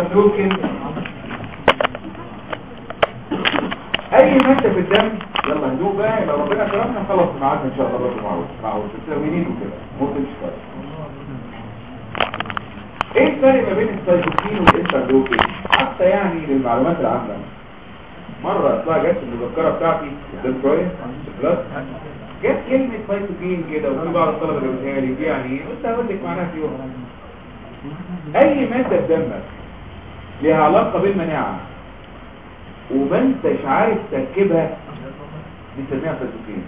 انترلوكين اي مادة في الدم يلا هدوء بقى لو ربنا كرمنا نخلص معاك ان شاء الله برضه معروف معروف الترمينين وكده ممكن شويه ايه الفرق ما بين السايتوكين والانترلوكين حتى يعني للمعلومات العامة مرة اطلع جت المذكرة بتاعتي قدام شوية بلس جت كلمة سايتوكين كده وفي بعض الطلبة اللي قلتها لي دي يعني ايه قلت هقول لك معناها في يوم اي مادة في دمك ليها علاقة بالمناعة وما انتش عارف تركيبها بنسميها سايتوكين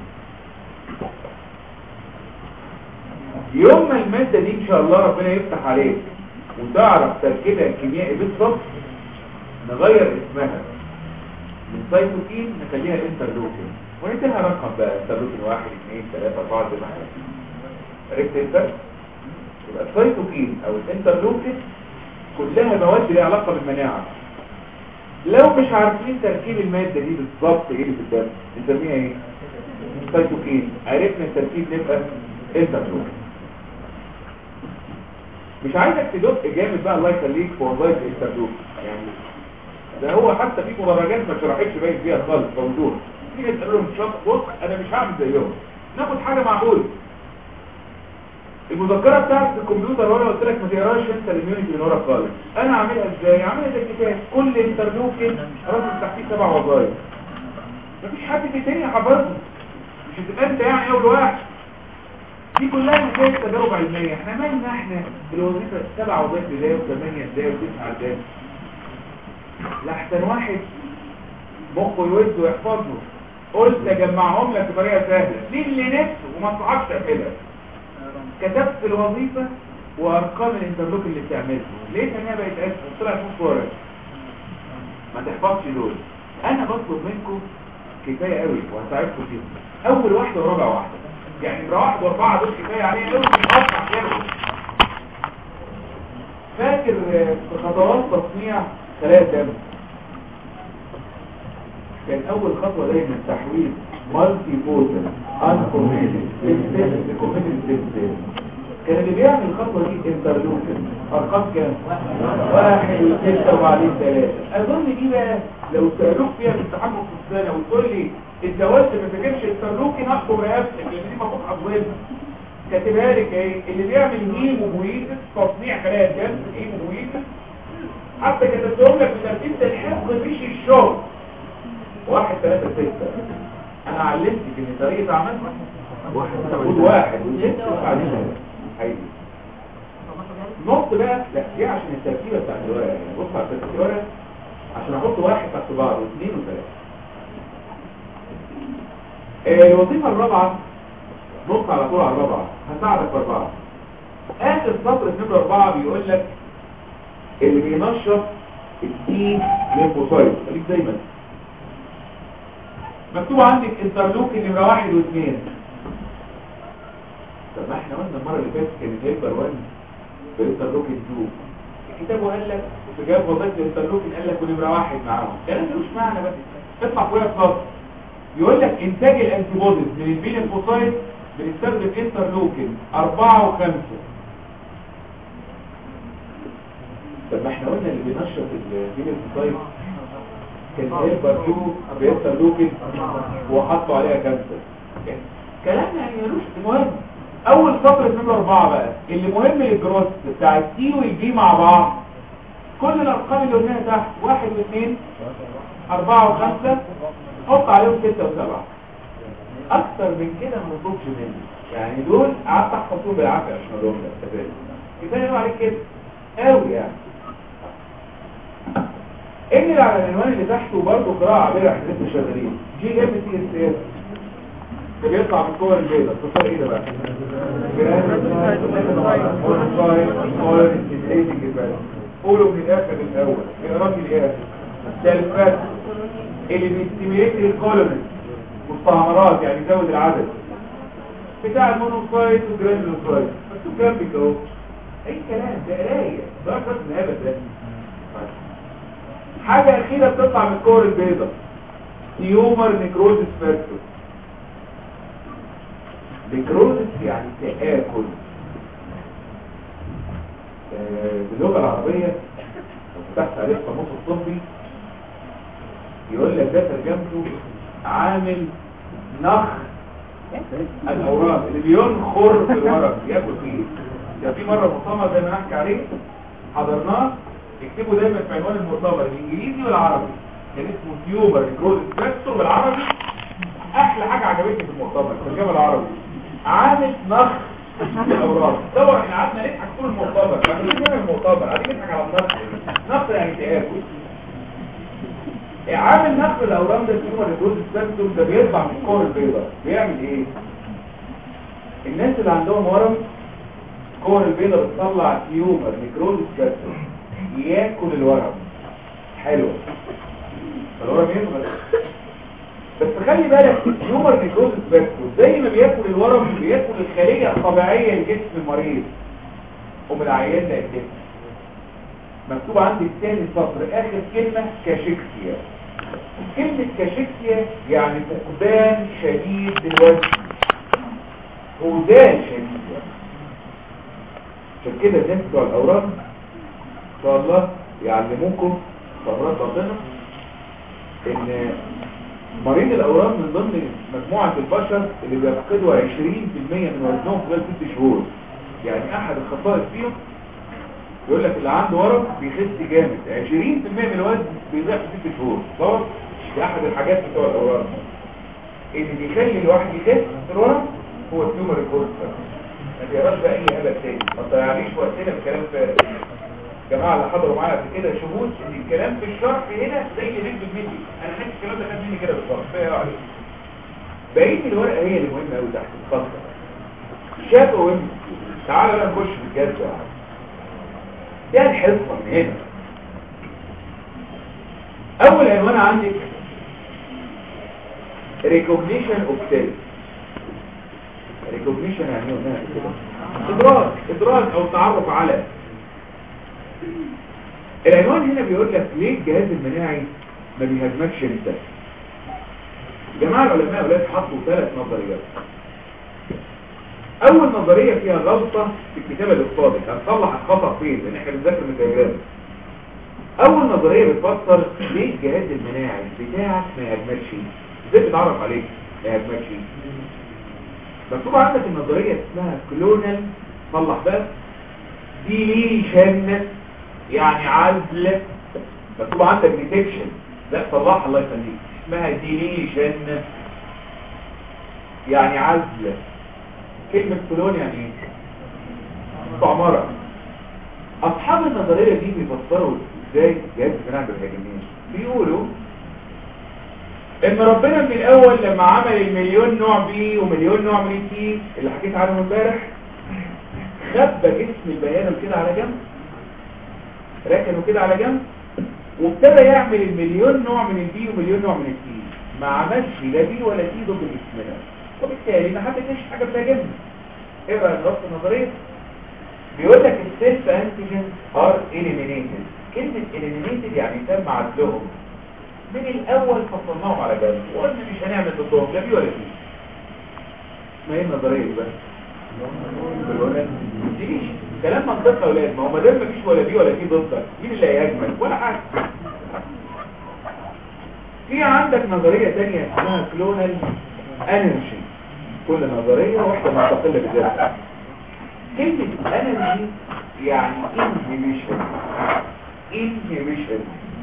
يوم ما المادة دي ان شاء الله ربنا يفتح عليك وتعرف تركيبها الكيميائي بالظبط نغير اسمها من سايتوكين نخليها انترلوكين ونديلها رقم بقى انترلوكين واحد اثنين ثلاثة اربعة زي ما احنا عرفت انت؟ يبقى السايتوكين او الانترلوكين كلها مواد ليها علاقة بالمناعة لو مش عارفين تركيب المادة دي بالظبط ايه اللي في الدم نسميها ايه؟ سايتوكين عرفنا التركيب نبقى انترلوكين مش عايزك تدق جامد بقى الله يخليك في وظائف الانترلوكين يعني ده هو حتى في مدرجات ما شرحتش باين فيها خالص موضوع في ناس قالوا لهم شط بص انا مش هعمل زيهم ناخد حاجه معقوله المذكره بتاعت الكمبيوتر وانا قلت لك ما تقراش انت الاميونيتي من ورا خالص انا عاملها ازاي عاملها زي الكتاب كل انترلوكين راسم تحتيه سبع وظائف مفيش حد في تاني حافظها مش هتبقى انت يعني اول واحد دي كلها نتائج تجارب علميه احنا مالنا احنا الوظيفه سبع وظائف ازاي وثمانيه ازاي وتسعه ازاي لحسن واحد مخه يود ويحفظه قلت اجمعهم لك بطريقه سهله دي اللي نفسه وما تصعبش تعملها كتبت الوظيفه وارقام الانترلوك اللي بتعملها لقيت انها بقت اسهل طلعت نص ورق ما تحفظش دول انا بطلب منكم كفايه قوي وهساعدكم فيهم اول واحده ورابع واحده يعني نمره واحد واربعه دول كفايه عليها قوي مش هقطع كده فاكر في خطوات تصنيع خلايا دم كان اول خطوه دايما تحويل مالتي بوتن انكوميتد سيستم لكوميتد سيستم كان اللي بيعمل الخطوه دي انترلوكين ارقام كام واحد ستة وبعدين ثلاثة اظن دي بقى لو سألوك فيها في التحمل في السنة وتقول لي انت قلت ما فاكرش انترلوكين احكم رقبتك لان دي المفروض حضرتك كاتبها لك ايه اللي بيعمل هيموبويتس تصنيع خلايا الدم هيموبويتس حتى كتبتهم لك بترتيب الحفظ مش الشغل واحد ثلاثة ستة انا علمتك ان طريقة عملها واحد خد واحد وستة وبعدين هيدي نقط بقى لا دي عشان التركيبة بتاعت الورقة يعني بص على تركيبة الورقة عشان احط واحد تحت بعض واثنين وثلاثة آه الوظيفة الرابعة نقط على طول على الرابعة هساعدك في اربعة اخر سطر في نمرة اربعة بيقول لك اللي بينشط الدي ليمفوسايت خليك دايما مكتوب عندك انترلوكين نمرة واحد واثنين طب ما احنا قلنا المرة اللي فاتت كان هيبر 1 بانترلوكين 2 الكتاب قال لك في جواب وظيفة الانترلوكين قال لك ونمرة واحد معاهم كلام ملوش معنى بس تطلع فوقها في سطر يقول لك انتاج الانتيبوديز من البين الفوسايت بنستخدم انترلوكين 4 و5 طب ما احنا قلنا اللي بينشط البين الفوسايت كان هيبر 2 بانترلوكين وحطوا عليها كانسر كلام يعني ملوش مهم اول سطر في نمرة اربعة بقى اللي مهم للجروس بتاع التي والبي مع بعض كل الارقام اللي قلناها تحت واحد واثنين اربعة وخمسة حط عليهم ستة وسبعة اكتر من كده ما نطلبش مني يعني دول قعدت احفظهم بالعافية عشان اقولهم لك تمام كفايه قوي عليك كده قوي يعني ان اللي على العنوان اللي تحته برضه قراءة عبيرة احنا لسه شغالين جي ام سي اس اس ده بيطلع من الكور البيضاء اختصار ايه ده بقى قولوا من الاخر الاول اقراك الاخر ده الفات اللي بيستيميليت الكولومن مستعمرات يعني يزود العدد بتاع المونوسايت والجرانولوسايت مكتوب جنبك اهو اي كلام ده قرايه ده قصد الهبل ده حاجه اخيره بتطلع من الكور البيضاء تيومر نيكروزيس فاكتور نيكروزيس يعني تآكل آه باللغة العربية بحث عليه القاموس الطبي يقول لك ده ترجمته عامل نخ الاوراق اللي بينخر في الورق ياكل فيه ده في مره مؤتمر زي ما نحكي عليه حضرناه اكتبوا دايما في عنوان المؤتمر الانجليزي والعربي كان اسمه تيوبر جروز سبيكتور بالعربي احلى حاجه عجبتني في المؤتمر الترجمه العربي عامل نخ الاوراق طبعا احنا قعدنا نضحك طول المؤتمر بعد كده نعمل المؤتمر قاعدين نضحك على النخ نخ يعني تاكل عامل نقل الاورام ده التيومر الجروز سبيكتور ده بيطلع من الكور البيضاء بيعمل ايه الناس اللي عندهم ورم الكور البيضاء بتطلع تيومر نيكروز سبيكتور ياكل الورم حلو فالورم يصغر بس خلي بالك التيومر نيكروز سبيكتور زي ما بياكل الورم بياكل الخليه الطبيعيه لجسم المريض ومن العيان ده الجسم مكتوب عندي الثاني سطر اخر كلمة كاشيكسيا كلمة كاشيكسيا يعني فقدان شديد للوزن فقدان شديد يعني عشان كده الناس بتوع الاورام ان شاء الله يعلموكم خبرات ربنا ان مريض الاورام من ضمن مجموعة البشر اللي بيفقدوا 20% من وزنهم خلال 6 شهور يعني احد الخصائص فيهم يقول لك اللي عنده ورم بيخس جامد 20% من الوزن بيضيع في 6 شهور صح دي احد الحاجات بتوع الاورام اللي بيخلي الواحد يخس في الورم هو التيومر الكورس ما تقراش بقى اي هبل تاني ما تضيعليش وقتنا بكلام فارغ الجماعه اللي حضروا معايا قبل كده شهود ان الكلام في الشرح هنا زي اللي بيكتب مني انا نفس الكلام ده خد مني كده بالظبط فيها عليه بقيه الورقه هي اللي مهمه قوي تحت الخط شاف وهم تعالى بقى نخش في الجد يا عم ده الحصة من هنا اول عنوان عندك recognition of self recognition يعني ايه هنا كده ادراك ادراك او تعرف على العنوان هنا بيقول لك ليه الجهاز المناعي ما بيهاجمكش انت جماعة العلماء اولاد حطوا ثلاث نظريات اول نظرية فيها غلطة في الكتابة الاقتصادي هتصلح الخطأ فين لان احنا بنذاكر من الدياجرام اول نظرية بتفسر ليه الجهاز المناعي بتاعك ما يهاجمكش ازاي بتعرف عليك ما يهاجمكش مكتوب عندك النظرية اسمها كلونال صلح بقى ديليشن يعني عزل مكتوب عندك ديتكشن لا صلح الله يخليك اسمها ديليشن يعني عزل كلمة كلون يعني ايه استعمرة اصحاب النظرية دي بيفسروا ازاي جهاز المناعة بالهاجمين بيقولوا ان ربنا من الاول لما عمل المليون نوع بي ومليون نوع من تي اللي حكيت عنهم امبارح خبى جسم البني ادم كده على جنب ركنه كده على جنب وابتدى يعمل المليون نوع من البي ومليون نوع من التي ما عملش لا بي ولا تي ضد جسمنا وبالتالي ما حدش حاجه بتهاجمنا ايه رايك في النظريه بيقول لك السيلف انتيجنز ار اليمينيتد كلمه اليمينيتد يعني تم عزلهم من الاول فصلناهم على جنب وقلنا مش هنعمل ضدهم لا بي ولا تي ما هي النظريه دي بقى مفيش كلام منطقي يا اولاد ما هو ما دام مفيش ولا بي ولا تي ضدك مين اللي هيهاجمك ولا حاجه في عندك نظريه ثانيه اسمها كلونال انرجي كل نظريه واحده مستقله بذاتها كلمه انرجي يعني انهبيشن انهبيشن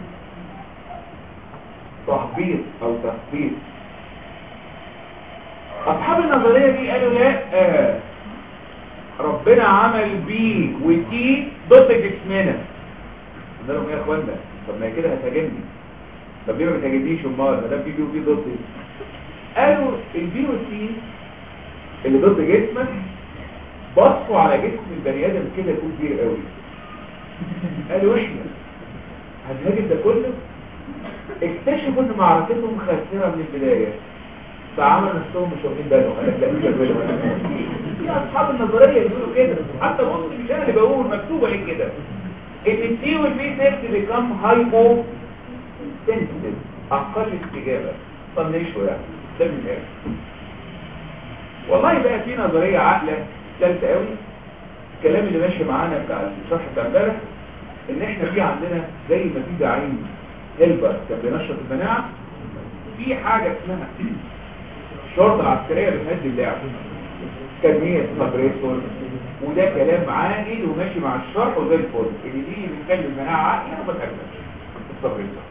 تحبيط او تخبيط اصحاب النظريه دي قالوا لا آه. ربنا عمل بي وتي ضد جسمنا قلنا لهم يا اخوانا طب ما هي كده هتهاجمني طب ليه ما بتهاجمنيش امال ما دام في بي وبي ضدي قالوا البي والتي اللي ضد جسمك بصوا على جسم البني ادم كده يكون كبير قوي قالوا احنا هنهاجم ده كله اكتشفوا ان معركتهم خاسره من البدايه فعملوا نفسهم مش واخدين بالهم قال لك لا مش واخدين بالهم في اصحاب النظريه بيقولوا كده حتى بص مش انا اللي بقول مكتوبه ليه كده ان التي والبي سيلز بيكام هايبو سنسيتيف اقل استجابه طنشوا يعني ده من الاخر والله بقى في نظريه عاقله ثالثه قوي الكلام اللي ماشي معانا بتاع الشرح بتاع امبارح ان احنا في عندنا زي ما في داعين هيلبر كان بينشط المناعه في حاجه اسمها الشرطه العسكريه بتهدي اللعب كان هي سبريسور وده كلام عاقل وماشي مع الشرح وزي الفل اللي دي بيتكلم مناعه عاقله وما تهدش السبريسور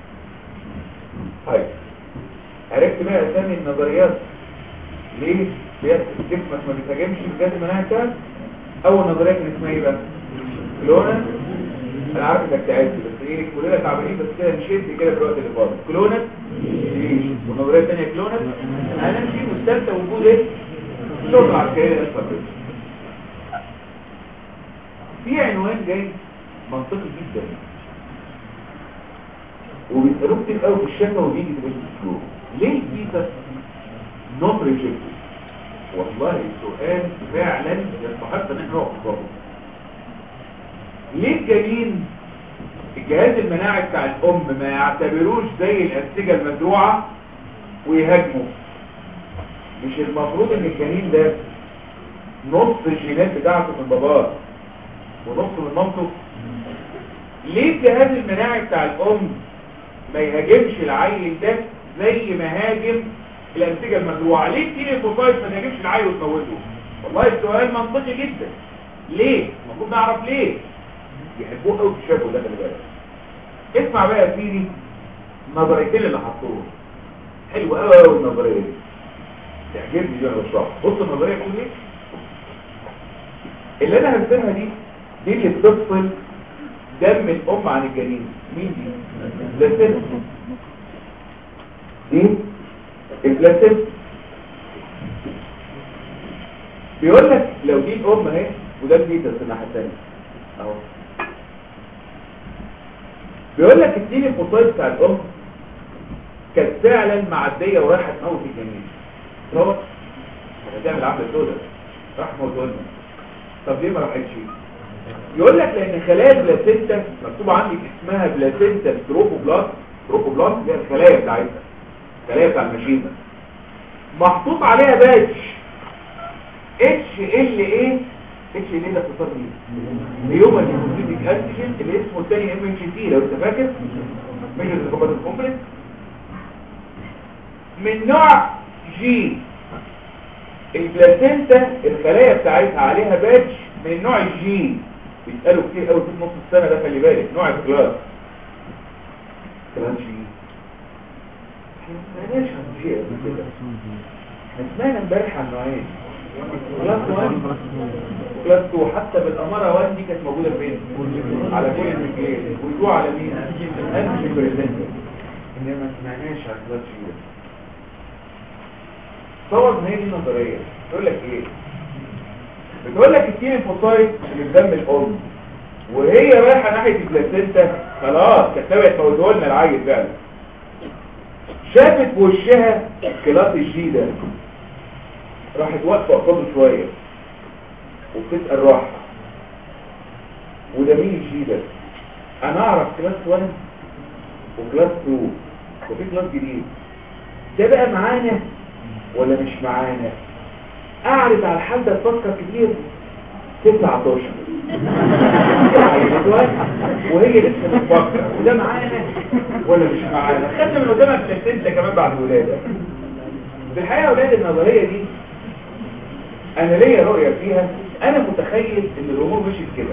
طيب عرفت بقى اسامي النظريات ليه جسمك ما بيتهاجمش بجد المناعه بتاعك اول نظريه كان اسمها ايه بقى كلونس انا عارف انك تعبت بس ايه كلنا تعبانين بس كده مشيت كده في الوقت اللي فاضل كلونس والنظريه الثانيه كلونس انا مشي والثالثه وجود ايه شغل عسكري للصبر في عنوان جاي منطقي جدا وبيسالوه كتير قوي في الشفا وبيجي في الاسلوب ليه البيتا نوت ريجكتد والله السؤال فعلا يستحق ان احنا نقف قدامه ليه الجنين الجهاز المناعي بتاع الام ما يعتبروش زي الانسجه المزروعه ويهاجموا مش المفروض ان الجنين ده نص الجينات بتاعته من باباه ونص من مامته ليه الجهاز المناعي بتاع الام ما يهاجمش العيل ده زي ما هاجم الانسجه المزروعه ليه التيلي فوسايت ما يهاجمش العيل وتموته والله السؤال منطقي جدا ليه المفروض نعرف ليه يحبوه قوي في الشاب ده خلي بالك اسمع بقى يا سيدي النظريتين اللي حطوهم حلوه قوي قوي النظريه دي تعجبني دي انا بشرحها بص النظريه بتقول ايه اللي انا هرسمها دي دي اللي بتفصل دم الام عن الجنين مين دي بلاسينتا دي البلاسينتا بيقول لك لو دي الام اهي وده البيتا في الناحيه الثانيه اهو بيقول لك الدين الفصائل بتاع الام كانت فعلا معديه ورايحه تموت الجنين هو هتعمل عمل سودا راح موتولنا طب ليه ما راحتش يقول لك لان خلايا البلاسينتا مكتوب عندي اسمها بلاسينتا تروفوبلاست تروفوبلاست دي الخلايا بتاعتها الخلايا بتاع المشيمه محطوط عليها باتش اتش ال ايه اتش ال ده اختصار مين اليوم الهيموجينيك انتيجين اللي اسمه الثاني ام اتش تي لو انت فاكر ميجر ريكومبات كومبلكس من نوع جي البلاسينتا الخلايا بتاعتها عليها باتش من نوع الجي بيسالوا كتير قوي في نص السنه ده خلي بالك نوع الكلاس كلاس جي احنا ما سمعناش عن جي قبل كده احنا سمعنا امبارح عن نوعين كلاس 1 وكلاس 2 حتى بالاماره 1 دي كانت موجوده فين على كل المكيال و2 على مين انتي بريزنتر انما ما سمعناش عن كلاس جي تصور ان هي دي النظريه تقول لك ايه بتقول لك التين الفوسايت اللي في دم الام وهي رايحه ناحيه البلاسينتا خلاص كانت ناويه تفوته لنا العيل فعلا شافت في وشها كلاس الجي ده راحت واقفه قصاده شويه وبتسال راحه وده مين الجي ده انا اعرف كلاس 1 وكلاس 2 وفي كلاس جديد ده بقى معانا ولا مش معانا اعرض على الحال ده تفكر كتير 19 وهي لسه بتفكر وده معانا ولا مش معانا خدنا من قدامها بلاسينتا كمان بعد الولاده في الحقيقه يا اولاد النظريه دي انا ليا رؤيه فيها انا متخيل ان الامور مشيت كده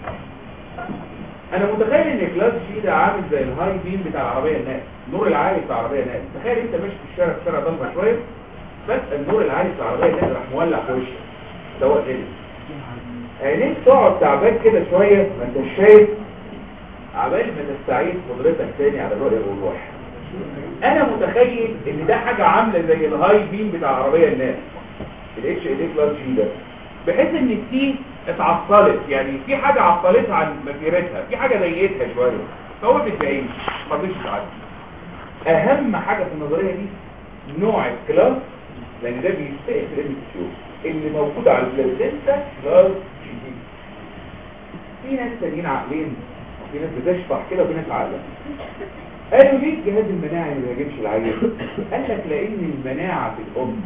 انا متخيل ان كلاس جي ده عامل زي الهاي بيم بتاع العربيه الناس النور العالي بتاع العربيه الناس تخيل انت ماشي في الشارع في الشارع ضلمه شويه بس النور العالي بتاع العربيه الناس راح مولع في وشك سواء كده عينيك تقعد تعبان كده شويه ما انت شايف عبال ما تستعيد قدرتك تاني على الرؤيه والوضوح انا متخيل ان ده حاجه عامله زي الهاي بيم بتاع العربيه الناس الاتش ال كلاس جي ده بحيث ان التي اتعطلت يعني في حاجه عطلتها عن مسيرتها في حاجه ضيقتها شويه فهو بتلاقيه ما رضيش تعدي اهم حاجه في النظريه دي نوع الكلاس لان ده بيستقل في الام كيو اللي موجود على البلازنتا كلاس جي في ناس تانيين عاقلين وفي ناس بتشطح كده وفي ناس عاقله قالوا ليه الجهاز المناعي ما بيهاجمش العيل قال لك لان المناعه في الام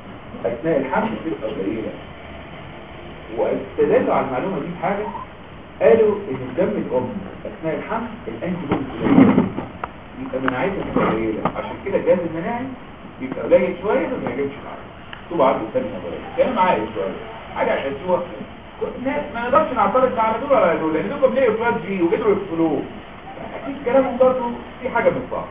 اثناء الحمل بتبقى قليله واستدلوا على المعلومه دي بحاجه قالوا ان الدم الام اثناء الحمل الانتي بودي قليله يبقى مناعتها بتبقى قليله عشان كده الجهاز المناعي بيبقى قليل شويه ما بيجيبش معاه طبعا عنده ثانيه قليل كلام عالي شويه حاجه عشان هو الناس ما نقدرش نعترض على دول ولا على دول لان دول بيلاقوا فلاش جي وقدروا يقفلوه اكيد كلامهم برضه في حاجه من بعض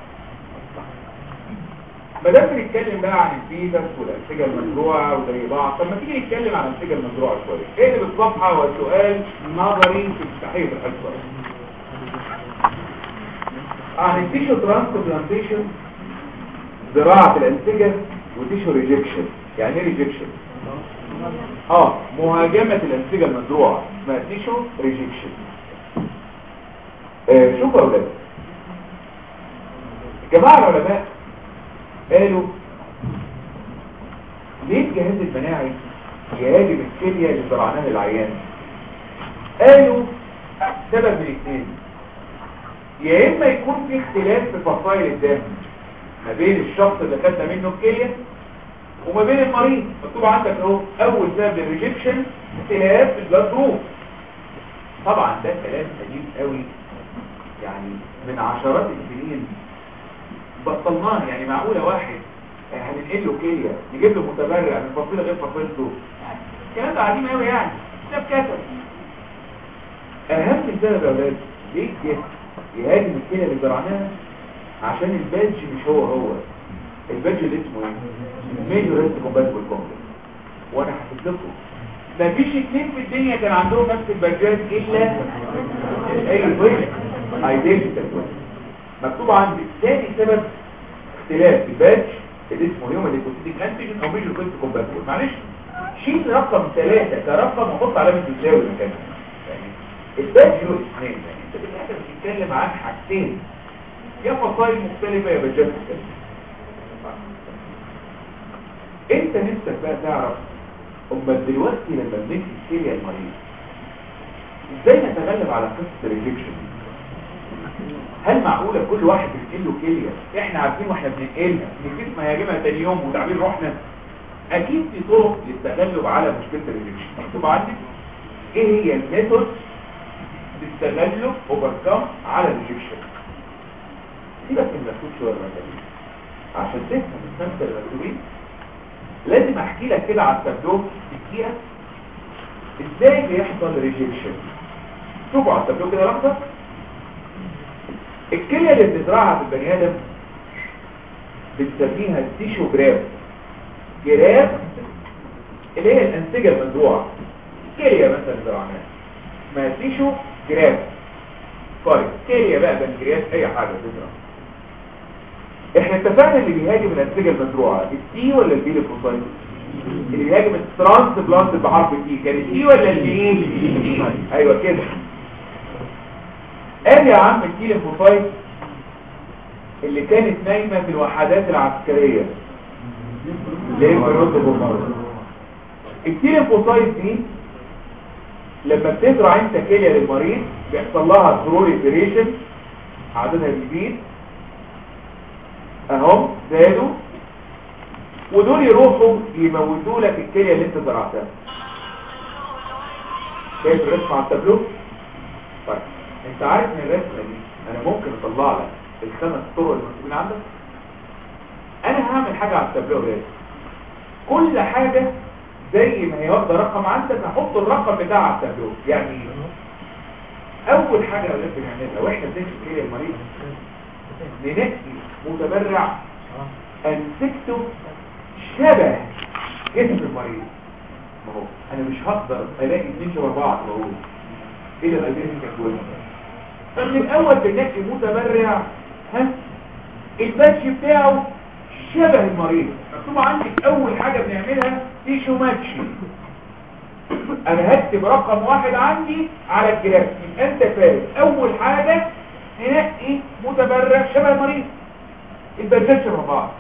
ما دام بنتكلم بقى عن الفيتس والانسجه المزروعه وزي بعض طب ما تيجي نتكلم عن الانسجه المزروعه شويه ايه اللي بالصفحه هو سؤال نظري في تحقيق الحصه عن التيشو ترانسبلانتيشن زراعه الانسجه وتيشو ريجكشن يعني ايه ريجكشن اه مهاجمه الانسجه المزروعه اسمها تيشو ريجكشن آه شوفوا يا اولاد جماعه العلماء قالوا ليه الجهاز المناعي يهاجم الكلية اللي زرعناها للعيان قالوا سبب من اثنين يا اما يكون في اختلاف في فصائل الدم ما بين الشخص اللي خدنا منه الكلية وما بين المريض مكتوب عندك اهو اول سبب للريجكشن اختلاف في البلاد جروب طبعا ده كلام قديم قوي يعني من عشرات السنين بطلناه يعني معقولة واحد هننقل له كلية نجيب له متبرع من فصيلة غير فصيلته الكلام ده عديم قوي يعني ده بكتب اهم سبب يا اولاد ليه الجسم يهاجم الكلية اللي زرعناها عشان البادج مش هو هو البادج اللي اسمه ايه ميجور ريست كومباتبل كومبلكس وانا حسيت لكم مفيش اتنين في الدنيا كان عندهم نفس البادجات الا اي توين ايدنتيكال توين مكتوب عندي ثاني سبب اختلاف الباتش اللي اسمه هيومن ليكوسيتيك انتيجين او ميجور كوينت كومباتبل معلش شيل رقم ثلاثة كرقم وحط علامة تساوي مكانها يعني الباتش له اسمين يعني انت بالاخر بتتكلم عن حاجتين يا فصائل مختلفة يا باتشات مختلفة انت نفسك بقى تعرف امال دلوقتي لما بنمشي الكليه المريض ازاي نتغلب على قصه الريجكشن هل معقولة كل واحد بينقل له كلية احنا عارفين واحنا بننقلها نسيت ما هيجيبها تاني يوم وتعبير روحنا اكيد في طرق للتغلب على مشكلة الريجكشن مكتوب عندك ايه هي الميثود للتغلب اوفركم على الريجكشن سيبك من المكتوب شوية المكتوبين عشان تفهم الخمسة المكتوبين لازم احكي لك كده على التابلو دقيقة ازاي بيحصل ريجكشن شوفوا على التابلو كده لحظة الكلية اللي بتزرعها في البني آدم بنسميها التيشو جراف جراف اللي هي الأنسجة المزروعة كلية مثلا زرعناها اسمها تيشو جراف طيب كلية بقى بنكرياس أي حاجة تزرع احنا اتفقنا اللي بيهاجم الأنسجة المزروعة التي ولا البي للفوسايت اللي بيهاجم الترانس بلانت بحرف التي كان التي ولا البي ايوه كده قال يا عم التيليفوسايت اللي كانت نايمة في الوحدات العسكرية ليه برد بالمرض التيليفوسايت دي لما بتزرع انت كلية للمريض بيحصل لها بروليفريشن عددها بيزيد اهم زادوا ودول يروحوا يموتوا لك الكلية اللي انت زرعتها شايف الرسم على التابلو طيب انت عارف ان الرسمه دي انا ممكن اطلع لك الخمس طرق المكتوبين عندك انا هعمل حاجه على التابلو ده كل حاجه زي ما هي واخده رقم عندك هحط الرقم بتاعها على التابلو يعني اول حاجه لازم نعملها واحنا بنمشي كده المريض ننقي متبرع انسكته شبه جسم المريض ما هو انا مش هقدر الاقي اثنين شبه بعض بقول ايه ده الجسم كويس فمن الاول بنلاقي متبرع ها الباتش بتاعه شبه المريض مكتوب عندك اول حاجة بنعملها تيشو ماتشي انا هكتب رقم واحد عندي على الجراف يبقى انت فاهم اول حاجة ننقي متبرع شبه المريض الباتشات شبه بعض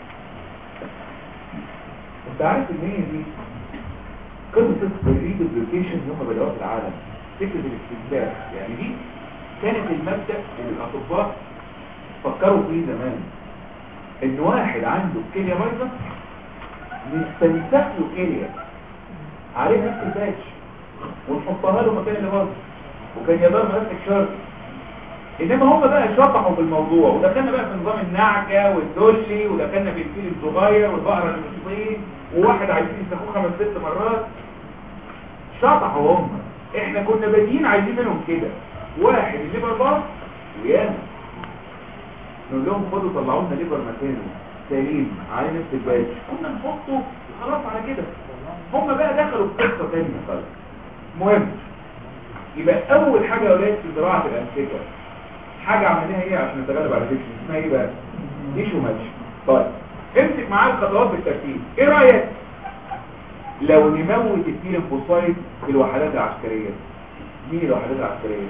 انت عارف ان هي دي قصة الريدوبليكيشن يوم بدأوا في العالم فكرة الاستنباط يعني دي كانت المبدأ اللي الأطباء فكروا فيه زمان ان واحد عنده كلية بايظة نستنسخ له كلية عليه نفس الباتش ونحطها له مكان اللي باظ وكان يدار مناسك شر انما هم بقى شطحوا في الموضوع ودخلنا بقى في نظام النعجة والدولي ودخلنا في الفيل الصغير والبقرة المسيطين وواحد عايزين يستخوه خمس ست مرات شطحوا هم احنا كنا بادئين عايزين منهم كده واحد الليبر باص ويانا نقول لهم خدوا طلعوا لنا ليبر مكانه سليم على نفس الباج كنا نحطه خلاص على كده هم بقى دخلوا في قصه ثانيه خالص مهم يبقى اول حاجه يا ولاد في زراعه الانسجه حاجه عملناها ايه عشان نتغلب على الفيكشن اسمها ايه بقى ديش وماتش طيب امسك معايا الخطوات بالترتيب ايه رايك لو نموت التيلينفوسايت في الوحدات العسكريه مين الوحدات العسكريه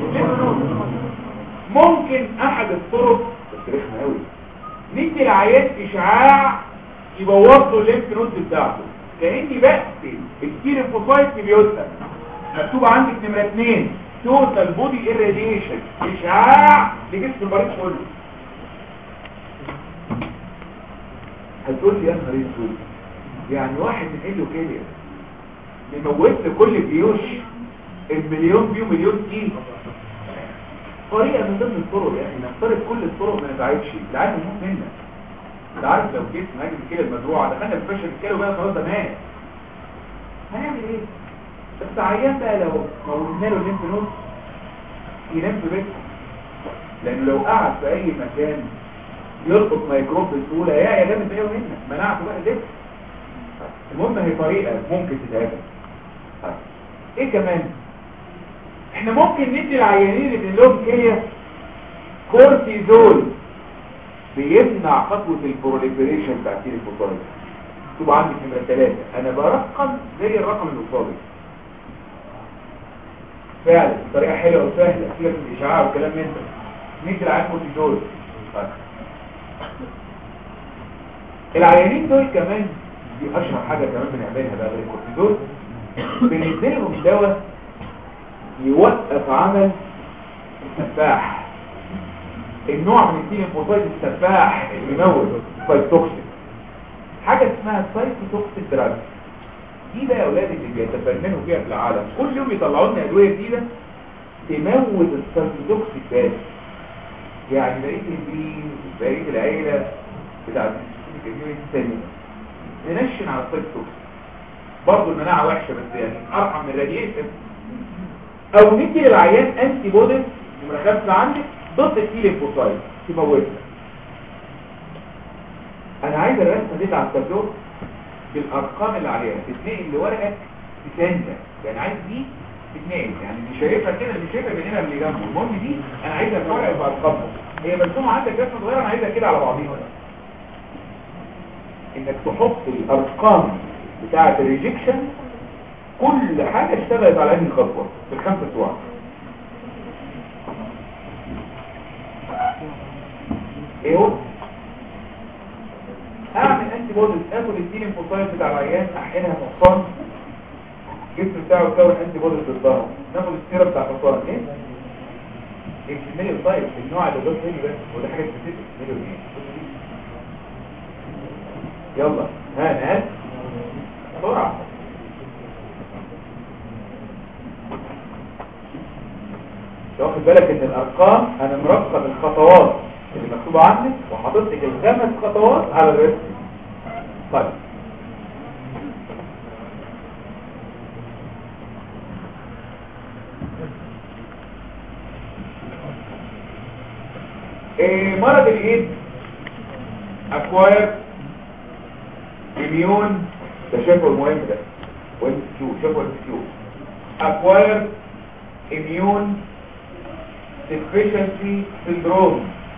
ممكن احد الطرق بس رخمه قوي ندي العيان اشعاع يبوظ له الليمف نود بتاعته كاني بقتل التيلينفوسايت في بيوتها مكتوب عندك نمره 2 توتال بودي irradiation اشعاع لجسم المريض كله هتقول لي يا نهار اسود يعني واحد من ايده كده يموت لي كل الجيوش المليون بيو مليون كيلو طريقه من ضمن الطرق يعني نفترض كل الطرق ما نفعتش العيال يموت منا انت عارف لو جسم هاجم كده المزروعه دخلنا في فشل الكيلو بقى خلاص ده مات هنعمل ايه بس عيان بقى لو موتنا له الليمف نود ينام في بيته لانه لو قعد في اي مكان يلقط ميكروب بسهوله يا يا جامد بقى منك مناعته بقى لسه المهم هي طريقه ممكن تتعمل ايه كمان احنا ممكن ندي العيانين اللي لهم كليه كورتيزول بيمنع خطوه البروليفريشن بتاع الفوتوين تبقى عندك نمره ثلاثة انا برقم زي الرقم اللي قصادي فعلا طريقه حلوه وسهله سيبك من الاشعاع والكلام من ده ندي العيان كورتيزول العيانين دول كمان دي اشهر حاجه كمان بنعملها بقى غير الكورتيزول بنديلهم دواء يوقف عمل السفاح النوع من التيلينفوسايد السفاح اللي بيموت سايتوكسين حاجه اسمها سايتوكسين دراج دي بقى يا اولاد اللي بيتفننوا فيها في العالم كل يوم يطلعوا لنا ادويه جديده تموت السايتوكسين بس يعني بقيه البيت بقيه العيله بتاعت الثانيه ننشن على السايتوكسين برضه المناعه وحشه بس يعني ارحم من الراديشن او ندي للعيان انتي بوديز نمره خمسه عندك ضد التيلينفوسايد تموتها انا عايز الرسمه دي على التابلو بالارقام اللي عليها تتنقل لورقه تسانده يعني عايز دي تتنقل يعني اللي شايفها كده اللي شايفها بيننا اللي جنبه المهم دي انا عايزها في ورقه بارقامها هي مرسومه عندك رسمه صغيره انا عايزها كده على بعضيها انك تحط الارقام بتاعه الريجكشن كل حاجة اشتغلت على هذه الخطوة في الخمسة سواع ايه هو اعمل انتي بوديز اخد التيلينفوسايت بتاع العيان احقنها حصان الجسم بتاعه يكون انتي بوديز ضدها ناخد السيرة بتاع حصان ايه ايه مليون طيب النوع اللي ضد هنا بس وده حاجة سبيسيفيك مليون ايه يلا ها نهاد بسرعة واخد بالك ان الارقام انا مرقم الخطوات اللي مكتوبه عندك وحاطط لك الخمس خطوات على الرسم طيب إيه مرض الايد اكواير اميون ده شافه المهم ده وانت كيو شافه انت كيو اكواير اميون deficiency syndrome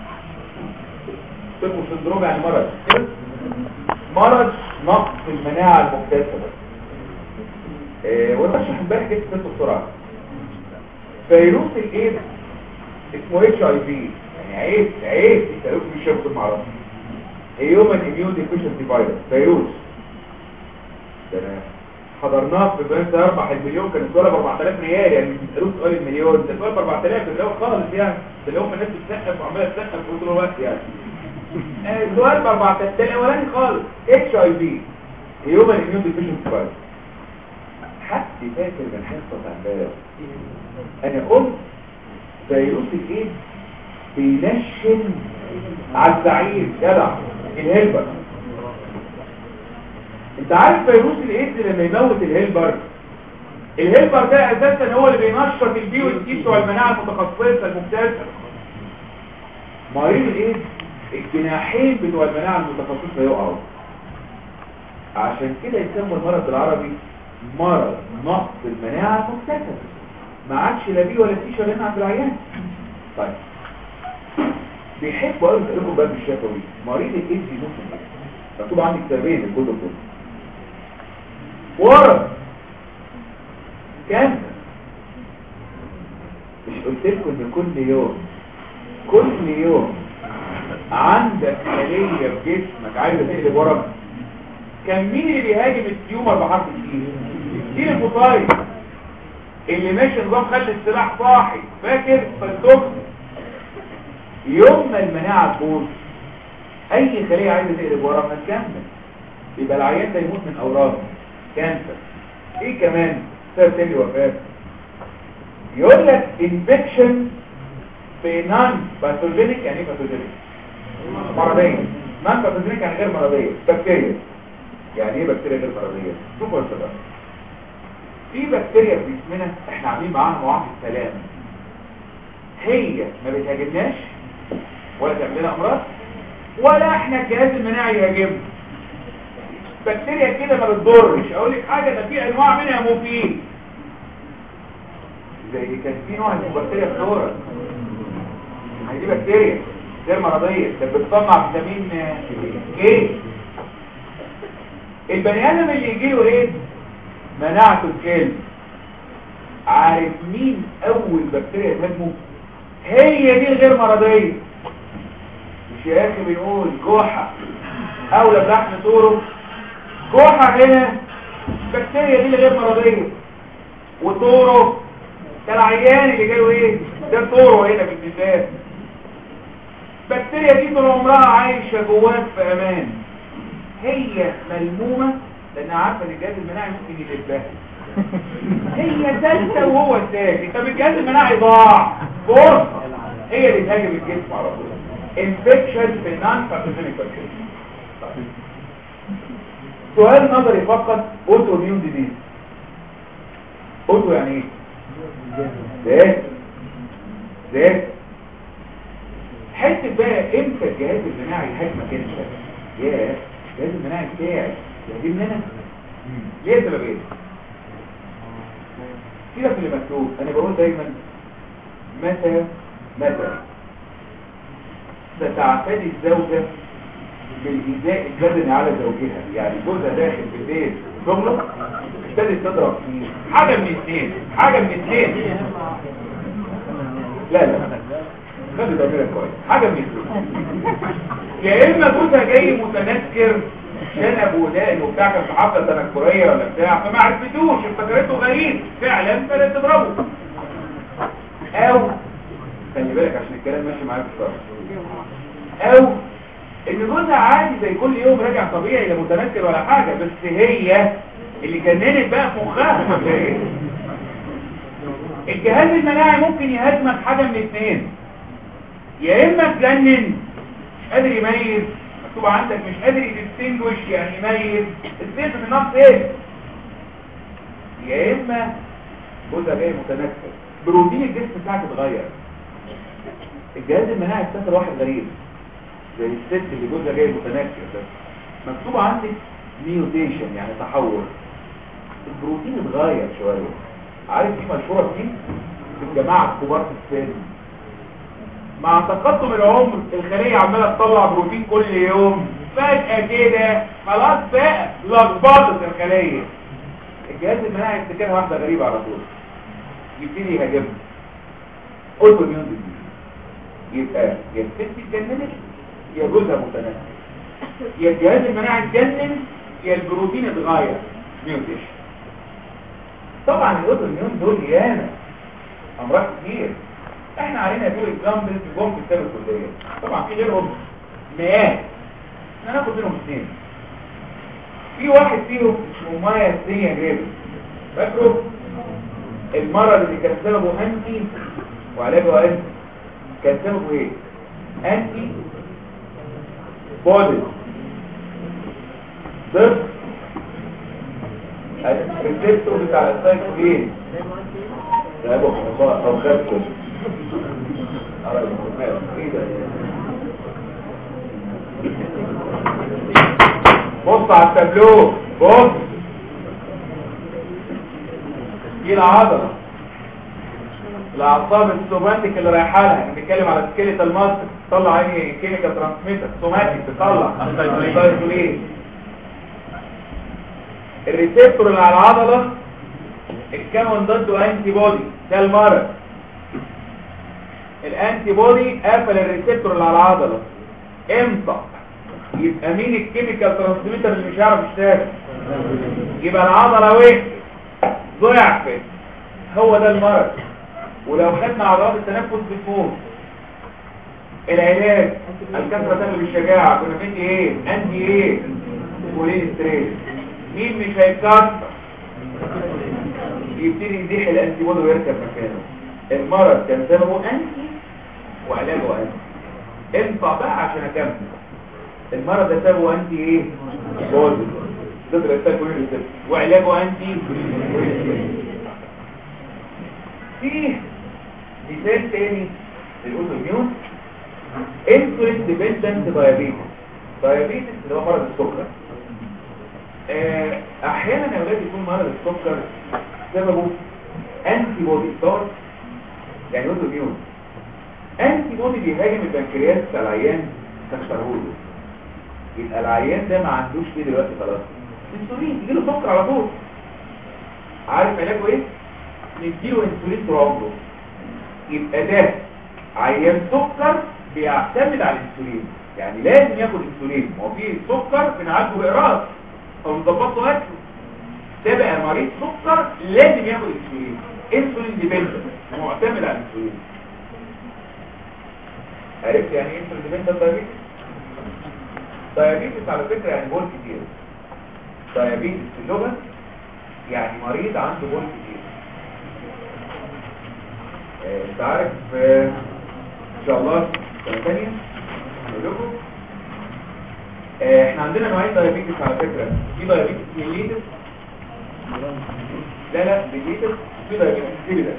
اسمه سندروم يعني مرض مرض نقص المناعة المكتسبة إيه وانا اشرح امبارح كده كده بسرعة فيروس الايدز اسمه اتش اي في يعني عيب عيب التلوث مش شبه المعرض هيومن اميون ديفيشنسي فيروس فيروس ده انا حضرناه في بنت اربح المليون كان السؤال ب 4000 ريال يعني مش بيسالوه سؤال المليون ده سؤال ب 4000 اللي هو خالص يعني ده اللي هم الناس بتسقف وعماله تسقف طول الوقت يعني السؤال ب 4000 ده الاولاني خالص اتش اي في هيومن اميون ديفيشنسي فيروس حد فاكر من حصه امبارح انا قلت فيروس الايد بينشن على الزعيم جدع الهيلبر انت عارف فيروس الايدز لما يموت الهيلبر الهيلبر ده اساسا هو اللي بينشط البي والتي بتوع المناعه المتخصصه الممتازه مريض الايدز الجناحين بتوع المناعه المتخصصه يقعوا عشان كده يسموا المرض بالعربي مرض نقص المناعه المكتسبه ما عادش لا بي ولا تي شغالين عند العيان طيب بيحبوا قوي يسالكم باب الشفوي مريض الايدز يموت من ايه مكتوب عندي كتابين الكتب دول ورا كام مش قلت لكم ان كل يوم كل يوم عندك خليه في جسمك عايزه تقلب ورا كان مين اللي بيهاجم التيومر بحرف السين السين الفطاير اللي ماشي نظام خلي السلاح صاحي فاكر فالتوكس يوم ما المناعه تبوظ اي خليه عايزه تقلب ورا ما تكمل يبقى العيان ده يموت من اورام كانسر ايه كمان سبب تاني وفاه يقول لك انفكشن في نان باثوجينيك يعني ايه باثوجينيك مرضيه نان باثوجينيك يعني غير مرضيه بكتيريا يعني ايه بكتيريا غير مرضيه شوفوا يا شباب في بكتيريا في جسمنا احنا عاملين معاها معاهده سلام هي ما بتهاجمناش ولا تعمل لنا امراض ولا احنا الجهاز المناعي يهاجمنا بكتيريا كده ما بتضرش اقول لك حاجه ده في انواع منها مفيد زي كان في نوع اسمه بكتيريا فلورا هي دي بكتيريا غير مرضيه ده بتصنع فيتامين كي البني ادم اللي يجي له ايه مناعته تقل عارف مين اول بكتيريا تهاجمه هي دي الغير مرضيه مش يا اخي بنقول جحا اولى بلحم طوره جحا هنا البكتيريا دي الغير مرضيه وطوره ده العيان اللي جاله ايه ده طوره هنا في الجسام البكتيريا دي طول عمرها عايشه جواك في امان هي ملمومه لانها عارفه ان الجهاز المناعي ممكن يدبها هي ثالثه وهو الثاني طب الجهاز المناعي ضاع فرصه هي اللي تهاجم الجسم على طول انفكشن في نان باثوجينيك بكتيريا سؤال نظري فقط اوتو ميون ديزيز اوتو يعني ايه ذات ذات حته بقى امتى الجهاز المناعي هاجمك انت ياه الجهاز المناعي بتاعي يهاجمني انا ليه سبب ايه كده في اللي مكتوب انا بقول دايما متى متى ستعتدي الزوجة بالإيذاء البدني على زوجها يعني جوزها داخل في البيت شغله ابتدت تضرب فيه حاجة من اثنين حاجة من اثنين لا لا خلي ضميرك كويس حاجة من اثنين يا اما جوزها جاي متنكر شنب ودان وبتاع كان في حفله تنكريه ولا بتاع فما عرفتوش افتكرته غريب فعلا فلا تضربه او خلي بالك عشان الكلام ماشي معاك في الشرح او ان جوزها عادي زي كل يوم راجع طبيعي لا متنكر ولا حاجه بس هي اللي جننت بقى في مخها الجهاز المناعي ممكن يهاجمك حاجه من اثنين يا اما تجنن مش قادر يميز مكتوب عندك مش قادر يدستنجوش يعني يميز السيف في النص ايه يا اما جوزها جاي متنكر بروتين الجسم بتاعك اتغير الجهاز المناعي افتكر واحد غريب زي الست اللي جوزها جاي متنكر ده مكتوب عندك ميوتيشن يعني تحول البروتين اتغير شويه عارف دي مشهوره فين في الجماعه الكبار في السن مع تقدم العمر الخليه عماله تطلع بروتين كل يوم فجاه كده خلاص بقى لخبطت الخليه الجهاز المناعي يفتكرها واحده غريبه على طول يبتدي يهاجمها اوتو ميون ديزيز يبقى يا الست اتجننت يا جوزها متنكر يا الجهاز المناعي اتجنن يا البروتين اتغير ميوتيشن طبعا الاوتو ميون دول ياما امراض كتير احنا علينا دول اكزامبلز جم في كتاب الكليه طبعا في غيرهم مئات احنا هناخد منهم اثنين في واحد فيهم اسمه مايا سينيا جريبس فاكره المرض اللي كان سببه انتي وعلاجه انتي كان سببه ايه انتي بودي ضد الريسبتور بتاع السايكلين ده ابو حمصاء او خدكم ايه ده بص على التابلو بص دي العضله الاعصاب السوماتيك اللي رايحه لها بنتكلم على سكيليتال ماسك تطلع اي كيميكال ترانسميتر سوماتيك بتطلع سايتولين الريسبتور اللي على العضله اتكون ضده انتي بودي ده المرض الانتي بودي قفل الريسبتور اللي على العضله امتى يبقى مين الكيميكال ترانسميتر اللي مش هيعرف يشتغل يبقى العضله وقفت ضعفت هو ده المرض ولو خدنا عضلات التنفس بتموت العلاج الكثره تغلب الشجاعه كنا بندي ايه انتي ايه كولين ستريس مين مش هيتكسر يبتدي يزيح الانتي بودي ويركب مكانه المرض كان سببه انتي وعلاجه انتي انفع بقى عشان اكمل المرض ده سببه انتي ايه بودي ضد الكولين ستريس وعلاجه انتي فيه مثال تاني للاوتوميون انسولين ديبندنت دايابيتس دايابيتس اللي هو مرض السكر آه، احيانا يا اولاد يكون مرض السكر سببه انتي بودي ستار يعني اوتوميون انتي بودي بيهاجم البنكرياس بتاع العيان تكسره له يبقى العيان ده ما عندوش فيه دلوقتي خلاص انسولين يجيله سكر على طول عارف علاجه ايه نديله انسولين طول عمره يبقى ده عيان سكر بيعتمد على الانسولين يعني لازم ياخد انسولين ما هو في سكر بنعالجه باقراص او نظبط له اكله ده بقى مريض سكر لازم ياخد انسولين انسولين ديبندنت معتمد على الانسولين عرفت يعني ايه انسولين ديبندنت دايابيتس دايابيتس على فكره يعني بول كتير دايابيتس في اللغه يعني مريض عنده بول كتير آه، انت عارف آه، ان شاء الله سنه ثانيه اقول لكم آه، احنا عندنا نوعين دايابيتس على فكره في دايابيتس ميليتس لا لا ميليتس في دايابيتس سيبيلس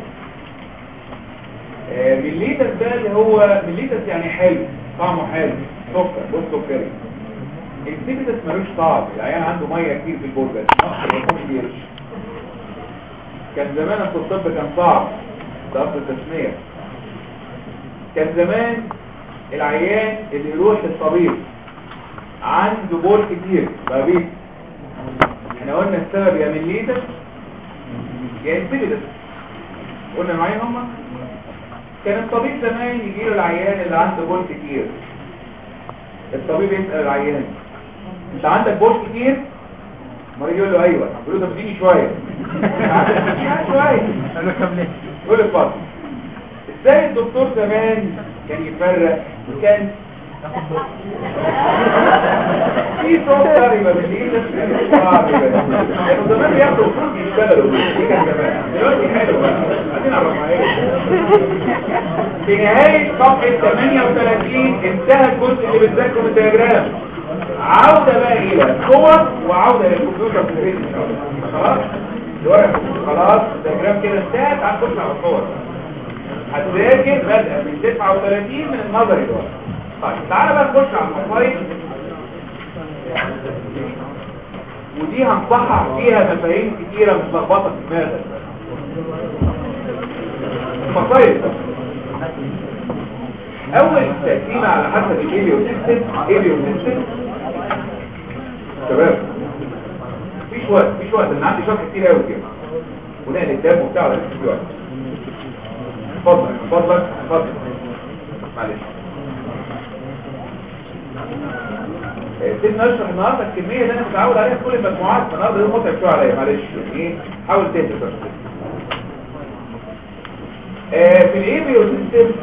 ميليتس ده اللي هو ميليتس يعني حلو طعمه حلو سكر بص سكري السيبيلس ملوش طعم العيان عنده ميه كتير في البول بس نقص الهرمون كتير كان زمان أصل الطب كان صعب ده اصل التسميه كان زمان العيان اللي يروح للطبيب عنده بول كتير دايابيتس احنا قلنا السبب يا مليتس يا انسيبيدس قلنا معايا هما كان الطبيب زمان يجي له العيان اللي عنده بول كتير الطبيب يسأل العيان انت عندك بول كتير المريض يقول له ايوه يقول له طب اديني شويه اديني شويه انا كملت يقول له اتفضل ازاي الدكتور زمان كان يفرق كان في سكر يبقى بالليل كانوا زمان بياخدوا فلوس يشتغلوا دي كان زمان دلوقتي حلو بقى عايزين نعرف معايا في نهاية صفحة 38 انتهى الجزء اللي بتذاكره من الدياجرام عودة بقى إلى صور وعودة للكمبيوتر في البيت إن شاء الله خلاص الورقة خلاص الدياجرام كده انتهت هنخش على الصور هتذاكر بدأ من 39 من النظري دلوقتي طيب تعالى بقى نخش على المصايب ودي هنصحح فيها مفاهيم كتيرة متلخبطة في دماغك المصايب اول تقسيمه على حسب الايليو سيستم ايليو سيستم شباب مفيش وقت مفيش وقت انا عندي شرح كتير قوي كده ونقل الدم وبتاع ولا مفيش وقت اتفضل اتفضل اتفضل معلش سيبنا نشرح النهارده الكميه اللي انا متعود عليها في كل المجموعات النهارده يوم متعب شويه عليا معلش يعني ايه حاول تهدى بس آه في الايبيو سيستم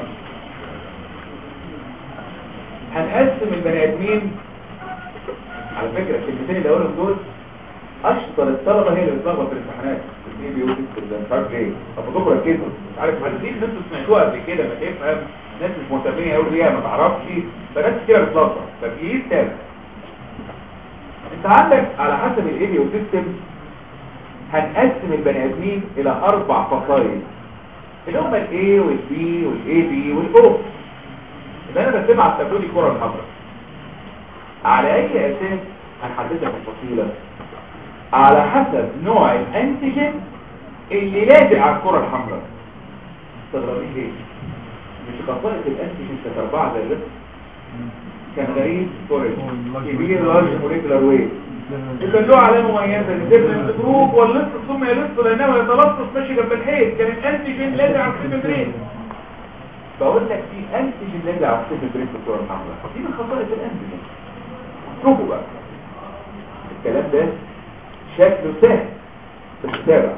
هنقسم البني ادمين على فكره الكلمتين اللي هقولهم دول اشطر الطلبه هي اللي بتلخبط في الامتحانات الاي بي وتكتب ده مش عارف ليه طب بكره ركزوا مش عارف عايزين ان انتوا سمعتوها قبل كده ما تفهم ناس مش مهتمين قوي بيها ما تعرفش فناس كتير بتلخبط ففي تابع انت عندك على حسب الاي بي سيستم هنقسم البني ادمين الى اربع فصائل اللي هم الاي والبي والاي بي والاو اللي انا بسمع على التابلو دي الكره الحمراء على اي اساس هنحددها في الفصيله على حسب نوع الانتيجين اللي لازق على الكره الحمراء استغربين ليه مش خصائص الانتيجين كانت اربعه زي الرسم كان غريب ستورج كبير لارج موليكولار ويت وكان له علامه مميزه الديفرنت جروب واللص ثم يلص لانه يتلصص ماشي جنب الحيط كان الانتيجين لازق على السيل برين بقول لك في انتيجين لازق على السيل برين في الكره الحمراء دي من خصائص الانتيجين شوفوا بقى الكلام ده شكله سهل بس تابع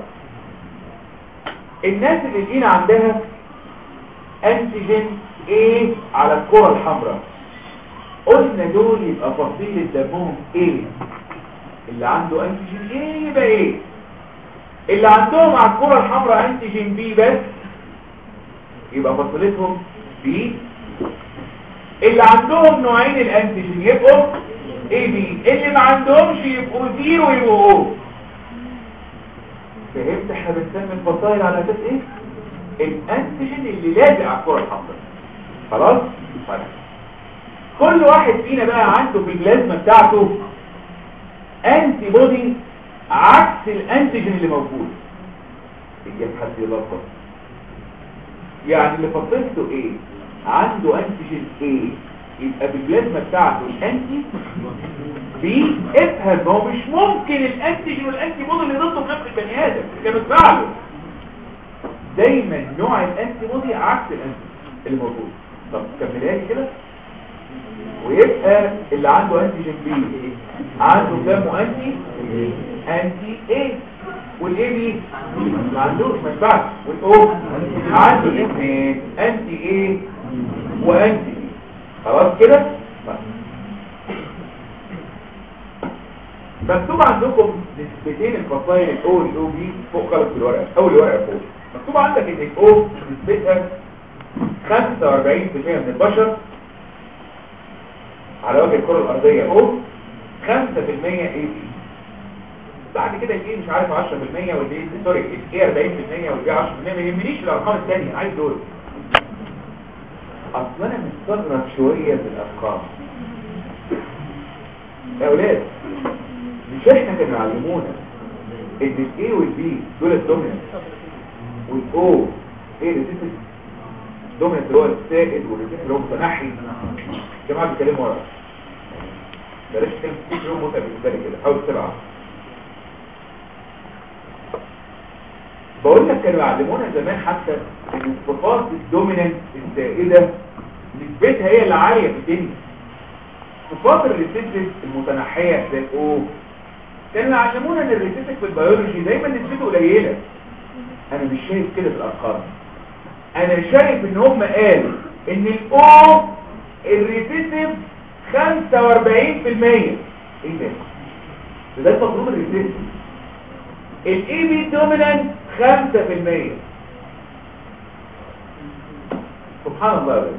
الناس اللي لقينا عندها انتيجين A على الكرة الحمراء قلنا دول يبقى فصيلة دمهم A اللي عنده انتيجين A يبقى A اللي عندهم على الكرة الحمراء انتيجين B بس يبقى فصيلتهم B اللي عندهم نوعين الانتيجين يبقوا اي بي اللي ما عندهمش يبقوا زيرو يبقوا او فهمت احنا بنسمي الفصائل على اساس ايه الانتيجين اللي لازق على الكره الحمراء خلاص طيب كل واحد فينا بقى عنده في البلازما بتاعته انتي بودي عكس الانتيجين اللي موجود يجي حد يلخبط يعني اللي فصيلته ايه عنده انتيجين ايه يبقى بالبلازما بتاعته الانتي بي افهم ما هو مش ممكن الانتيجين والانتي بودي اللي ضده في نفس البني ادم كان بتفعله دايما نوع الانتي بودي عكس الانتي اللي موجود طب كملها لي كده ويبقى اللي عنده انتيجين بي عنده دمه انتي انتي ايه والاي بي ما عندوش ما ينفعش والاو عنده الاثنين انتي ايه وانتي بي خلاص كده مكتوب عندكم نسبتين الفصائل الاو والاو بي فوق خالص في الورقه اول ورقه فوق مكتوب عندك ان الاو نسبتها 45% من البشر على وجه الكره الارضيه او 5% اي بي بعد كده الايه مش عارف 10% والايه سوري الايه 40% والايه 10% ما يهمنيش الارقام الثانيه عايز دول اصل انا مستغرب شويه في الارقام يا اولاد مش احنا كانوا يعلمونا ان الاي والبي دول الدوميننت والاو ايه الريسيسيف دوميننت اللي هو السائد والريسيسيف اللي هو متنحي جماعه بيتكلموا ورا بلاش كلمه كتير يوم متعب بالنسبه لي كده حاول تسرع بقول لك كانوا يعلمونا زمان حتى ان الصفات الدوميننت الزائده نسبتها هي اللي عاليه في الدنيا صفات الريسيسيف المتنحيه زي الاو كانوا يعلمونا ان الريسيسيف في البيولوجي دايما نسبته قليله انا مش شايف كده في الارقام انا شايف ان هم قالوا ان الاو الريسيسيف 45% ايه ده ده المفروض الريسيسيف الاي بي دومينانت 5% سبحان الله يا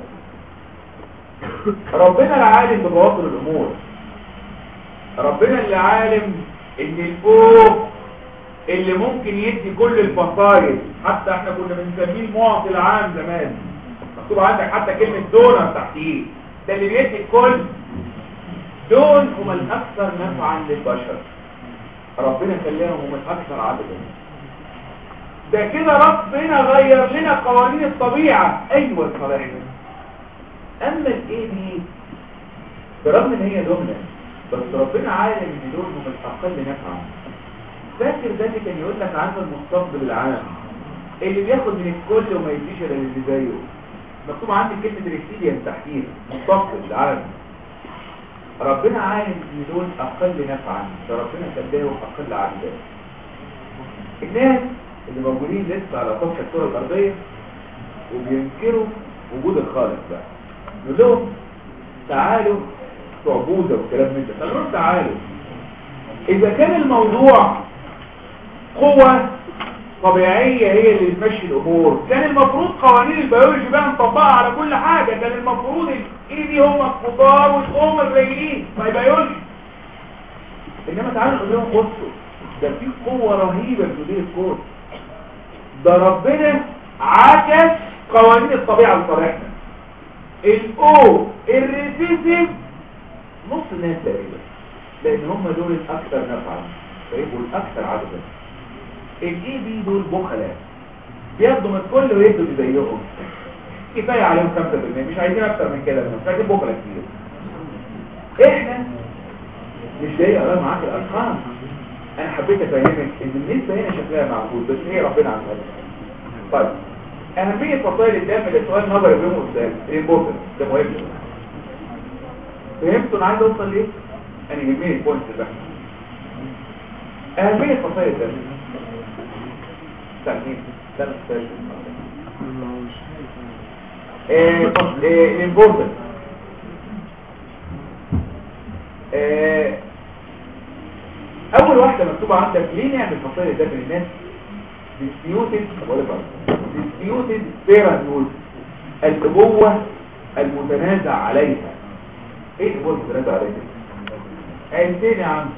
ربنا العالم ببواطن الامور ربنا اللي عالم ان الاو اللي ممكن يدي كل الفصائل حتى احنا كنا بنسميه المعطي العام زمان مكتوب عندك حتى كلمة دونر تحتيه ده اللي بيدي الكل دول هم الاكثر نفعا للبشر ربنا خلاهم هم الاكثر عددا ده كده ربنا غير لنا قوانين الطبيعة ايوه صلاح اما الايه دي برغم ان هي دمنة بس ربنا عالم ان دول هم الاقل نفعا فاكر ده اللي كان يقول لك عنه المستقبل العام اللي بياخد من الكل وما يديش الا اللي زيه مكتوب عندي كلمه الاكسيديان تحتيه مستقبل العام ربنا عالم ان دول اقل نفعا فربنا خلاهم اقل عددا الناس اللي موجودين لسه على سطح الكره الارضيه وبينكروا وجود الخالق بقى نقول لهم تعالوا بتوع بوذا والكلام من ده قالوا لهم تعالوا اذا كان الموضوع قوة طبيعية هي اللي بتمشي الامور كان المفروض قوانين البيولوجي بقى نطبقها على كل حاجة كان المفروض الايه دي هم الكبار والام الرجلين ما بيولوجي انما تعالوا نقول لهم بصوا ده في قوة رهيبة في مدير الكون ده ربنا عكس قوانين الطبيعة لصالحنا الاو الريسيسيف نص الناس تقريبا لان هم دول الاكثر نفعا فيبقوا الاكثر عددا الاي بي دول بخلاء بياخدوا من الكل ويدوا زيهم كفايه عليهم 5% مش عايزين اكتر من كده مش عايزين بخلاء كتير احنا مش جاي اقرا معاك الارقام انا حبيت افهمك ان النسبه هنا شكلها معقول بس هي ربنا عملها طيب اهميه فصائل الدم ده سؤال نظري بيهم قدام ايه بوتر ده مهم فهمتوا انا عايز اوصل ليه انا يهمني البوينت ده اهميه فصائل الدم تمام ده مستشفى ايه ايه الامبورتنت ايه اول واحدة مكتوبة عندك ليه نعمل فصائل ده في الناس disputed disputed parenthood الابوة المتنازع عليها ايه الابوة المتنازع عليها عيلتين يا عم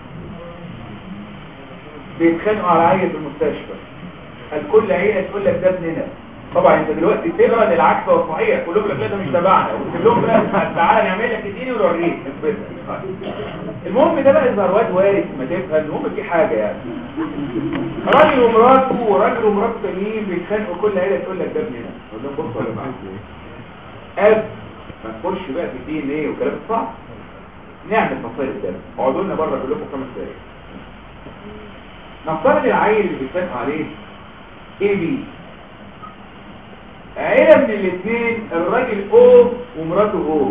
بيتخانقوا على عيل في المستشفى الكل عيلة تقول لك ده ابننا طبعا انت دلوقتي تقرا ان العكس هو صحيح كلهم يقول لك ده مش تبعنا وتقول لهم بقى تعالى نعمل لك اديني ونوريك المهم ده بقى يظهر واد وارث ما تفهم المهم في حاجه يعني راجل ومراته وراجل ومراته تانيين بيتخانقوا كل عيله تقول لك ده ابننا اقول لهم بصوا يا جماعه اب ما نخش بقى في الدي ان ايه وكلام صعب نعمل فصائل الدم اقعدوا لنا بره كلكم خمس دقايق نفترض العيل اللي بيتخانقوا عليه اي بي عيلة من الاثنين الراجل او ومراته او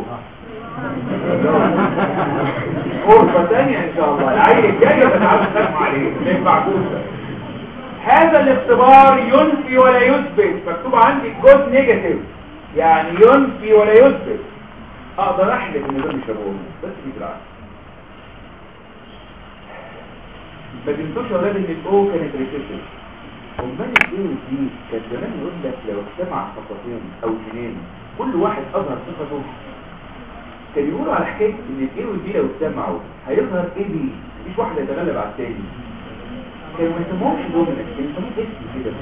غرفة ثانية ان شاء الله العيل الجاي بتعرف تخاف عليه ما ينفعكوش هذا الاختبار ينفي ولا يثبت مكتوب عندي جود نيجاتيف يعني ينفي ولا يثبت اقدر احلف ان دول مش ابوهم بس في بالعكس ما تنسوش يا ولاد ان الاو كانت ريسيسيف امال الايه دي كان زمان يقول لك لو اجتمع صفتين او جنين كل واحد اظهر صفته كان يقولوا على حكايه ان الايه والبي لو اجتمعوا هيظهر ايه دي مفيش واحد يتغلب على الثاني كانوا ما يسموهمش دوميننت كانوا يسموه اسم كده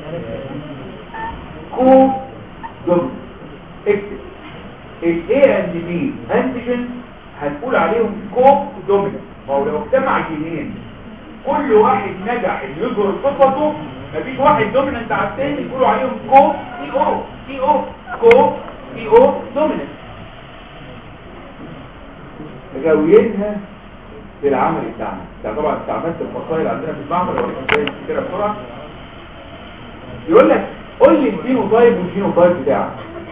كو دوميننت اكتب الاي اند بي انتيجن هنقول عليهم كو دوميننت ما هو لو اجتمع جنين كل واحد نجح انه يظهر صفته مفيش واحد دوميننت على الثاني يقولوا عليهم كو سي او سي او كو سي او دوميننت غاويينها في العمل بتاعنا ده طبعا استعملت الفصائل عندنا في المعمل ولا كده بسرعه يقول لك قول لي الفينوتايب والجينوتايب بتاعك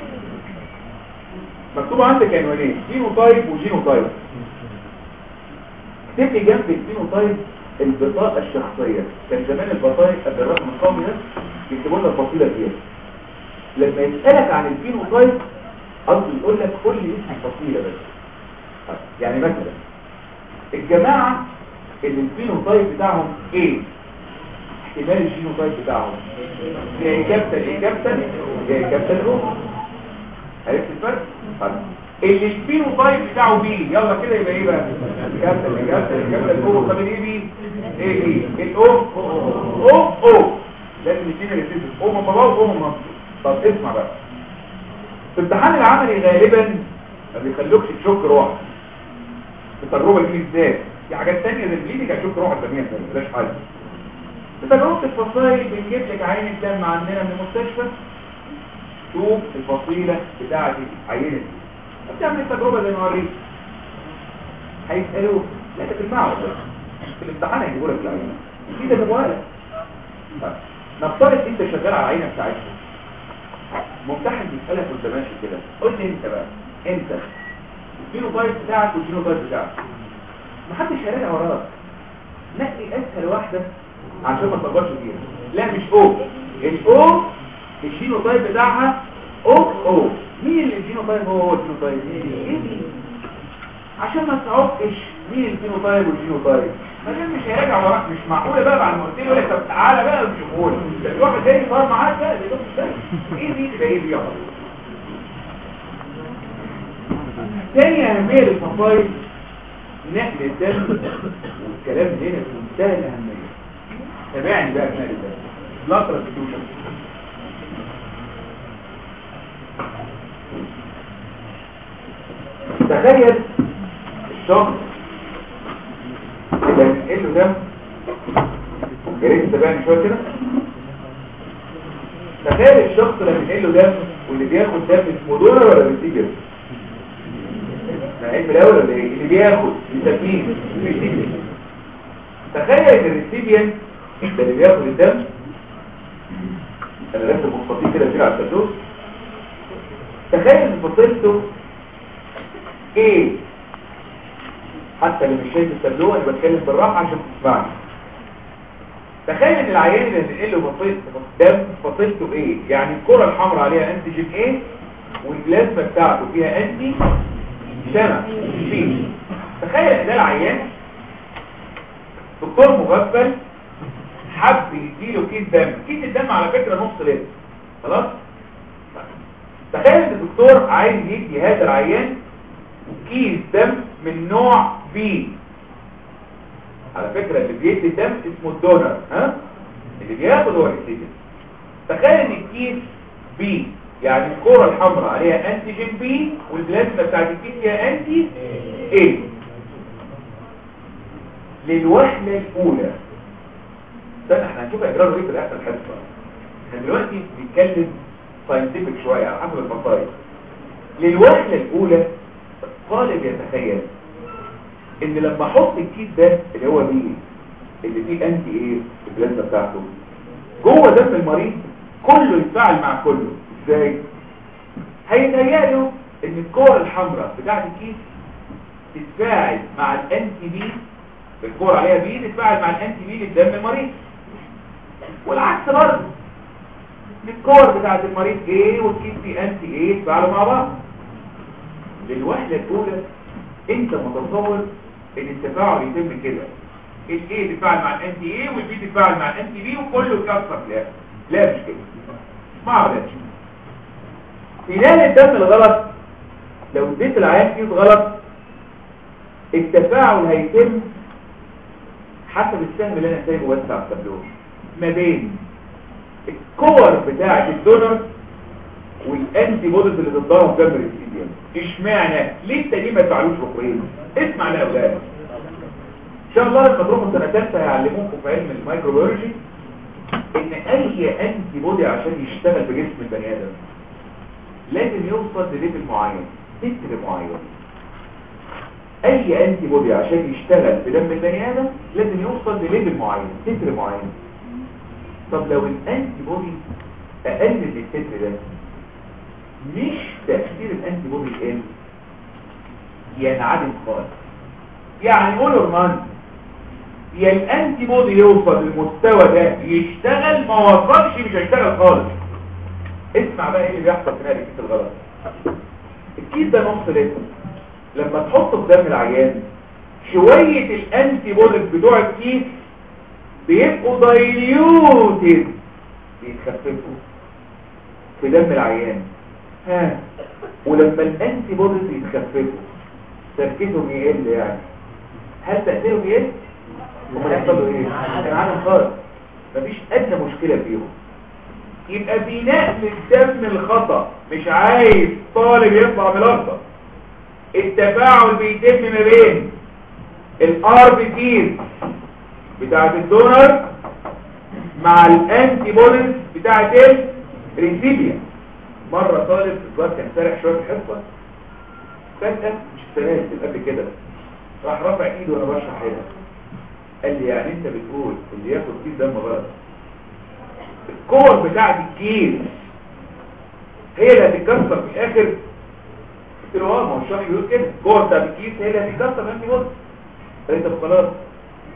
مكتوب عندك عنوانين فينوتايب وجينوتايب اكتب لي جنب الفينوتايب البطاقة الشخصية كان زمان البطاقة قبل الرقم القومي ده يكتبوا لنا الفصيلة دي لما يسألك عن الفينوتايب قصدي يقول لك كل اسم الفصيلة بس يعني مثلا الجماعة اللي الفينوتايب بتاعهم ايه احتمال الجينوتايب بتاعهم يا كابتن يا كابتن يا كابتن رو عرفت الفرق؟ طيب اللي الفينوتايب بتاعه بي يلا كده يبقى ايه بقى كابتن كابتن كابتن او طب ايه بي ايه بي الاو او او لازم الاثنين اللي تنزل او من باباه واو من مامته طب اسمع بقى في الامتحان العملي غالبا ما بيخلوكش تشك روحك التجربه دي بالذات في حاجات ثانيه زي البليدنج هتشك روحك ثانيه بلاش حاجه في تجربه الفصائل بنجيب لك عين الدم عندنا من المستشفى شوف الفصيله بتاعه عينه بتعمل التجربة زي ما وريك هيسألوك لا تسمعوا في الامتحان هيجيبوا لك العينة في ده موالد نفترض انت شغال على العينة بتاعتك ممتحن بيسألك وانت ماشي كده قول لي انت بقى انت الجينوتايب بتاعك والجينوتايب بتاعك محدش هيراجع وراك نقي اسهل واحدة عشان ما تكبرش فيها لا مش او الاو الجينوتايب بتاعها او او مين اللي الجينوتايب هو هو الجينوتايب ايه دي عشان ما تعقش مين الفينوتايب والجينوتايب ما دام مش هيراجع وراك مش معقوله بقى بعد ما قلت له يقول لك طب تعالى بقى وشوفوني ده في واحد تاني صار معاك بقى ده ده ايه دي ده ايه دي يلا تاني اهميه للفصائل نقل الدم والكلام هنا في منتهى الاهميه تابعني بقى في نقل الدم بلاد ترانسفيوجن تخيل الشخص اللي هننقل له دم يا ريت تتابعني شويه كده تخيل الشخص اللي هننقل له دم واللي بياخد دم اسمه دونر ولا بيتيجر علم الاول ولا ايه اللي بياخد بيسميه ريسيبيان تخيل ان الريسيبيان ده اللي بياخد الدم انا رسم مستطيل كده كده على التابلو تخيل ان فصيلته ايه حتى اللي مش شايف التابلو انا بتكلم بالراحه عشان تسمعني تخيل ان العيان اللي هنقل له فصيلته دم فصيلته ايه يعني الكره الحمراء عليها انتيجين ايه والبلازما بتاعته فيها انتي سنة فيه تخيل ان ده العيان دكتور مغفل حب يديله كيس دم كيس الدم على فكرة نص لتر خلاص تخيل ان الدكتور عايز يدي هذا العيان كيس دم من نوع بي على فكرة اللي بيدي الدم اسمه الدونر ها اللي بياخد هو الريسيبيان تخيل ان الكيس بي يعني الكرة الحمراء عليها انتيجين بي والبلازما بتاعت الكيس فيها انتي ايه للوهلة الاولى استنى احنا هنشوف اجرار ايه في الاخر الحصه احنا دلوقتي بنتكلم ساينتفك شويه على حسب المصايب للوهلة الاولى الطالب يتخيل ان لما احط الكيس ده اللي هو بي اللي فيه انتي ايه البلازما بتاعته جوه دم المريض كله يتفاعل مع كله ازاي هيتهيأ له ان الكور الحمراء بتاعت الكيس تتفاعل مع الانتي بي الكور عليها بي تتفاعل مع الانتي بي للدم المريض والعكس برضه الكور بتاعت المريض ايه والكيس فيه انتي ايه يتفاعلوا مع بعض للوهله الاولى انت متصور ان التفاعل يتم كده الايه تتفاعل مع الانتي ايه والبي تتفاعل مع الانتي بي وكله يكسر لا لا مش كده ما عملتش خلال الدم الغلط لو اديت العيان كيس غلط التفاعل هيتم حسب السهم اللي انا سايبه بس على التابلو ما بين الكور بتاعه الدونر والانتي بوديز اللي بتضرب دم الريسيبيان اشمعنى ليه التانيين ما يفعلوش ركوين اسمع يا اولاد ان شاء الله لما تروحوا سنه ثالثه هيعلموكم في علم الميكروبيولوجي ان اي انتي بودي عشان يشتغل في جسم البني ادم لازم يوصل لليفل معين تتر معين اي انتي بودي عشان يشتغل في دم البني ادم لازم يوصل لليفل معين تتر معين طب لو الانتي بودي اقل من التتر ده مش تأثير الانتي بودي يقل ينعدم خالص يعني قولوا رمان يا الانتي بودي يوصل للمستوى ده يشتغل ما وصلش مش هيشتغل خالص اسمع بقى ايه اللي بيحصل في نهاية الكيس الغلط الكيس ده نص لتر لما تحطه في دم العيان شوية الانتي بوديز بتوع الكيس بيبقوا دايليوتد بيتخففوا في دم العيان ها ولما الانتي بوديز يتخففوا تركيزهم يقل يعني هل تأثيرهم يقل؟ هم يحصلوا ايه؟ كان عالم خالص مفيش ادنى مشكلة فيهم يبقى في نقل الدم الخطأ مش عايز طالب يطلع ملخبط التفاعل بيتم ما بين الار بي تيز بتاعت الدونر مع الانتي بوديز بتاعت الريسيبيان مرة طالب الوقت كان سارح شوية في الحصة فجأة مش السنة قبل كده راح رافع ايده وانا بشرح هنا قال لي يعني انت بتقول اللي ياخد كيس دم غلط الكور بتاعت الكيس هي اللي هتتكسر في الاخر قلت له اه ما هو الشرح بيقول كده الكور بتاعت الكيس هي اللي هتتكسر انت بص قال لي طب خلاص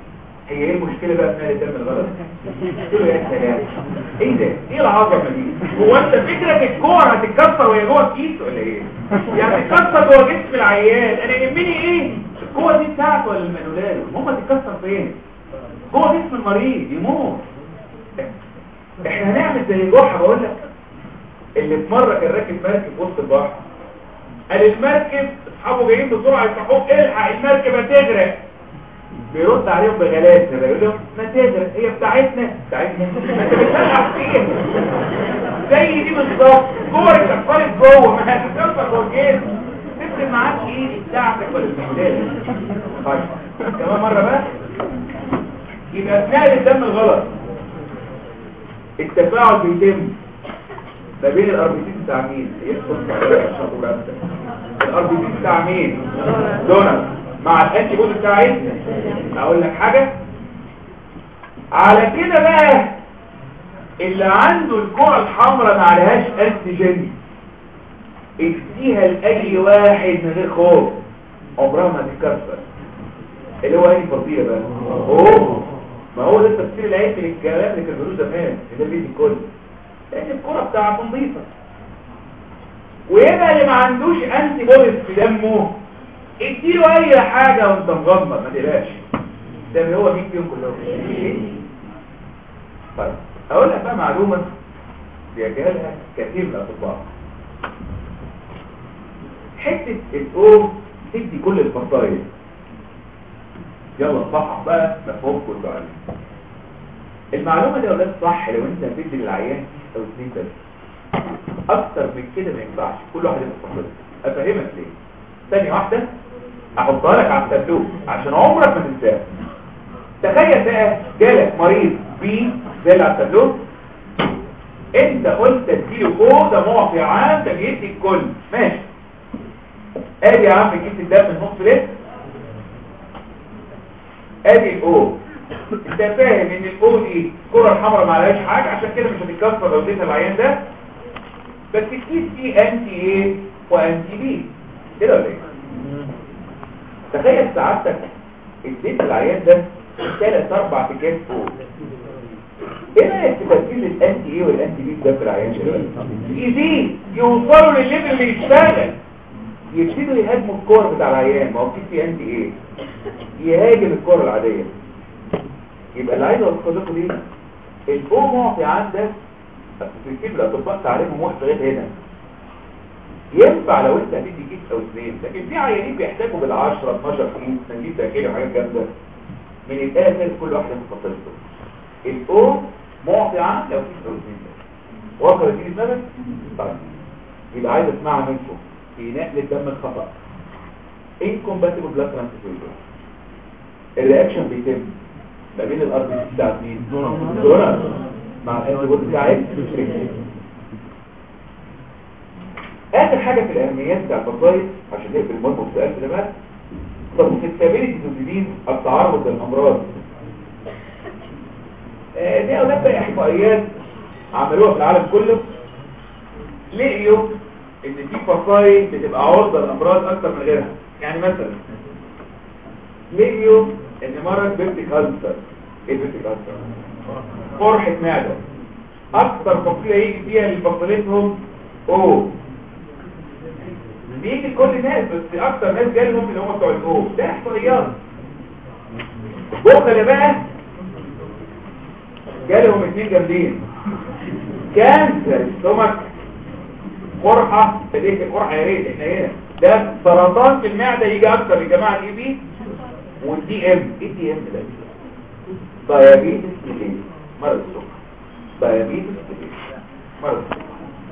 هي ايه المشكله بقى في نقل الدم الغلط قلت له يا سلام ايه ده ايه العظمه دي هو انت فكرك الكور هتتكسر وهي جوه الكيس ولا ايه يعني تتكسر جوه جسم العيان انا يهمني ايه القوه دي بتاعته ولا المانولاري المهم تتكسر فين جوه جسم المريض يموت احنا هنعمل زي جحا بقول لك اللي في مره كان راكب مركب وسط البحر قال المركب اصحابه جايين بسرعه يصحوه الحق المركب هتغرق بيرد عليهم بغلاسه يقول لهم ما تغرق هي بتاعتنا بتاعتنا ما انت بتلعب فيها زي دي بالظبط كورة اتقفلت جوه ما هتتكسر جوه الجسم تفرق معاك ايه بتاعتك ولا المهدال طيب كمان مره بقى يبقى اثناء الدم الغلط التفاعل بيتم ما بين الاربيتين بتاع مين يدخل الاربيتين بتاع مين دونر مع الانتي بودي بتاع ايه اقول لك حاجه على كده بقى اللي عنده الكره الحمراء ما عليهاش انتيجين اديها لاي واحد من غير خوف عمرها ما تتكسر اللي هو اي فضيله بقى اوه ما هو ده التفسير العلمي للكلام اللي كان بيقولوه زمان ده بيدي الكل لان الكره بتاعته نظيفه ويبقى اللي ما عندوش انتي بوديز في دمه اديله اي حاجه وانت مغمض ما تقلقش ده هو مين فيهم كلهم طيب اقول لك بقى معلومه بيجهلها كثير من الاطباء حته الاو تدي كل الفصائل يلا صحح بقى مفهوم كله عليه المعلومه دي اولاد صح لو انت هتدي للعيان او اثنين بس اكتر من كده ما ينفعش كل واحد يبقى فصيل افهمك ليه ثانيه واحده احطها لك على التابلو عشان عمرك ما تنساها تخيل بقى جالك مريض بي زي اللي على التابلو انت قلت تديله او ده معطي عام ده بيدي الكل ماشي ادي يا عم كيس الدم من نص لتر ادي الاو انت فاهم ان الاو دي الكره الحمراء ما عليهاش حاجه عشان كده مش هتتكسر لو اديتها العيان ده بس الكيس فيه انتي ايه وانتي بي كده ولا ايه تخيل سعادتك اديت العيان ده ثلاث اربع اكياس فوق ايه رايك في تركيز الانتي ايه والانتي بي ده في العيان دلوقتي يزيد يوصلوا للليفل اللي يشتغل يبتدوا يهاجموا الكور بتاع العيان ما هو في في انتي ايه يهاجم الكور العاديه يبقى اللي عايز اوصل لكم دي الاو معطي عندك في الاطباء تعليمهم واحد لغايه هنا ينفع لو انت هتدي كيس او اثنين لكن في عيانين بيحتاجوا بال10 12 كيس تنجيب تاكيل وحاجات جامده من الاخر كل واحده مفصلته الاو معطي عن لو كيس او اثنين وصل دي دماغك طيب يبقى عايز اسمعها منكم في نقل الدم الخطا incompatible blood transfusion الرياكشن بيتم ما بين الار بي سي بتاعت مين دونر مع الانتيبودي بتاعت اخر حاجه في الاهميات بتاع الفصائل عشان نقفل المهم السؤال ده بقى سستابيليتي تدين التعرض للامراض آه دي اولاد بقى احصائيات عملوها في العالم كله لقيوا ان في فصائل بتبقى عرضه للامراض اكتر من غيرها يعني مثلا لقيوا ان مرض بيبتي كانسر ايه بيبتي كانسر قرحه معده اكتر فصيله يجي فيها اللي فصيلتهم او بيجي كل الناس بس اكتر ناس جالهم اللي هم بتوع الاو ده احصائيات بكره بقى جالهم اثنين جامدين كانسر ستومك قرحه فديك قرحه يا ريت احنا هنا ده سرطان في المعده يجي اكتر يا جماعه الاي بي والدي ام ايه دي ام ده دايابيتس ميليتس مرض السكر دايابيتس ميليتس مرض السكر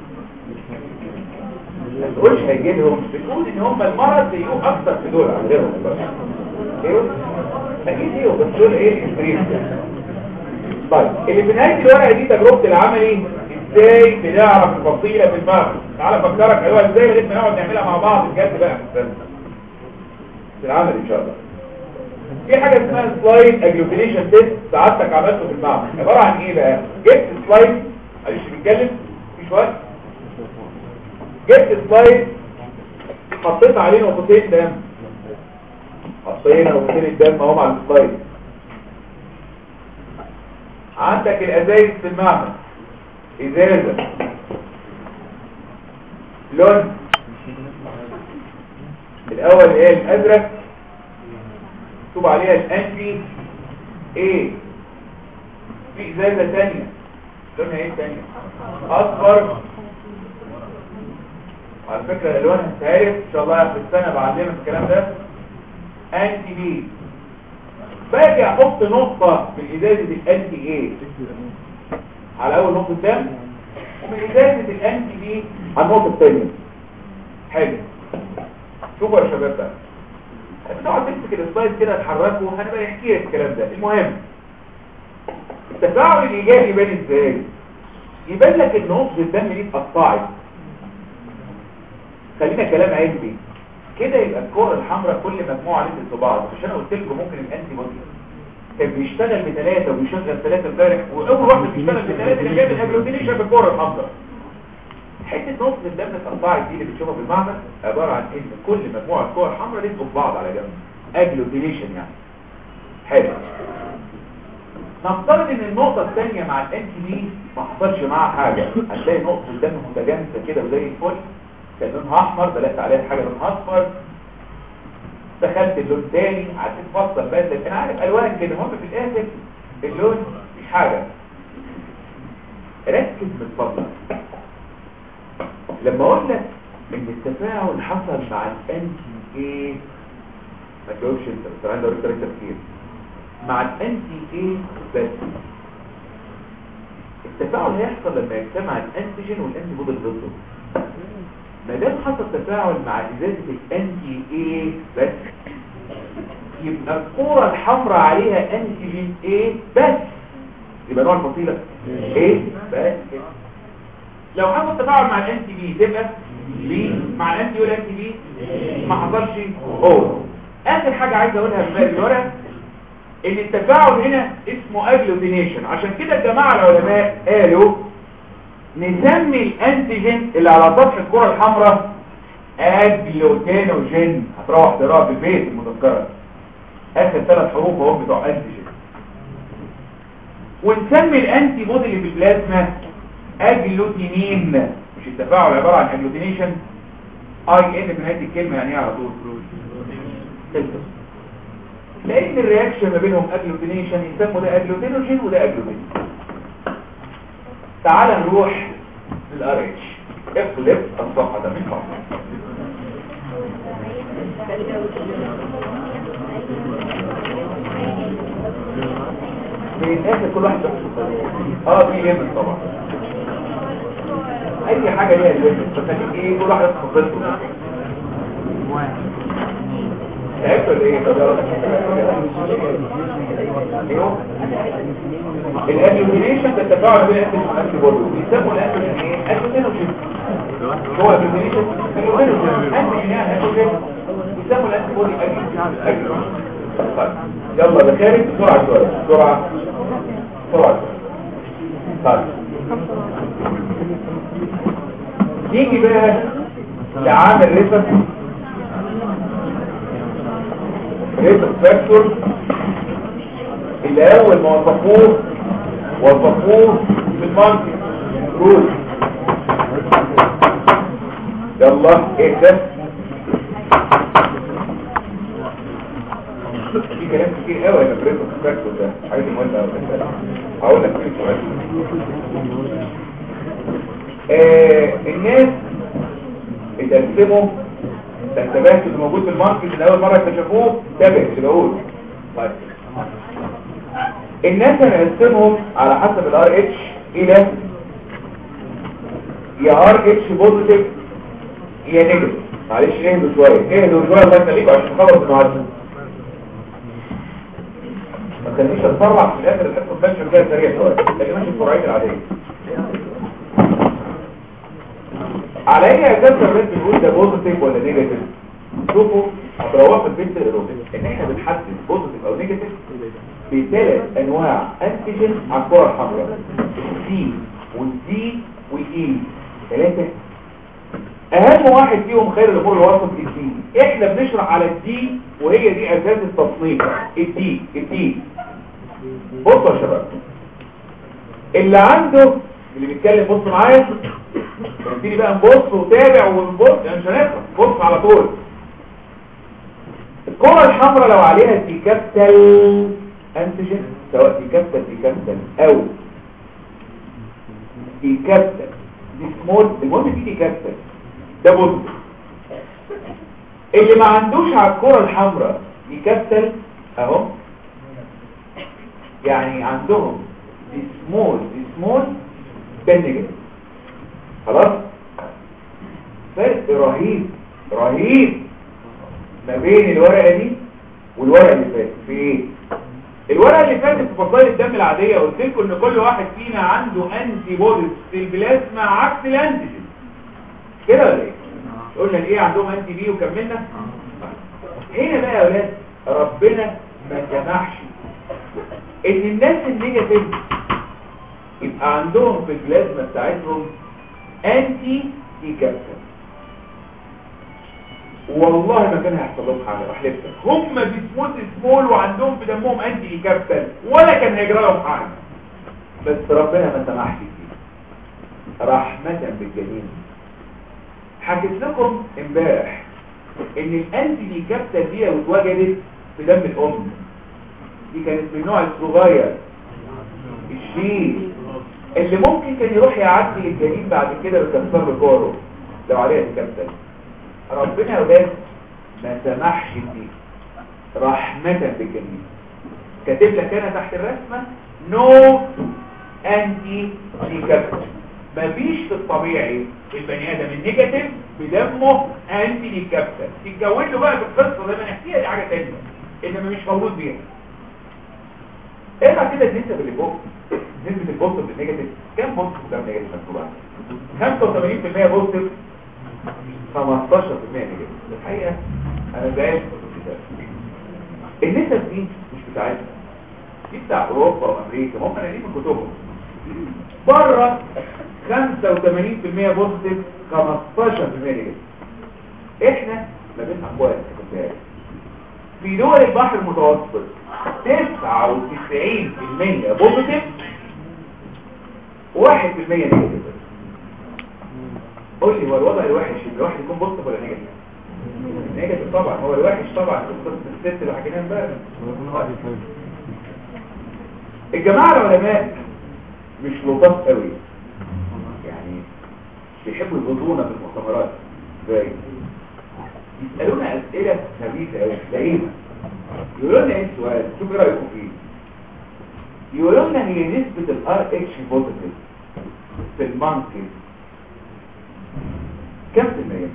ما تقولش هيجي لهم بتقول ان هم المرض بيجوا اكتر في دول عن غيرهم ايوه اكيد ايوه بس دول ايه الكريم طيب اللي في نهايه الورقه دي تجربه العملي ازاي بنعرف الفصيله في المغز تعالى افكرك ايوه ازاي لغايه ما نقعد نعملها مع بعض بجد بقى في العمل ان شاء الله في حاجه اسمها سلايد اجلوبيليشن تيست سعادتك عملته في المعمل عباره عن ايه بقى جبت سلايد معلش بنتكلم في شويه جبت سلايد حطيت عليه نقطتين دم حطينا نقطتين الدم اهو على السلايد عندك الازايز في المعمل ازازه لون الاول ايه الازرق مكتوب عليها الانتي ايه في ازازه ثانيه لونها ايه ثانيه اصفر على فكره الالوان هتعرف ان شاء الله في السنه بعلمك الكلام ده انتي بي باجي احط نقطه من ازازه الانتي ايه على اول نقطه دم ومن ازازه الانتي بي على النقطه الثانيه حلو شوفوا يا شباب بقى بتقعد تمسك السلايد كده تحركه هنبقى نحكي لك الكلام ده المهم التفاعل الايجابي يبان ازاي يبان لك ان نقطه الدم دي اتقطعت خلينا كلام علمي كده يبقى الكور الحمراء كل مجموعه ليست في بعض عشان انا قلت لكم ممكن الانتي بودي كان بيشتغل بثلاثه وبيشغل ثلاثه امبارح واول واحده بيشتغل بثلاثه اللي جاب الاجلوتينيشن بالكور الحمراء حته نقطه الدم اتقطعت دي اللي بتشوفها في المعمل عباره عن ان كل مجموعه كور حمراء ليست في بعض على جنب اجلوتينيشن يعني حلو نفترض ان النقطة الثانية مع الانتي دي ما حصلش معاها حاجة هتلاقي نقطة الدم متجانسة كده وزي الفل كان لونها احمر دلقت عليها حاجة لونها اصفر دخلت اللون تاني هتتفصل بس لكن انا عارف الوان كده هم في الاخر اللون مش حاجة ركز من فضلك لما اقول لك ان التفاعل حصل مع الانتي ايه ما تجاوبش انت بس انا عندي اوريك طريقه تفكير مع الانتي ايه بس التفاعل هيحصل لما يجتمع الانتيجين والانتي بودي ضده ما دام حصل تفاعل مع ازازه الانتي ايه بس يبقى الكوره الحمراء عليها انتيجين ايه بس يبقى نوع الفصيله ايه بس لو حصل تفاعل مع الانتي بي تبقى بي مع الانتي والانتي بي ما حصلش او اخر حاجه عايز اقولها في الورقه ان التفاعل هنا اسمه اجلوتينيشن عشان كده الجماعه العلماء قالوا نسمي الانتيجين اللي على سطح الكره الحمراء اجلوتينوجين هتروح تقراها في البيت المذكره اخر ثلاث حروف اهم بتوع انتيجين ونسمي الانتي بودي اللي في البلازما اجلوتينين مش التفاعل عباره عن اجلوتينيشن اي ان في نهايه الكلمه يعني ايه على طول تلتس لان الرياكشن ما بينهم اجلوتينيشن يسموا ده اجلوتينوجين وده اجلوتين تعال نروح للار اتش اقلب الصفحه ده من فضلك في الاخر كل واحد اه في ليمت طبعا اي حاجه ليها ليمت فخليك ايه كل واحد ياخد فضلته تعبت ولا ايه طب الانيومينيشن تتفاعل بين الانتيجين والانتي بودي بيسموا الانتيجين ايه انتيجين هو الانيومينيشن انيومينيشن انتيجين يعني انتيجين بيسموا الانتي بودي انتيجين طيب يلا ده خارج بسرعه شويه بسرعه بسرعه طيب نيجي بقى لعامل ريسك ريسك فاكتور اللي اول ما وصفوه وصفوه في الماركت روت يلا اهدى في كلام كتير قوي انا بريسك فاكتور ده حاجه مهمه قوي هقول لك فيه سؤال آه الناس اتقسموا انتبهت اللي موجود في الماركت اللي اول مره اكتشفوه تابع اللي بقول طيب الناس هنقسمهم على حسب الار اتش الى يا ار اتش بوزيتيف يا نيجاتيف معلش اهدوا شويه اهدوا شويه الله يخليكم عشان نخلص النهارده ما تخلينيش اتسرع في الاخر الحصه الثانيه كده سريع شويه لكن ماشي بسرعتي العاديه على اي اساس الرد بنقول ده بوزيتيف ولا نيجاتيف شوفوا هتروحوا في البيت تقروا ان احنا بنحدد بوزيتيف او نيجاتيف بثلاث انواع انتيجين على الكره الحمراء السي والدي والاي ثلاثه اهم واحد فيهم خير الامور الوسط الدي احنا بنشرح على الدي وهي دي اساس التصنيف الدي الدي بصوا يا شباب اللي عنده اللي بيتكلم بص معايا نبتدي بقى نبص وتابع ونبص يعني مش هنخلص بص على طول الكرة الحمراء لو عليها دي كابتل انتيجين سواء دي كابتل دي كابتل او دي كابتل دي سمول المهم دي دي كابتل ده بص اللي ما عندوش على الكرة الحمراء دي كابتل اهو يعني عندهم دي سمول دي سمول ده نيجاتيف خلاص فرق رهيب رهيب ما بين الورقة دي والورقة اللي فاتت في ايه الورقة اللي فاتت في فصائل الدم العادية قلت لكم ان كل واحد فينا عنده انتي بوديز في البلازما عكس الانتيجين كده ولا ايه قلنا ايه عندهم انتي بي وكملنا هنا بقى يا ولاد ربنا ما سمحش ان الناس النيجاتيف يبقى عندهم في البلازما بتاعتهم انتي ديكابتن والله ما كان هيحصل لهم حاجه راح لك هم بيسموت سمول وعندهم في دمهم انتي ديكابتن ولا كان هيجرى لهم حاجه بس ربنا ما سمحش فيه رحمه بالجميع حكيت لكم امبارح ان الانتي ديكابتن دي لو اتوجدت في دم الام دي كانت من النوع الصغير الشديد اللي ممكن كان يروح يعدي الجنين بعد كده ويكسر له كوره لو عليها ديكابتن ربنا ولاد ما سمحش دي رحمة بالجميع كاتب لك انا تحت الرسمة نو انتي ديكابتن مفيش في الطبيعي البني ادم النيجاتيف بدمه انتي ديكابتن تتكون له بقى في القصه زي ما نحكيها دي حاجه ثانيه انما مش موجود بيها ارجع كده النسب اللي فوق نسبه البوزيتيف بالنيجاتيف كام بوزيتيف ده نيجاتيف مكتوب 85% بوزيتيف 15% نيجاتيف الحقيقه انا بعيد النسب دي مش بتاعتنا دي بتاع اوروبا وامريكا ممكن اجيب من كتبهم بره 85% بوزيتيف 15% نيجاتيف احنا ما بين اقوال في دول البحر المتوسط 99% بوزيتيف 1% نيجاتيف قول لي هو الوضع الوحش ان الواحد يكون بوزيتيف ولا نيجاتيف نيجاتيف طبعا هو الوحش طبعا قصه الست اللي حكيناها امبارح الجماعه العلماء مش لطاف قوي يعني بيحبوا يغضونا في المؤتمرات ازاي يسالونا اسئله خبيثه قوي لئيمه يقولوا لنا ايه السؤال شوف ايه رايكم فيه يقولوا لنا هي نسبه الار اتش بوزيتيف في المانكي كم في المية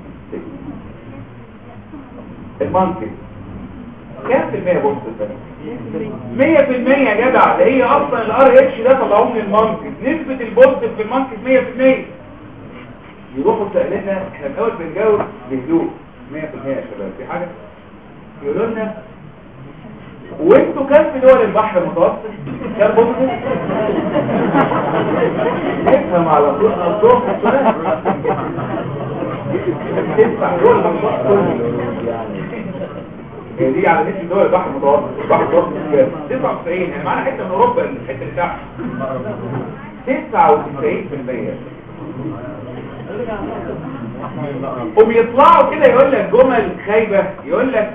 المانكي كم في المية بوزيتيف مية في المية يا جدع ده هي اصلا الار اتش ده طلعوه من المانكي نسبة البوزيتيف في المانكي مية في المية يروحوا سألنا احنا الاول بنجاوب بهدوء 100% يا شباب في حاجة يقولوا لنا وانتوا كام في دول البحر المتوسط كام بوزيتيف افهم على طول الصوت تدفع دول هي دي على نسبة دول البحر المتوسط البحر المتوسط كام 99 يعني معانا حتة من اوروبا الحتة اللي تحت 99% وبيطلعوا كده يقول لك جمل خايبة يقول لك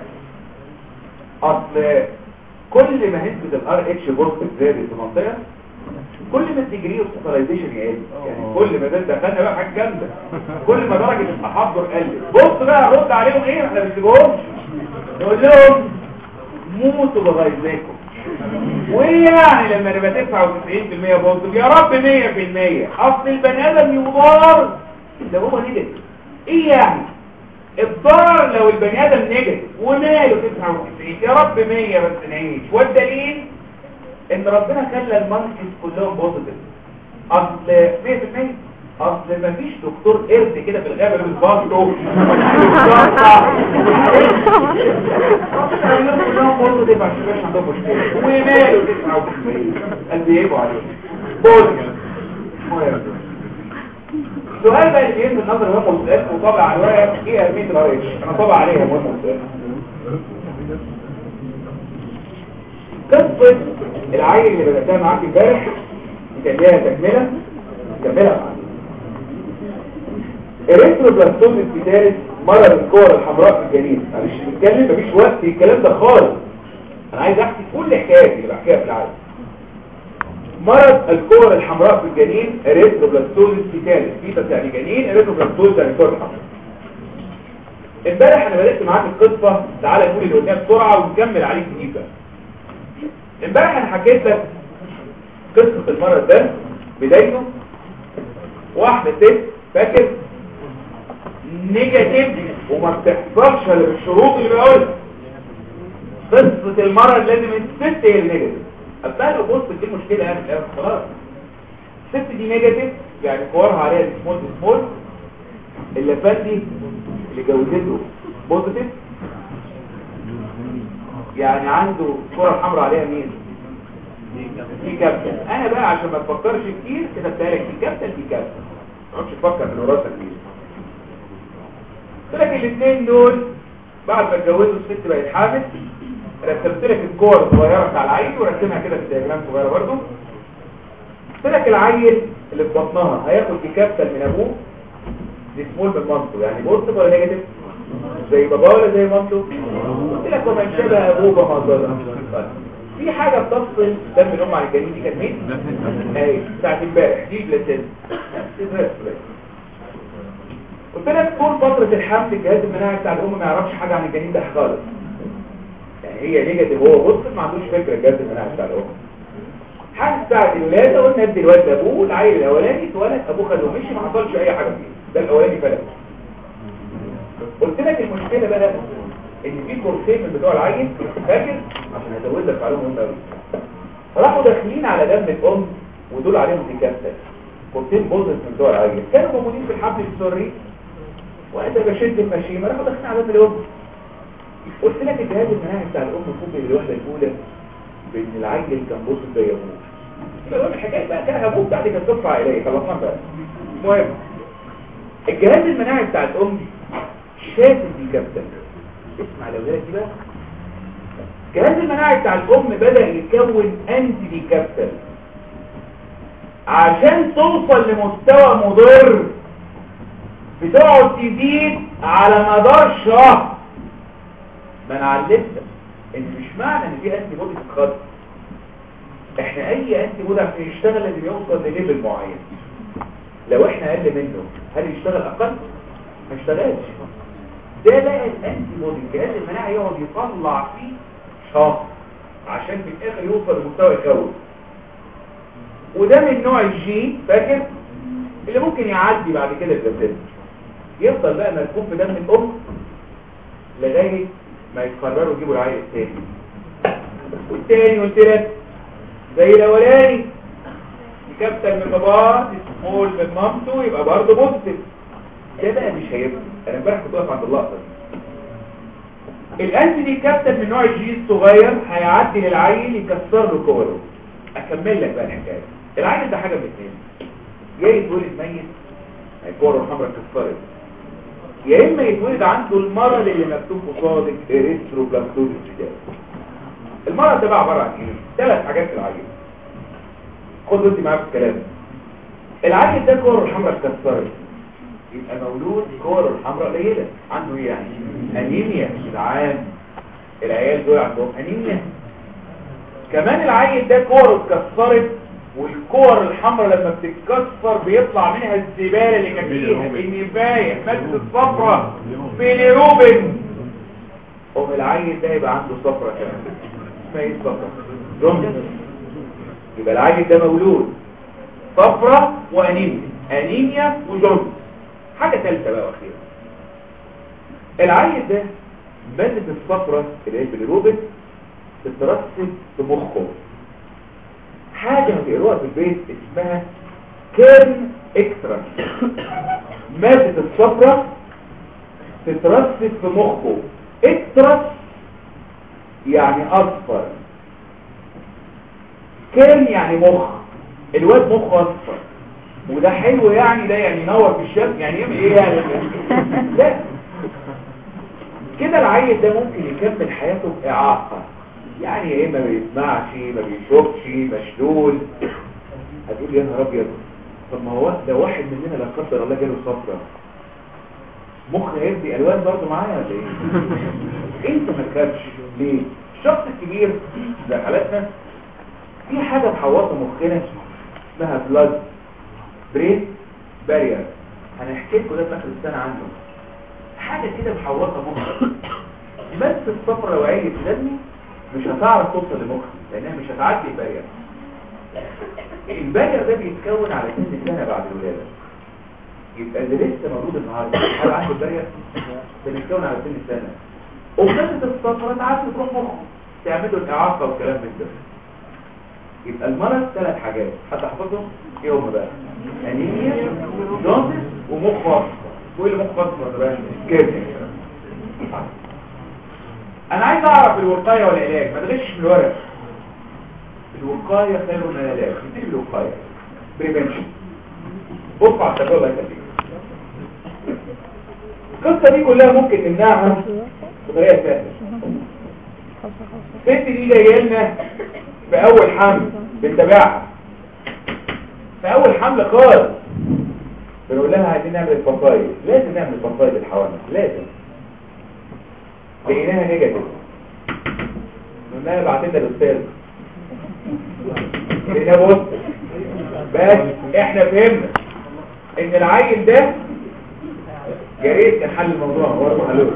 اصل كل ما نسبة الار اتش بوزيتيف زادت في منطقة كل ما الديجري اوف يقل يعني كل ما ده دخلنا بقى حاجه جامده كل ما درجه التحضر قلت بص بقى رد عليهم ايه احنا مش بنقولش نقول لهم موتوا بغيظكم وايه يعني لما نبقى 99% بوزيتيف يا رب 100% اصل البني ادم يضار ده هو نيجاتيف ايه يعني الضرر لو البني ادم نيجاتيف وماله 99 يا رب 100 بس نعيش والدليل ان ربنا خلى الماركت كلهم بوزيتيف اصل 100% اصل ما فيش دكتور قرد كده في الغابه اللي بيتبطوا كلهم بوزيتيف عشان مش عندهم مشكله وماله 99 قال بيجوا عليه بوزيتيف السؤال بقى اللي يهم النظر مهم والسؤال وطابع على الورق ايه اهميه الار اتش انا طابع عليها مهم والسؤال قصة العيل اللي بدأتها معاك امبارح كان ليها تكمله تكمله معانا الريتروبلاستوم الثالث مرض الكور الحمراء في الجنين انا مش بتكلم مفيش وقت الكلام ده خالص انا عايز احكي كل حكاياتي اللي بحكيها في العالم مرض الكور الحمراء في الجنين اريثروبلاستوز الثالث فيتس يعني جنين اريثروبلاستوز يعني كور حمراء امبارح انا بدات معاك القصه تعالى نقول اللي قلناها بسرعه ونكمل عليك دقيقه امبارح انا حكيت لك قصه المرض ده بدايته واحده ست فاكر نيجاتيف وما بتحصلش الا بالشروط اللي بقولها قصه المرض لازم الست هي النيجاتيف اصلا لو بص دي مشكله يعني في الآخر خلاص الست دي نيجاتيف يعني كورها عليها سمول سمول اللي فات دي اللي جوزته بوزيتيف يعني عنده كرة حمراء عليها مين دي كابتن انا بقى عشان ما تفكرش كتير كتبتها لك دي كابتن دي كابتن ما تقعدش تفكر في الوراثه كتير قلت لك الاثنين دول بعد ما اتجوزوا الست بقت حامل رسمت لك الكور الصغيره بتاع العيل ورسمها كده في دياجرام صغيره برضه قلت لك العيل اللي في بطنها هياخد دي كابتن من ابوه دي سمول من مامته يعني بوزيتيف ولا نيجاتيف زي بابا ولا زي مامته قلت لك ومن شبه ابوه بمنظره في حاجه بتفصل دم الام عن الجنين دي كانت مين؟ اهي بتاعت امبارح دي بلاسينتا قلت لك طول فتره الحمل الجهاز المناعي بتاع الام ما يعرفش حاجه عن الجنين ده خالص يعني هي نيجاتيف هو بوزيتيف ما عندوش فكره الجهاز المناعي بتاع الام حاجه بتاعت الولاده قلنا ادي الواد لابوه العيل الاولاني اتولد ابوه خده ومشي ما حصلش اي حاجه فيه ده الاولاني فلت قلت لك المشكله بقى ان في كورسين من بتوع العيل فاكر عشان ازود لك معلومه مهمه قوي راحوا داخلين على دم الام ودول عليهم ديكاستر كورسين بوزيتيف من بتوع العيل كانوا موجودين في الحبل السري وانا بشد المشيمه راحوا داخلين على دم الام قلت لك الجهاز المناعي بتاع الام فوق الوحده الاولى بان العيل كان بوزيتيف زي ابوه يبقى الحكايه بقى كان ابوه بعد كده صفه عائليه خلصنا بقى المهم الجهاز المناعي بتاع الام شاف الديكابتن اسمع الاولاد دي بقى الجهاز المناعي بتاع الام بدا يكون انتي ديكابتن عشان توصل لمستوى مضر بتقعد تزيد على مدار شهر ما انا علمتك ان مش معنى ان في انتي بودي تتخطط احنا اي انتي بودي عشان يشتغل لازم يوصل لليفل معين لو احنا اقل منه هل يشتغل اقل ما يشتغلش ده بقى الانتي بودي الجهاز المناعي يقعد يطلع فيه شهر عشان في الاخر يوصل لمستوى يكون وده من نوع الجي فاكر اللي ممكن يعدي بعد كده الجسد يفضل بقى مركوب في دم الام لغايه ما يقرروا يجيبوا العيل الثاني والتاني قلت لك زي الاولاني كابتن من باباه سمول من مامته يبقى برضه بوزيتيف ده بقى مش هيبقى انا امبارح كنت واقف عند اللقطه دي الانتي دي كابتن من نوع الجي الصغير هيعدي للعيل يكسر له كوره اكمل لك بقى الحكايه العيل ده حاجه من اثنين يا يتولد ميت الكوره الحمراء اتكسرت يا اما يتولد عنده المرض اللي مكتوب قصادك اريثروبلاستوز المرض ده بقى عباره عن ايه ثلاث حاجات في العيل خد انت معاك الكلام العيل ده كوره الحمراء اتكسرت يبقى مولود كوره الحمراء قليله عنده ايه يعني انيميا جدعان العيال دول عندهم انيميا كمان العيل ده كوره اتكسرت والكور الحمراء لما بتتكسر بيطلع منها الزباله اللي كانت فيها النفايه ماده الصفرة بيليروبين قوم العيل ده يبقى عنده صفرة كمان اسمها ايه الصفرة جونز يبقى العيل ده مولود صفرة وانيميا انيميا وجونز حاجة ثالثة بقى واخيرا العيل ده مادة الصفرة اللي هي البيليروبين تترسب في مخه حاجة هتقروها في البيت اسمها كيرن اكسترا مادة الصفرة تترسب في مخه اكسترا يعني اصفر كيرن يعني مخ الواد مخه اصفر وده حلو يعني ده يعني ينور في الشمس يعني يعمل ايه يعني لا كده العيل ده ممكن يكمل حياته بإعاقة يعني ايه ما بيسمعش ما بيشوفش مشلول هتقول يا نهار ابيض طب ما هو ده واحد مننا لا قدر الله جاله صفرة مخ هيدي الوان برضه معايا ولا ايه انت ما تخافش ليه الشخص الكبير زي حالتنا في حاجه محوطه مخنا اسمها بلاد برين بارير هنحكي لكم ده في اخر السنه عنه حاجه كده محوطه مخك بس الصفرة لو عيلت دمي مش هتعرف توصل لمخي لانها مش هتعدي البارير البارير ده بيتكون على سن سنه بعد الولاده يبقى اللي لسه موجود النهارده هل عنده بارير بنتكون على سن سنه وخدت الصفرة تعدي تروح مخه تعملوا الاعاقه والكلام من ده يبقى المرض ثلاث حاجات حد حفظهم ايه هم بقى انيميا جوندس ومخ اصفر وايه اللي مخ اصفر ده بقى كده انا عايز اعرف الوقايه والعلاج ما تغشش في الورق الوقايه خير من العلاج نبتدي بالوقايه بريفنشن بص على التجربه الله يخليك القصه دي كلها ممكن نمنعها بطريقه سهله الست دي جايه لنا في اول حمل بنتابعها في اول حمل خالص بنقول لها عايزين نعمل الفصائل لازم نعمل فصائل الحوامل لازم لقيناها نيجاتيف قلنا بعتنا الاستاذ لقيناها بص بس احنا فهمنا ان العيل ده يا ريت كان حل الموضوع برضه حلوه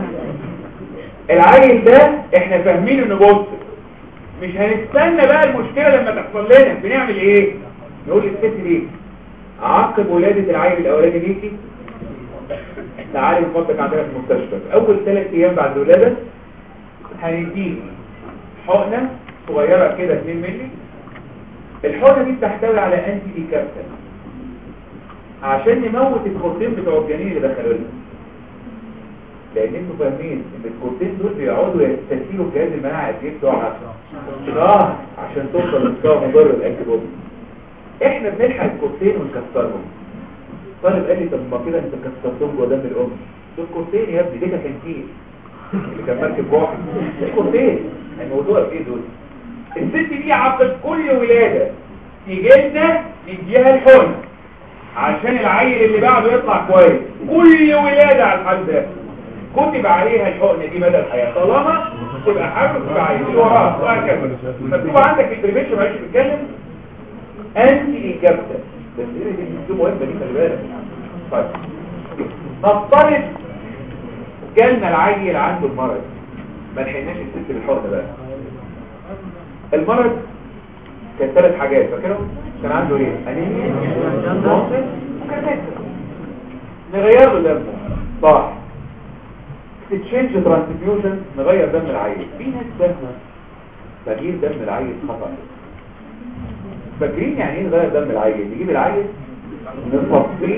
العيل ده احنا فاهمين انه بص مش هنستنى بقى المشكله لما تحصل لنا بنعمل ايه نقول للست دي عقب ولاده العيل الاولاني ليكي تعالي نفضلك عندنا في المستشفى في اول ثلاث ايام بعد الولاده هنديك حقنه صغيره كده 2 مللي الحقنه دي بتحتوي على انتي دي كابسول عشان نموت الكورتين بتوع الجنين اللي دخلوا لنا لان انتوا فاهمين ان الكورتين دول بيقعدوا يستسيلوا جهاز المناعه قد ايه بتوعها شهر عشان توصل لمستوى مضر الانتي بودي احنا بنلحق الكورتين ونكسرهم طالب قال لي طب ما كده انت كسرتهم جوه دم الام دول كورتين يا ابني دي كانتين اللي كان مركب واحد دي كورتين الموضوع في ايه دول الست دي عقب كل ولاده تيجي لنا نديها الحقنه عشان العيل اللي بعده يطلع كويس كل ولاده على الحال ده كتب عليها الحقنه دي مدى الحياه طالما تبقى حامل تبقى عايز اللي وراها وهكذا مكتوب عندك في البريفيشن معلش بتكلم انتي اجابتك بس ايه دي دي مهمه دي خلي بالك طيب نفترض جالنا العيل عنده المرض ما لحقناش الست بالحقنه بقى المرض كان ثلاث حاجات فاكرهم كان عنده ايه انيميا نقص وكرنات نغير له دمه صح تشينج ترانسفيوجن نغير دم العيل في ناس فاهمه تغيير دم العيل خطأ فاكرين يعني ايه نغير دم العيل نجيب العيل نصفيه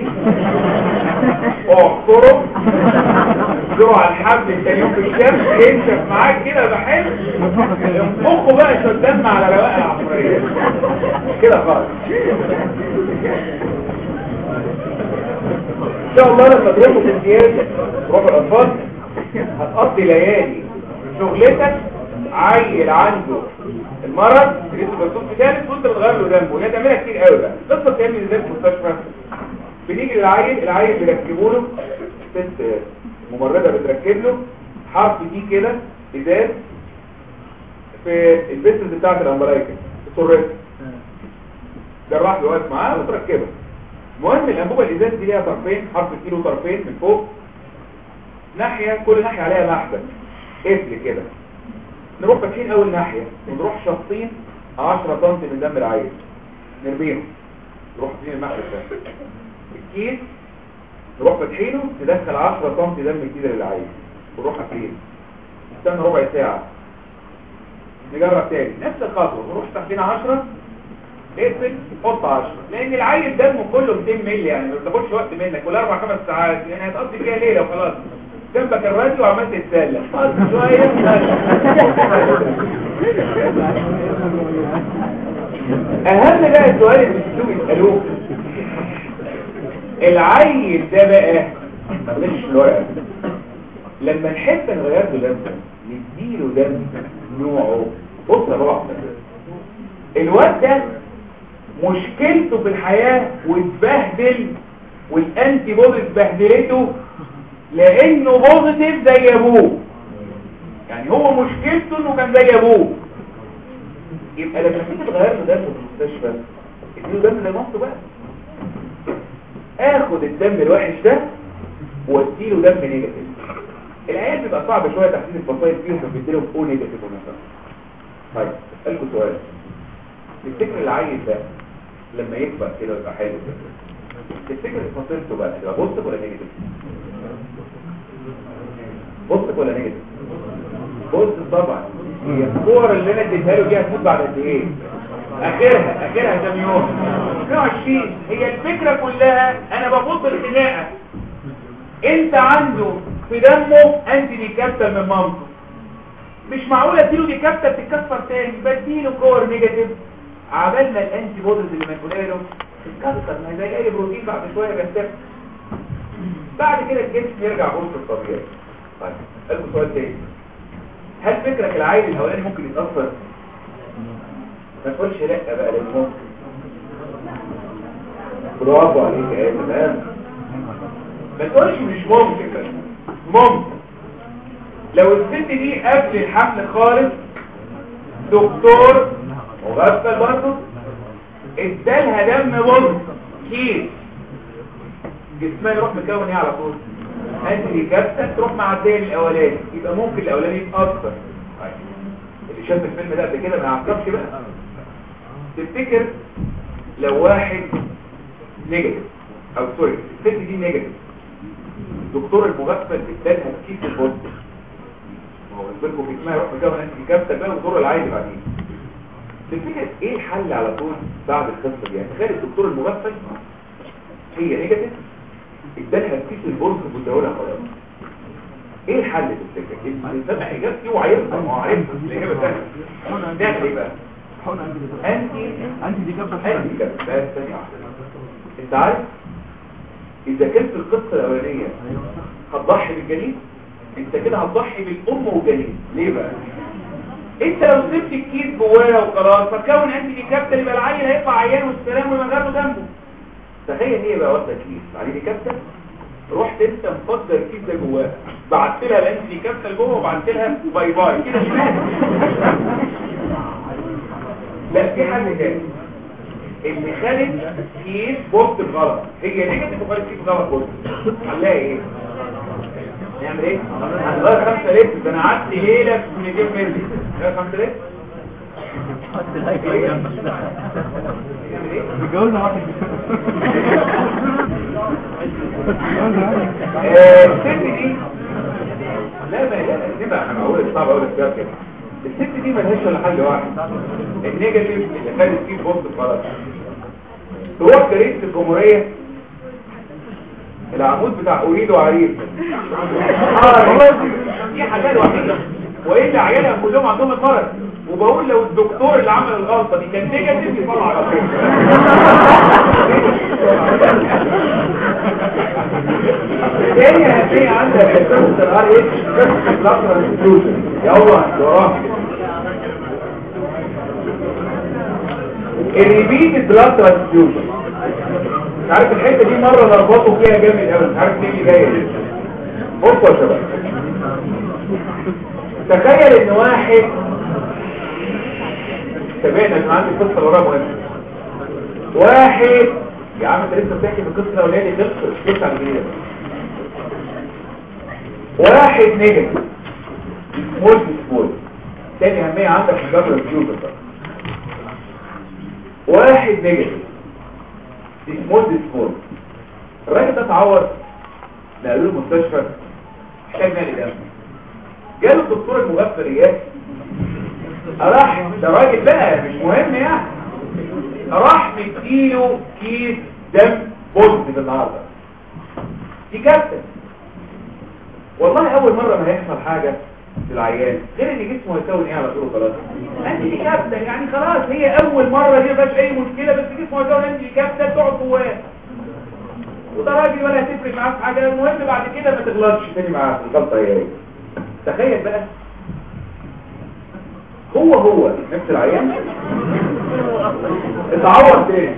اعصره زرع على الحبل التاني يوم في الشمس ينشف معاك كده بحل مخه بقى يشد دم على رواق العصرية كده خالص ان شاء الله لما تروحوا في امتياز تروحوا الاطفال هتقضي ليالي شغلتك عيل عنده المرض لسه مكتوب في ثالث وانت بتغير له دمه وهي تعملها كتير قوي بقى قصه بتعمل ازاي في المستشفى بنيجي للعيل العيل بيركبوا له ست ممرضه بتركب له حرف دي كده ازاز في البيسز بتاعت الامبرايكا السرات جراح بيوقف معاه وتركبها المهم الانبوبه الازاز دي ليها طرفين حرف كيلو طرفين من فوق ناحيه كل ناحيه عليها محبس قفل كده نروح فاتحين اول ناحية ونروح شاطين 10 سم من دم العيل نرميهم نروح فاتحين المحبس ده الكيس نروح فاتحينه ندخل 10 سم دم جديد للعيل ونروح قافلين نستنى ربع ساعة نجرب تاني نفس الخطوة نروح تحتين 10 اقفل حط 10 لان العيل دمه كله 200 مللي يعني ما بتاخدش وقت منك ولا اربع خمس ساعات يعني هتقضي فيها ليله وخلاص جنبك الراديو وعمال تتسلى خلاص شويه اهم بقى السؤال اللي بتشوفوا يسالوه العيل ده بقى ما بلاش الورقه لما نحب نغير له دم نديله دم نوعه بص يا بابا الواد ده مشكلته في الحياة واتبهدل والانتي بودي اتبهدلته لانه بوزيتيف زي ابوه يعني هو مشكلته انه كان زي ابوه يبقى لما تيجي تغير له دم في المستشفى اديله دم زي مامته بقى اخد الدم الوحش ده واديله دم نيجاتيف العيال بيبقى صعب شويه تحديد الفصائل فيهم فبيديلهم او نيجاتيف مثلا طيب اسالكم سؤال تفتكر العيل ده لما يكبر كده ويبقى حلو كده تفتكر فصيلته بقى تبقى بوزيتيف ولا نيجاتيف بوزيتيف ولا نيجاتيف بوزيتيف طبعا هي الصور اللي انا اديتها له دي هتموت بعد قد ايه اخرها اخرها كام يوم 22 هي الفكره كلها انا ببص الخناقه انت عنده في دمه انتي ديكابتال من مامته مش معقول اديله ديكابتال تتكسر تاني بديله كور نيجاتيف عبال ما الانتي بوديز اللي منقوله له تتكسر ما هي زي اي بروتين بعد شويه بيختفي بعد كده الجسم يرجع بوسط الطبيعي طيب اسالكم سؤال تاني هل فكرك العيل الاولاني ممكن يتاثر ما تقولش لا بقى لان ممكن برافو عليك يا تمام ما تقولش مش ممكن بقى. ممكن لو الست دي قبل الحمل خالص دكتور مغفل برضه ادالها دم بطن كيس جسمها يروح مكون ايه على طول انتي كابتن تروح معديه الاولاني يبقى ممكن الاولاني يتاثر طيب. اللي شاف الفيلم ده قبل كده ما يعرفش بقى تفتكر لو واحد نيجاتيف او سوري الست دي نيجاتيف الدكتور المغفل ادالها كيس البطن هو بالكم في اسمها يروح مكون انتي كابتن بقى ودور العادي بعدين تفتكر ايه الحل على طول بعد القصه دي يعني تخيل الدكتور المغفل هي نيجاتيف ادالها كيس البرص واداهولها خلاص ايه الحل تفتكر اللي سمع اجابتي وعيرها ما هو عارفها الاجابه الثانيه ده ايه بقى انتي انت دي جابه انتي كده بس ثانيه واحده انت عارف اذا كنت القصه الاولانيه هتضحي بالجنين انت كده هتضحي بالام والجنين ليه بقى انت لو سبت الكيس جواها وخلاص فكون انت دي كابتن يبقى العيل هيطلع عيان والسلام وما جابه جنبه تخيل هي بقى واخده كيس عليه دي كابتن رحت انت مفضل الكيس ده جواها بعت لها الانت دي كابتن جوه وبعت لها باي باي كده شمال لا في حل تاني اللي خدت كيس بوست غلط هي نيجاتيف وخدت كيس غلط بوست حلها ايه نعمل ايه هنغير خمسة لتر ده انا قعدت ليلة في 200 مللي غير خمسة لتر نعمل ايه اتجوزنا واحد آه، الست دي لا ما هي نبقى انا بقول صعب اقول الكلام كده الست دي ملهاش الا حل واحد النيجاتيف اللي خدت فيه بوست غلط تروح جريدة الجمهورية العمود بتاع اريد وعريف اه دي حاجات وحيدة والا عيالها كلهم عندهم المرض وبقول لو الدكتور اللي عمل الغلطة دي كان نيجاتيف يطلع على خير تاني هتلاقي عندك الكورس الار اتش كورس لاترال انستروشن يلا وراك الريبيت لاترال انستروشن مش عارف الحته دي مره نربطه فيها جامد قوي مش عارف ليه اللي جايه بصوا يا شباب تخيل ان واحد تابعنا انا عندي قصه وراها مهمه واحد يا عم انت لسه بتحكي في القصه الاولانيه دي قصه قصه على الجديده واحد نيجاتيف سمول سمول تاني اهميه عندك في جبر الفيوزر بقى واحد نيجاتيف سمول سمول الراجل ده اتعور نقلوه المستشفى محتاج نقل دم جاله الدكتور المغفل اياه راح ده راجل بقى مش مهم يعني راح مديله كيس دم بوزيتيف النهارده دي كابتن والله اول مرة ما هيحصل حاجة للعيان غير ان جسمه يكون ايه على طول خلاص انت دي كابتن يعني خلاص هي اول مرة دي مفيهاش اي مشكلة بس جسمه يكون انت دي كابتن تقعد جواه وده راجل ولا هتفرق معاه في حاجة المهم بعد كده ما تغلطش تاني معاه الغلطة هي هي تخيل بقى هو هو نفس العيان اتعور تاني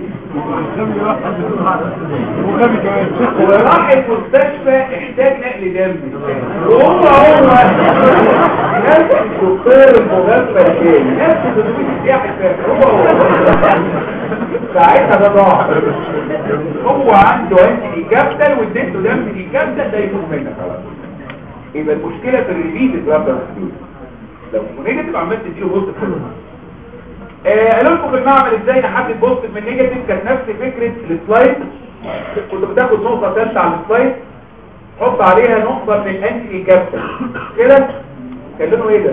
وراح المستشفى احتاج نقل دم وهو هو نفس الدكتور المغفل تاني نفس الدكتور السياح الفاكر هو هو ساعتها ده ضاع هو عنده انتي كابتل واديته دم دي كابتل ده يموت منك على طول يبقى المشكله في الريبيت الرابر لو نيجاتيف عملت تديله بوست آه قالوا لكم في المعمل ازاي نحدد بوزيتيف من نيجاتيف كانت نفس فكره السلايد كنت بتاخد نقطه ثالثه على السلايد حط عليها نقطه من الانتي كابتل كده كان لونه ايه ده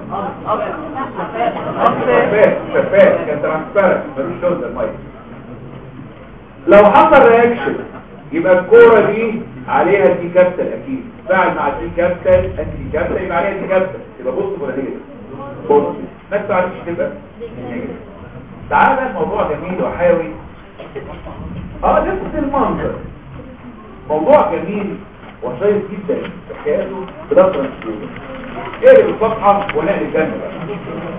شفاف شفاف كان ترانسبيرنت ملوش لون ده الميه لو حصل رياكشن يبقى الكوره دي عليها دي كابتل اكيد فعل مع دي كابتل انتي كابتل يبقى عليها دي كابتل يبقى بص ولا نيجاتيف بص ما تعرفش تبقى تعال بقى الموضوع جميل وحيوي اه نفس المنظر موضوع جميل وشيق جدا حكايته بدفتر السيوله اقلب الصفحه ونقل الجنه بقى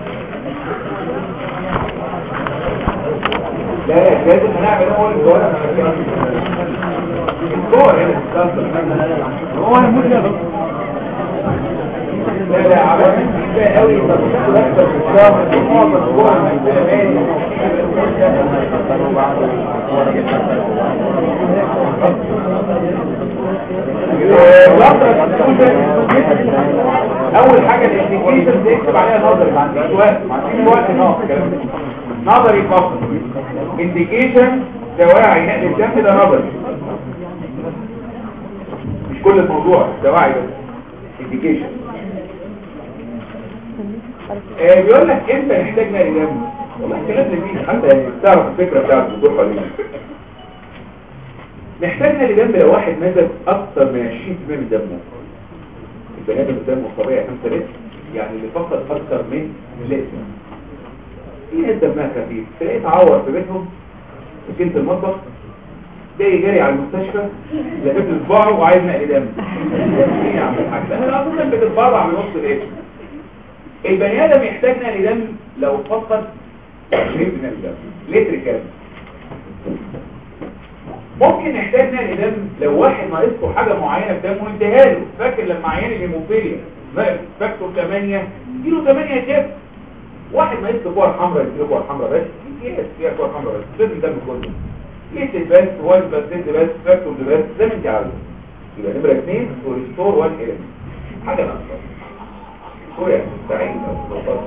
لا لا لازم هنعمل اول الصور الصور هنا هو انا مش لا لا عملت كده قوي طب اكتر في الشهر معظم الصور اول حاجه الانديكيشن بيكتب عليها نظري ما عنديش وقت ما عنديش وقت نظري فقط انديكيشن دواعي نقل الدم ده نظري مش كل الموضوع دواعي بس انديكيشن آه بيقول لك امتى نحتاج نقل دم والله كلام جميل حتى تعرف الفكره بتاعت الدكتور خليل محتاج نقل دم لو واحد نزل اكثر من 20% من دمه البني ادم دمه الطبيعي 5 لتر يعني اللي فقد اكثر من لتر في ناس دمها خفيف تلاقيه اتعور في بيتهم في كنت المطبخ جاي جاري على المستشفى لقيت صباعه وعايز نقل دم ايه يا عم الحاج ده انا اصلا بتتبرع من نص لتر البني ادم يحتاج نقل دم لو فقد 20% من الدم لتر كامل ممكن نحتاج نقل دم لو واحد ناقصه حاجه معينه في دمه نديها له فاكر لما عيان الهيموفيليا فاكتور 8 اديله 8 كده واحد ما يكتب كور حمراء يديله كور حمراء بس يس فيها كور حمراء بس لازم الدم كله يكتب بس وان بس بس فاكتور بس زي ما انت عاوز يبقى نمره 2 وريستور 1 اليمنت حاجه ناقصه كوريا مستعين او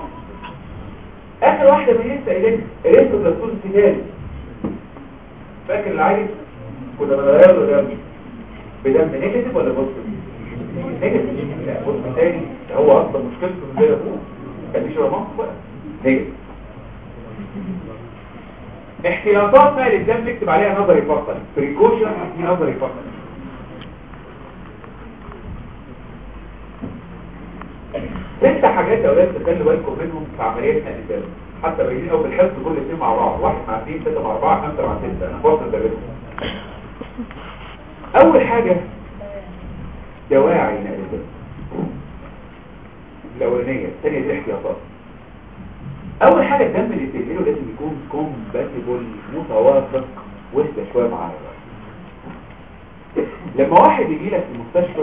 اخر واحده من لسه قايلين الريستوبلاستوز الثاني فاكر العيل كنا بنغير له دم بدم نيجاتيف ولا بوزيتيف نيجاتيف لا بوزيتيف تاني هو اصلا مشكلته زي ابوه كان بيشرب مصر بقى نيجاتيف احتياطات نقل الدم نكتب عليها نظري فقط بريكوشن دي نظري فقط ست حاجات يا اولاد تخلي بالكم منهم في عمليات نقل الدم حتى باينين او بالحفظ كل اثنين مع بعض واحد مع اثنين ستة مع اربعة خمسة مع ستة انا فاصل ده بينهم اول حاجة دواعي نقل الدم الاولانية الثانية دي احتياطات اول حاجة الدم اللي بتنقله لازم يكون كومباتيبل متوافق وسط شوية معايا لما واحد يجي لك في المستشفى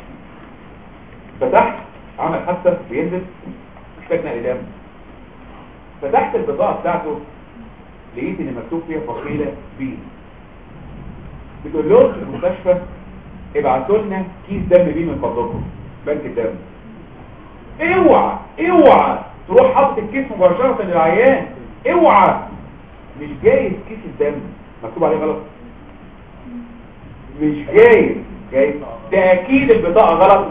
فتحت عمل حادثة بينزل محتاج نقل دم فتحت البطاقة بتاعته لقيت ان مكتوب فيها فصيلة بي بتقول لهم في المستشفى ابعتوا لنا كيس دم بي من فضلكم بنك الدم اوعى اوعى تروح حاطط الكيس مباشرة للعيان اوعى مش جايز كيس الدم مكتوب عليه غلط مش جايز جايز ده اكيد البطاقة غلط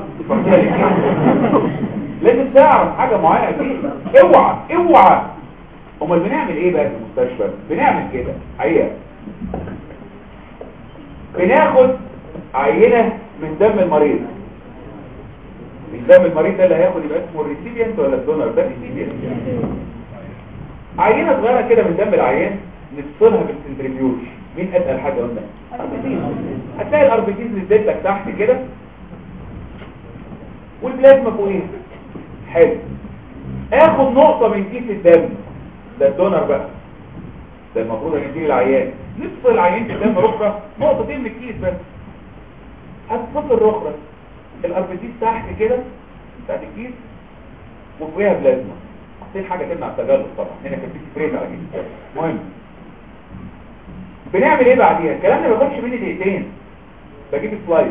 لازم تعرف حاجة معينة اكيد اوعى اوعى امال بنعمل ايه بقى في المستشفى بنعمل كده حقيقة بناخد عينة من دم المريض من دم المريض ده اللي هياخد يبقى اسمه الريسيبيانت ولا الدونر ده الريسيبيانت عينة صغيرة كده من دم العيان نفصلها بالسنتريفيوج مين اتقل حاجة قلنا اربيتيز هتلاقي الاربيتيز نزلت لك تحت كده والبلازما فوقيها حلو اخد نقطة من كيس الدم ده الدونر بقى ده المفروض هنديه العيان نفصل عينة الدم رخرة نقطتين من الكيس بس هتفصل رخرة الاربيتيس تحت كده بتاعت الكيس وفوقيها بلازما حطيت حاجة تمنع التجلط طبعا هنا كان في سبريت على كده مهم بنعمل ايه بعديها الكلام ده ما بياخدش مني دقيقتين بجيب سلايد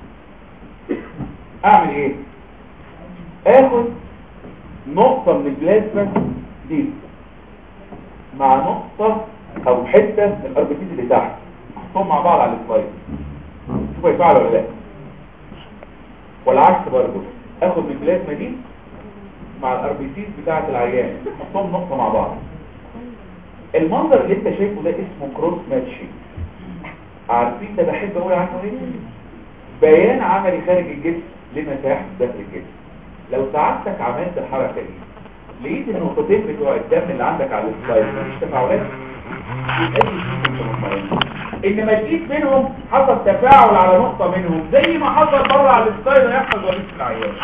اعمل ايه اخد نقطة من البلازما دي مع نقطة او حتة من الاربيتيز اللي تحت احطهم مع بعض على السلايد شوف هيفعل ولا لا والعكس برضه اخد من البلازما دي مع الاربيتيز بتاعة العيان احطهم نقطة مع بعض المنظر اللي انت شايفه ده اسمه كروس ماتشنج عارفين ده بحب اقول عنه ايه بيان عملي خارج الجسم لمساحه داخل الجسم لو سعادتك عملت الحركه دي لقيت النقطتين بتوع الدم اللي عندك على السلايد مفيش تفاعلات يبقى دي انما لقيت منهم حصل تفاعل على نقطه منهم زي ما حصل بره على السلايد هيحصل وليد في العيان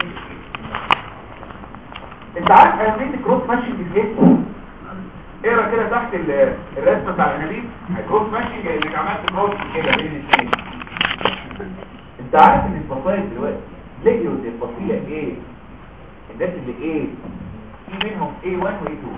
انت عارف اهميه الكروس ماتشنج في الجسم اقرا كده تحت الرسمه بتاع الانابيب الكروس ماتشنج اللي عملت كروس كده بين الاثنين انت عارف ان الفصائل دلوقتي لقيوا زي الفصيله ايه الناس اللي ايه في منهم A1 و A2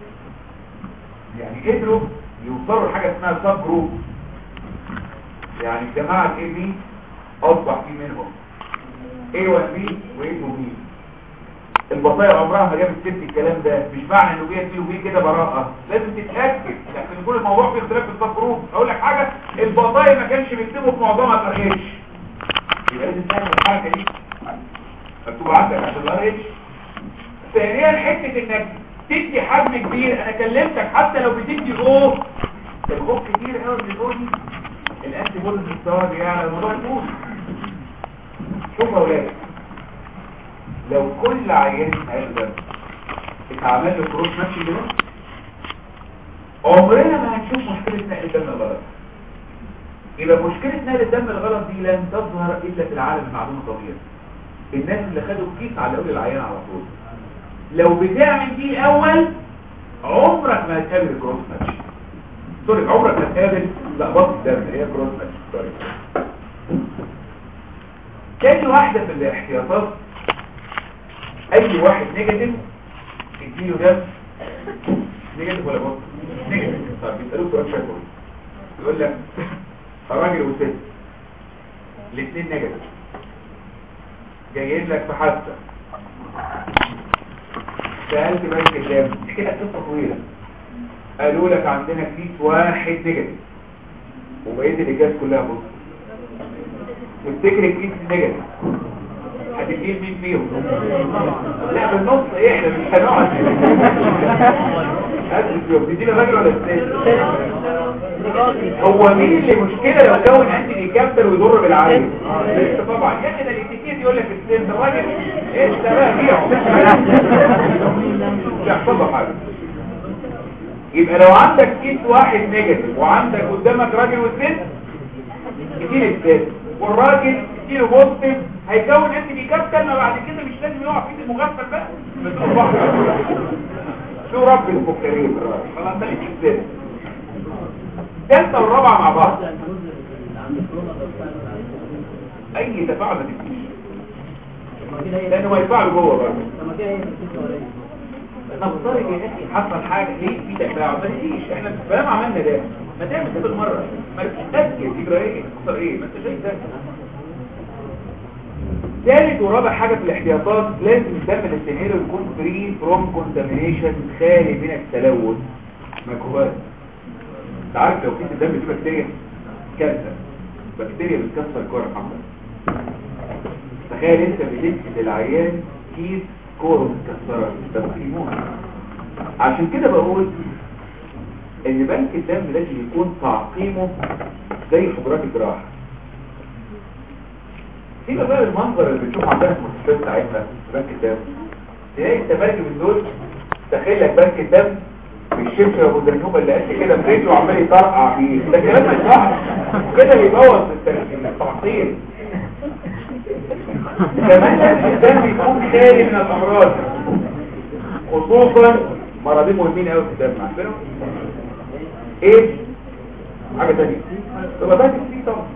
يعني قدروا يوصلوا لحاجه اسمها سب جروب يعني الجماعه الاي بي اصبح في منهم A1B و A2B البصاير عمرها ما جابت سيره الكلام ده مش معنى انه جاي فيه وبيه كده براءه لازم تتاكد لكن يكون الموضوع فيه اختلاف في السب جروب اقول لك حاجه البصاير ما كانش بيكتبوا في معظمها ترهيش يبقى لازم تعمل الحركه دي مكتوب عندك عشان الارهش ثانيا حته انك تدي حجم كبير انا كلمتك حتى لو بتدي او الخوف كتير قوي من الاو دي الانتي بودز بتاعها بيعلى الموضوع يطول شوف يا ولاد لو كل عيان هذا اتعمل له كروس ماتش كده عمرنا ما هنشوف مشكله نقل الدم الغلط يبقى مشكله نقل الدم الغلط دي لن تظهر الا في العالم المعلوم الطبيعي الناس اللي خدوا كيس على اول العيان على طول لو بتعمل دي الاول عمرك ما هتقابل الكروس ماتش سوري عمرك ما هتقابل لخبطه الدم هي كروس ماتش سوري تاني واحده في الاحتياطات اي واحد نيجاتيف اديله دم نيجاتيف ولا بوست نيجاتيف طب بيسالوه سؤال شكوي يقول لك راجل وست الاثنين نيجاتيف جايين لك في حادثه سالت بنك الدم كده قصه طويله قالوا لك عندنا كيس واحد نيجاتيف وبقيه الاجابات كلها بوست تفتكر الكيس نيجاتيف هتجيب مين فيهم لا بالنص ايه احنا مش هنقعد هاتوا فيهم تدينا راجل ولا ست هو مين اللي مشكله لو كون انتي ديكابتر ويضر بالعين لسه طبعا يا كده الاتيكيت يقول لك الست الراجل انت بقى بيعه مش هيحصل له حاجه يبقى لو عندك كيس واحد نيجاتيف وعندك قدامك راجل وست كتير الست والراجل تديله بوزيتيف هيكون انت بيكابتل ما بعد كده مش لازم يقع في ايد المغفل بقى شو رب المكرمين خلاص خليك ازاي الثالثه والرابعه مع بعض اي تفاعل ما تجيش لانه ما يفعل جوه بقى نفترض يا اخي حصل حاجه ليه في تفاعل ما تجيش احنا فاهم عملنا ده ما تعمل كده بالمره ما تتاكد يجرى ايه خسر ايه ما انت شايف ده ثالث ورابع حاجة في الاحتياطات لازم الدم اللي تنهره يكون فري فروم كونتامينيشن خالي من التلوث ميكروبات انت عارف لو في الدم فيه بكتيريا كارثه بكتيريا بتكسر الكره الحمراء تخيل انت بتدي للعيان كيس كوره متكسره ده ممكن يموت عشان كده بقول ان بنك الدم لازم يكون تعقيمه زي حضرات الجراحه في بقى المنظر اللي بنشوفه عندنا في المستشفيات بتاعتنا في بنك الدم تلاقي التبرج من دول تخيل لك بنك الدم بالشبشب ابو زنوبه اللي قد كده في رجله وعمال يطرقع فيه ده كلام مش صح كده بيبوظ التعطيل كمان لازم الدم يكون خالي من الامراض خصوصا مرضين مهمين قوي في الدم عارفينهم ايه حاجه ثانيه هيباتايتس سي طبعا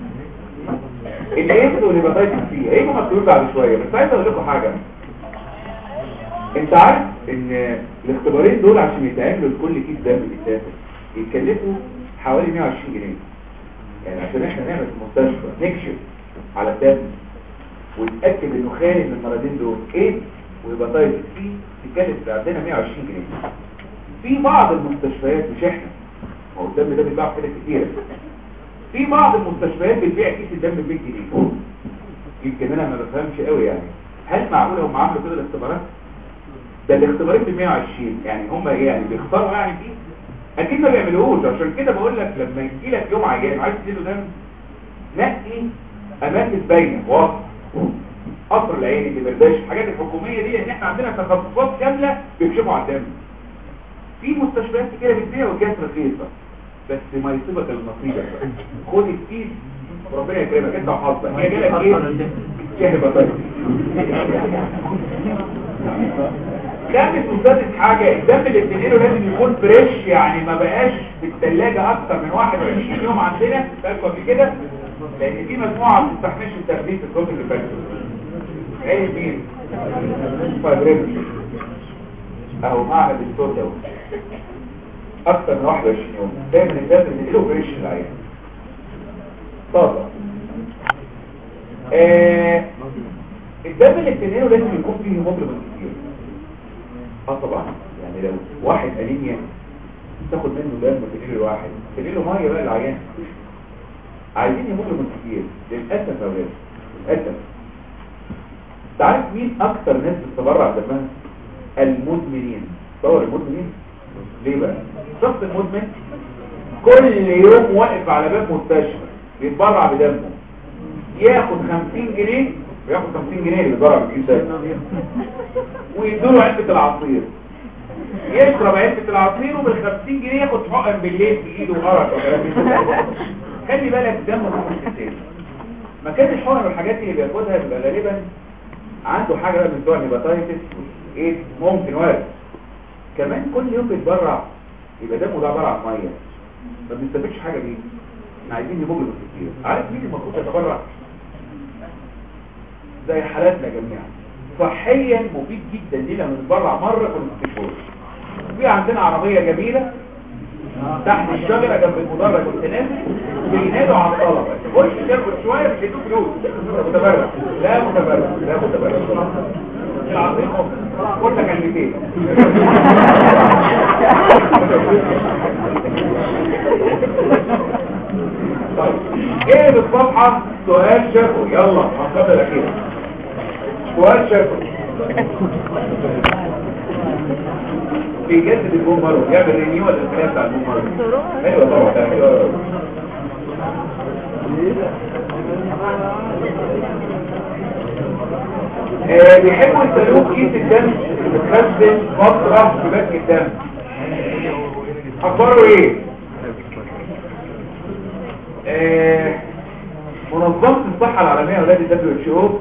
الايدز والهيباتايتس سي هيجوا مكتوبين بعد شويه بس عايز اقول لكم حاجه انت عارف ان الاختبارين دول عشان يتعملوا لكل كيس دم بيتاخد يتكلفوا حوالي 120 جنيه يعني عشان احنا نعمل في المستشفى نكشف على الدم ونتاكد انه خالي من المرضين دول ايدز وهيباتايتس سي تتكلف عندنا 120 جنيه في بعض المستشفيات مش احنا هو الدم ده بيتباع في حتت كتيره في بعض المستشفيات بتبيع كيس الدم ب 100 جنيه يمكن انا ما بفهمش قوي يعني هل معقوله هم عملوا كده الاختبارات ده الاختبارات ب 120 يعني هم ايه يعني بيختاروا يعني فيه اكيد ما بيعملوهوش عشان كده بقول لك لما يجي لك يوم عيان عايز تديله دم نقي اماكن باينه واضحه قصر العين اللي برداش الحاجات الحكوميه دي لان احنا عندنا تخصصات كامله بيكشفوا على الدم في مستشفيات كتيره بتبيع وكانت رخيصه بس ما يصيبك المصيبه خد الكيس ربنا يكرمك انت وحظك هي جالك ايه شهبه طيب خامس وسادس حاجة الدم اللي بتنقله لازم يكون فريش يعني ما بقاش في الثلاجة اكتر من 21 يوم عندنا فاكوا قبل كده لان في مجموعة ما بتستحملش التخدير في الكتب اللي فاتت ايه مين فايبريمش اهو معنى بالصوت اهو اكتر من 21 يوم دايما الدم بنقله فريش للعين طازة آه الدم اللي بتنقله لازم يكون فيه هيموجلوبين كتير اه طبعا يعني لو واحد انيميا تاخد منه دم تنقله واحد تنقله ميه بقى العيان عايزين هيموجلوبين كتير للاسف يا ولاد للاسف تعرف مين اكتر ناس بتتبرع دمها المدمنين تصور المدمنين ليه بقى الشخص المدمن كل يوم واقف على باب مستشفى بيتبرع بدمه ياخد 50 جنيه وياخد 50 جنيه اللي بيتبرع بالكيس ويدوله علبه العصير يشرب علبه العصير وبال 50 جنيه ياخد حقن بالليل في ايده وقرف خلي بالك دمه مش كتير مكان الحقن والحاجات اللي بياخدها بيبقى غالبا عنده حاجه بقى من بتوع الهيباتايتس ايه ممكن وارد كمان كل يوم بيتبرع يبقى دمه ده عباره عن ميه ما بنستفدش حاجه بيه احنا عايزين هيموجلوبين كتير عارف مين المفروض يتبرع زي حالاتنا جميعا صحيا مفيد جدا لينا بنتبرع مره كل ست شهور في عندنا عربيه جميله تحت الشجره جنب المدرج والتنازل بينادوا على الطلبه خش تاخد شويه مش هيدوك فلوس متبرع لا متبرع لا متبرع العظيم قلت لك كلمتين طيب ايه بالصفحه سؤال شافه يلا هنقدر الاخير سؤال شافه بيجدد البومبر يعمل رينيو ولا الكلام بتاع البومبر ايوه طبعا ده حلو أوي. آه، بيحبوا يسألوه كيس الدم اللي بتخزن فترة في بنك الدم اخباره ايه آه، منظمة الصحة العالمية ولاد الدبليو اتش او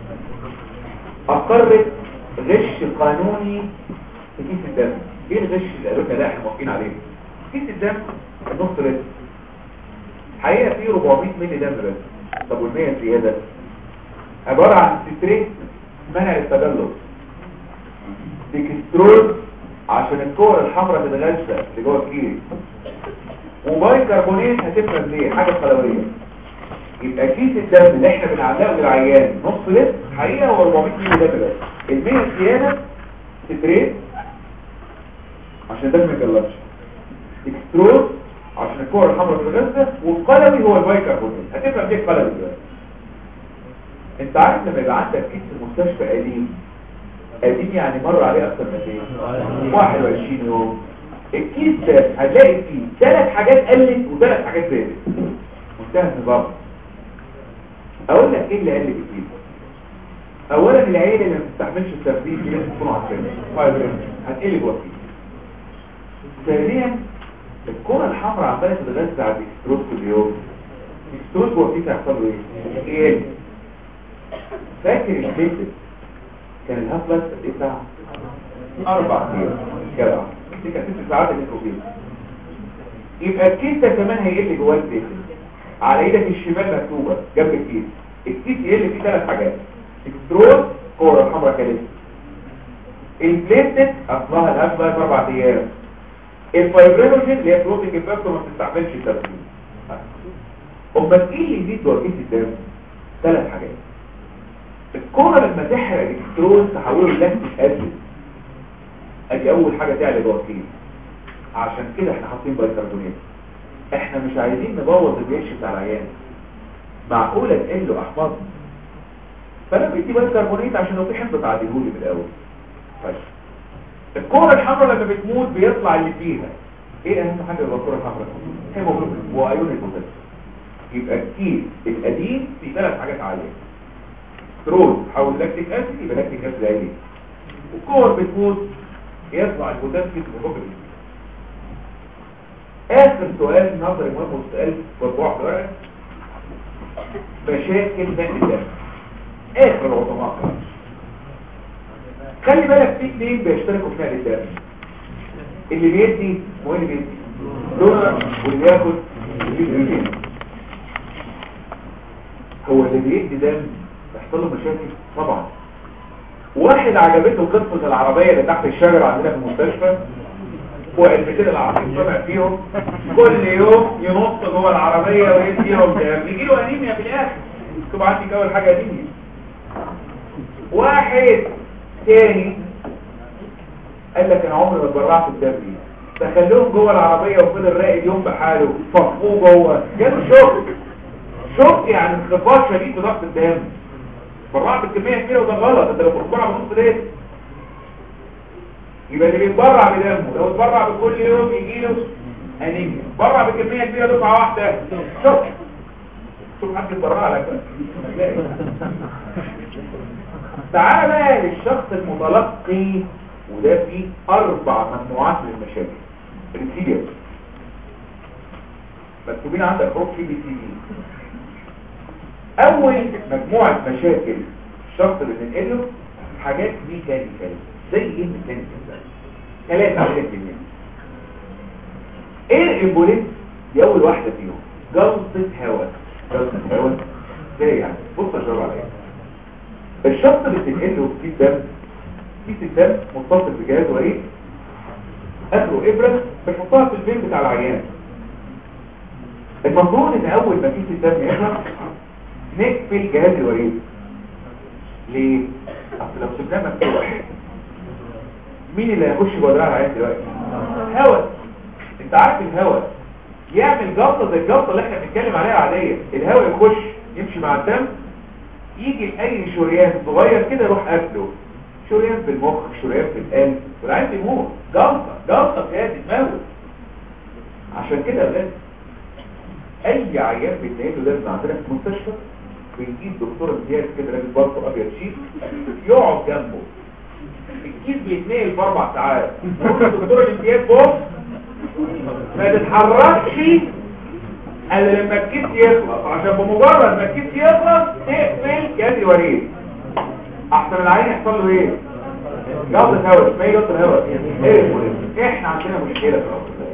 اقرت غش قانوني في كيس الدم ايه الغش اللي قالوا لنا لا احنا موافقين عليه كيس الدم نص لتر حقيقة فيه 400 مللي دم بس طب وال100 زيادة عبارة عن ستريت منع التجلط ديكسترول عشان الكور الحمراء تتغذى اللي جوه الكيس وباي كربونات هتفرز ليه حاجه خلويه يبقى كيس الدم اللي احنا بنعلقه للعيان نص لتر حقيقه هو 400 مللي دم بس ال100 الزياده ستريت عشان الدم ما يتجلطش ديكسترول عشان الكور الحمراء تتغذى والقلوي هو الباي كربونات هتفهم ليه القلوي دلوقتي انت عارف لما يبقى عندك كيس في المستشفى قديم قديم يعني مر عليه اكتر من ايه 21 يوم الكيس ده هتلاقي فيه ثلاث حاجات قلت وثلاث حاجات زادت منتهى النظام اقول لك ايه اللي قل في الكيس اولا العيله اللي ما بتستحملش التخدير دي لازم تكون عارفينها فايبرين هتقل جوه الكيس ثانيا الكره الحمراء عماله تتغذى على الاكستروز كل يوم الاكستروز جوه الكيس هيحصل له ايه؟ ايه فاكر البيتس كان الهاف لايف قد ايه ساعه اربع ايام جدع دي كانت ست ساعات النيتروفيل يبقى الكيس ده كمان هيقل جواه البيت على ايدك الشمال مكتوبه جنب الكيس الكيس يقل فيه ثلاث حاجات اكسترول كوره الحمراء كاليس البليتد اصلها الهاف لايف اربع ايام الفايبرينوجين اللي هي بروتين فاكتور ما بتستعملش التركيز امال ايه اللي يزيد جوه كيس الدم ثلاث حاجات الكوره لما تحرق الالكترون تحوله للاكتيك اسيد ادي اول حاجه تعلى جوه الكيس عشان كده احنا حاطين بايكربونات احنا مش عايزين نبوظ الجيش بتاع العيان معقوله تقل له احماض فانا بدي بايكربونات عشان لو في حمض تعديهولي من الاول طيب الكوره الحمراء لما بتموت بيطلع اللي فيها ايه اهم حاجه جوه الكوره الحمراء هيموجلوبين وايون البوتاسيوم يبقى الكيس القديم في ثلاث حاجات عاليه سترول حول لاكتيك اسيد يبقى لاكتيك اسيد عالي والكور بتموت يطلع البوتاسيوم وهيموجلوبين اخر سؤال نظري مهم والسؤال مربوع في ورقه مشاكل نقل الدم اخر العظماء خلي بالك في اثنين بيشتركوا في نقل الدم اللي بيدي هو اللي بيدي دونر واللي ياخد الفيتامين هو اللي بيدي دم يحصل له مشاكل طبعا واحد عجبته قصه العربيه اللي تحت الشجره عندنا في المستشفى وعلبتين العربية طبع فيهم كل يوم ينط جوه العربية ويديهم دم يجي له انيميا في الاخر طبعا عندي اول حاجة انيميا واحد تاني قال لك انا عمري ما اتبرعت الدم دي دخلوهم جوه العربية وفضل راقد يوم بحاله فقوه جوه جاله شوك شوك يعني انخفاض شديد في ضغط الدم برعت بكمية كبيرة وده غلط انت لو بتتبرع بنص ليه يبقى اللي بيتبرع بدمه لو اتبرع بكل يوم يجي له انيميا اتبرع بكميه كبيره دفعه واحده شوف شوف حد يتبرع لك تعال بقى للشخص المتلقي وده فيه اربع مجموعات من المشاكل السيريس مكتوبين عندك حروف سي بي سي دي اول مجموعه مشاكل الشخص اللي بننقله حاجات ميكانيكال زي ايه ميكانيكال ثلاثة حاجات جميلة ايه الامبوليت دي اول واحدة فيهم جلطة هواء جلطة هواء ازاي يعني بص اشرب عليها الشخص اللي بتنقله في الدم كيس الدم متصل بجهاز وريد اخره ابرة بنحطها في البيت بتاع العيان المفروض ان اول ما كيس الدم يخلص نقفل جهاز الوريد ليه؟ اصل لو سبناه مفتوح مين اللي هيخش جوه دراع العيان دلوقتي هواء انت عارف الهواء يعمل جلطه زي الجلطه اللي احنا بنتكلم عليها عاديه الهواء يخش يمشي مع الدم يجي لاي شريان صغير كده يروح قافله شريان في المخ شريان في القلب والعيان بيموت جلطه جلطه في تموت عشان كده يا ولاد اي عيان بيتنقل له لازم عندنا في المستشفى بنجيب دكتور امتياز كده راجل برضه ابيض شيك يقعد جنبه الكيس بيتنقل في اربع ساعات الدكتور الامتياز بص ما تتحركش الا لما الكيس يخلص عشان بمجرد ما الكيس يخلص تقفل جهاز الوريد احسن العين يحصل له ايه جلطة هواء اسمها ايه جلطة هواء ايه احنا عندنا مشكلة في الأرض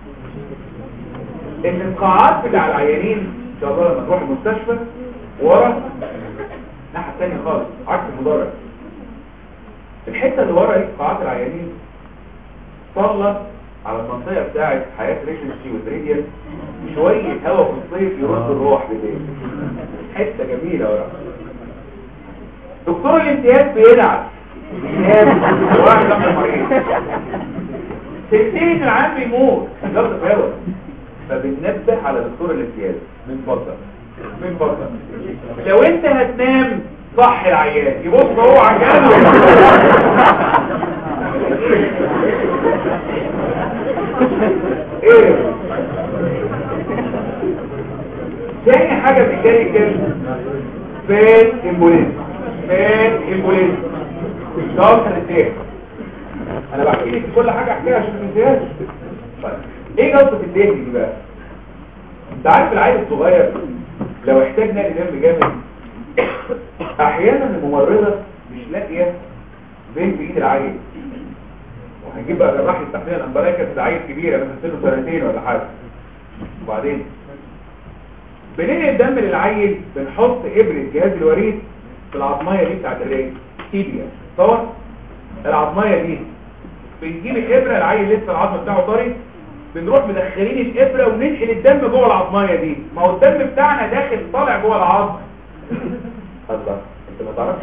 ان القاعات بتاع العيانين ان شاء الله لما تروح المستشفى ورا الناحيه الثانيه خالص عكس المدرج الحته اللي ورا دي قاعات العيانين طلت على المنطقه بتاعه حياه ريجنسي والريديان شويه هواء في الصيف يرد الروح بالليل حته جميله ورا دكتور الامتياز بيدعس بينام واحد لما مريض تنتهي العام بيموت جلطه هواء فبننبه على دكتور الامتياز من فضل من فضل لو انت هتنام صح العيان يبص هو عجله ايه تاني حاجة بتجاري كلمة فات امبوليز فات امبوليز ضغط الاتاك انا بحكي لك كل حاجة احكيها عشان ما تنساهاش طيب ايه جلطة الدهن دي بقى انت عارف العيل الصغير لو احتاج نقل دم جامد احيانا الممرضة مش لاقية بين بايد العيل وهنجيب بقى جراح التحليل الامبراكس ده عيل كبير مثلا سنه سنتين ولا حاجه وبعدين بننقل الدم للعيل بنحط ابره جهاز الوريد في العظميه دي بتاعت الرجل تيبيا صور العظميه دي بنجيب الابره العيل لسه العظم بتاعه طري بنروح مدخلين الابره وننقل الدم جوه العظميه دي ما هو الدم بتاعنا داخل طالع جوه العظم الله انت ما تعرفش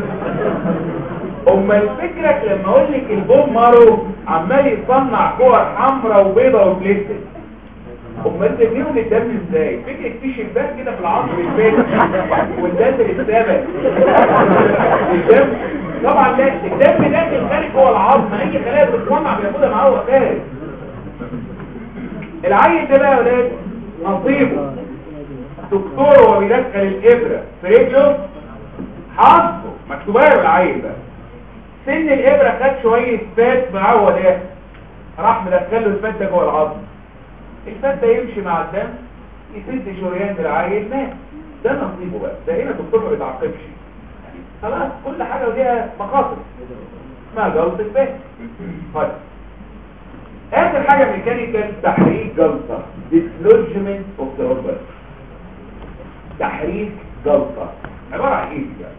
اما الفكره لما اقول لك البوم مارو عمال يصنع كور حمراء وبيضاء وبلاستيك اما انت بيهم الدم ازاي فكره في شباك كده في العظم البيت والدم الثابت الدم طبعا لا الدم داخل خارج جوه العظم اي خلايا بتتصنع بياخدها معاه هو خارج العيل ده بقى يا ولاد نصيبه دكتور هو بيدخل الابره في رجله حظه مكتوبه له العيل ده سن الابره خد شويه فات معاه ده راح مدخله الفات ده جوه العظم الفات ده يمشي مع الدم يسد شريان العيل مات ده نصيبه بقى ده هنا الدكتور ما بيتعاقبش خلاص كل حاجه وليها مخاطر اسمها جلطه فات طيب اخر حاجه ميكانيكال تحريك جلطه ديسلوجمنت اوف ذا اوربت تحريك جلطه عباره عن ايه بقى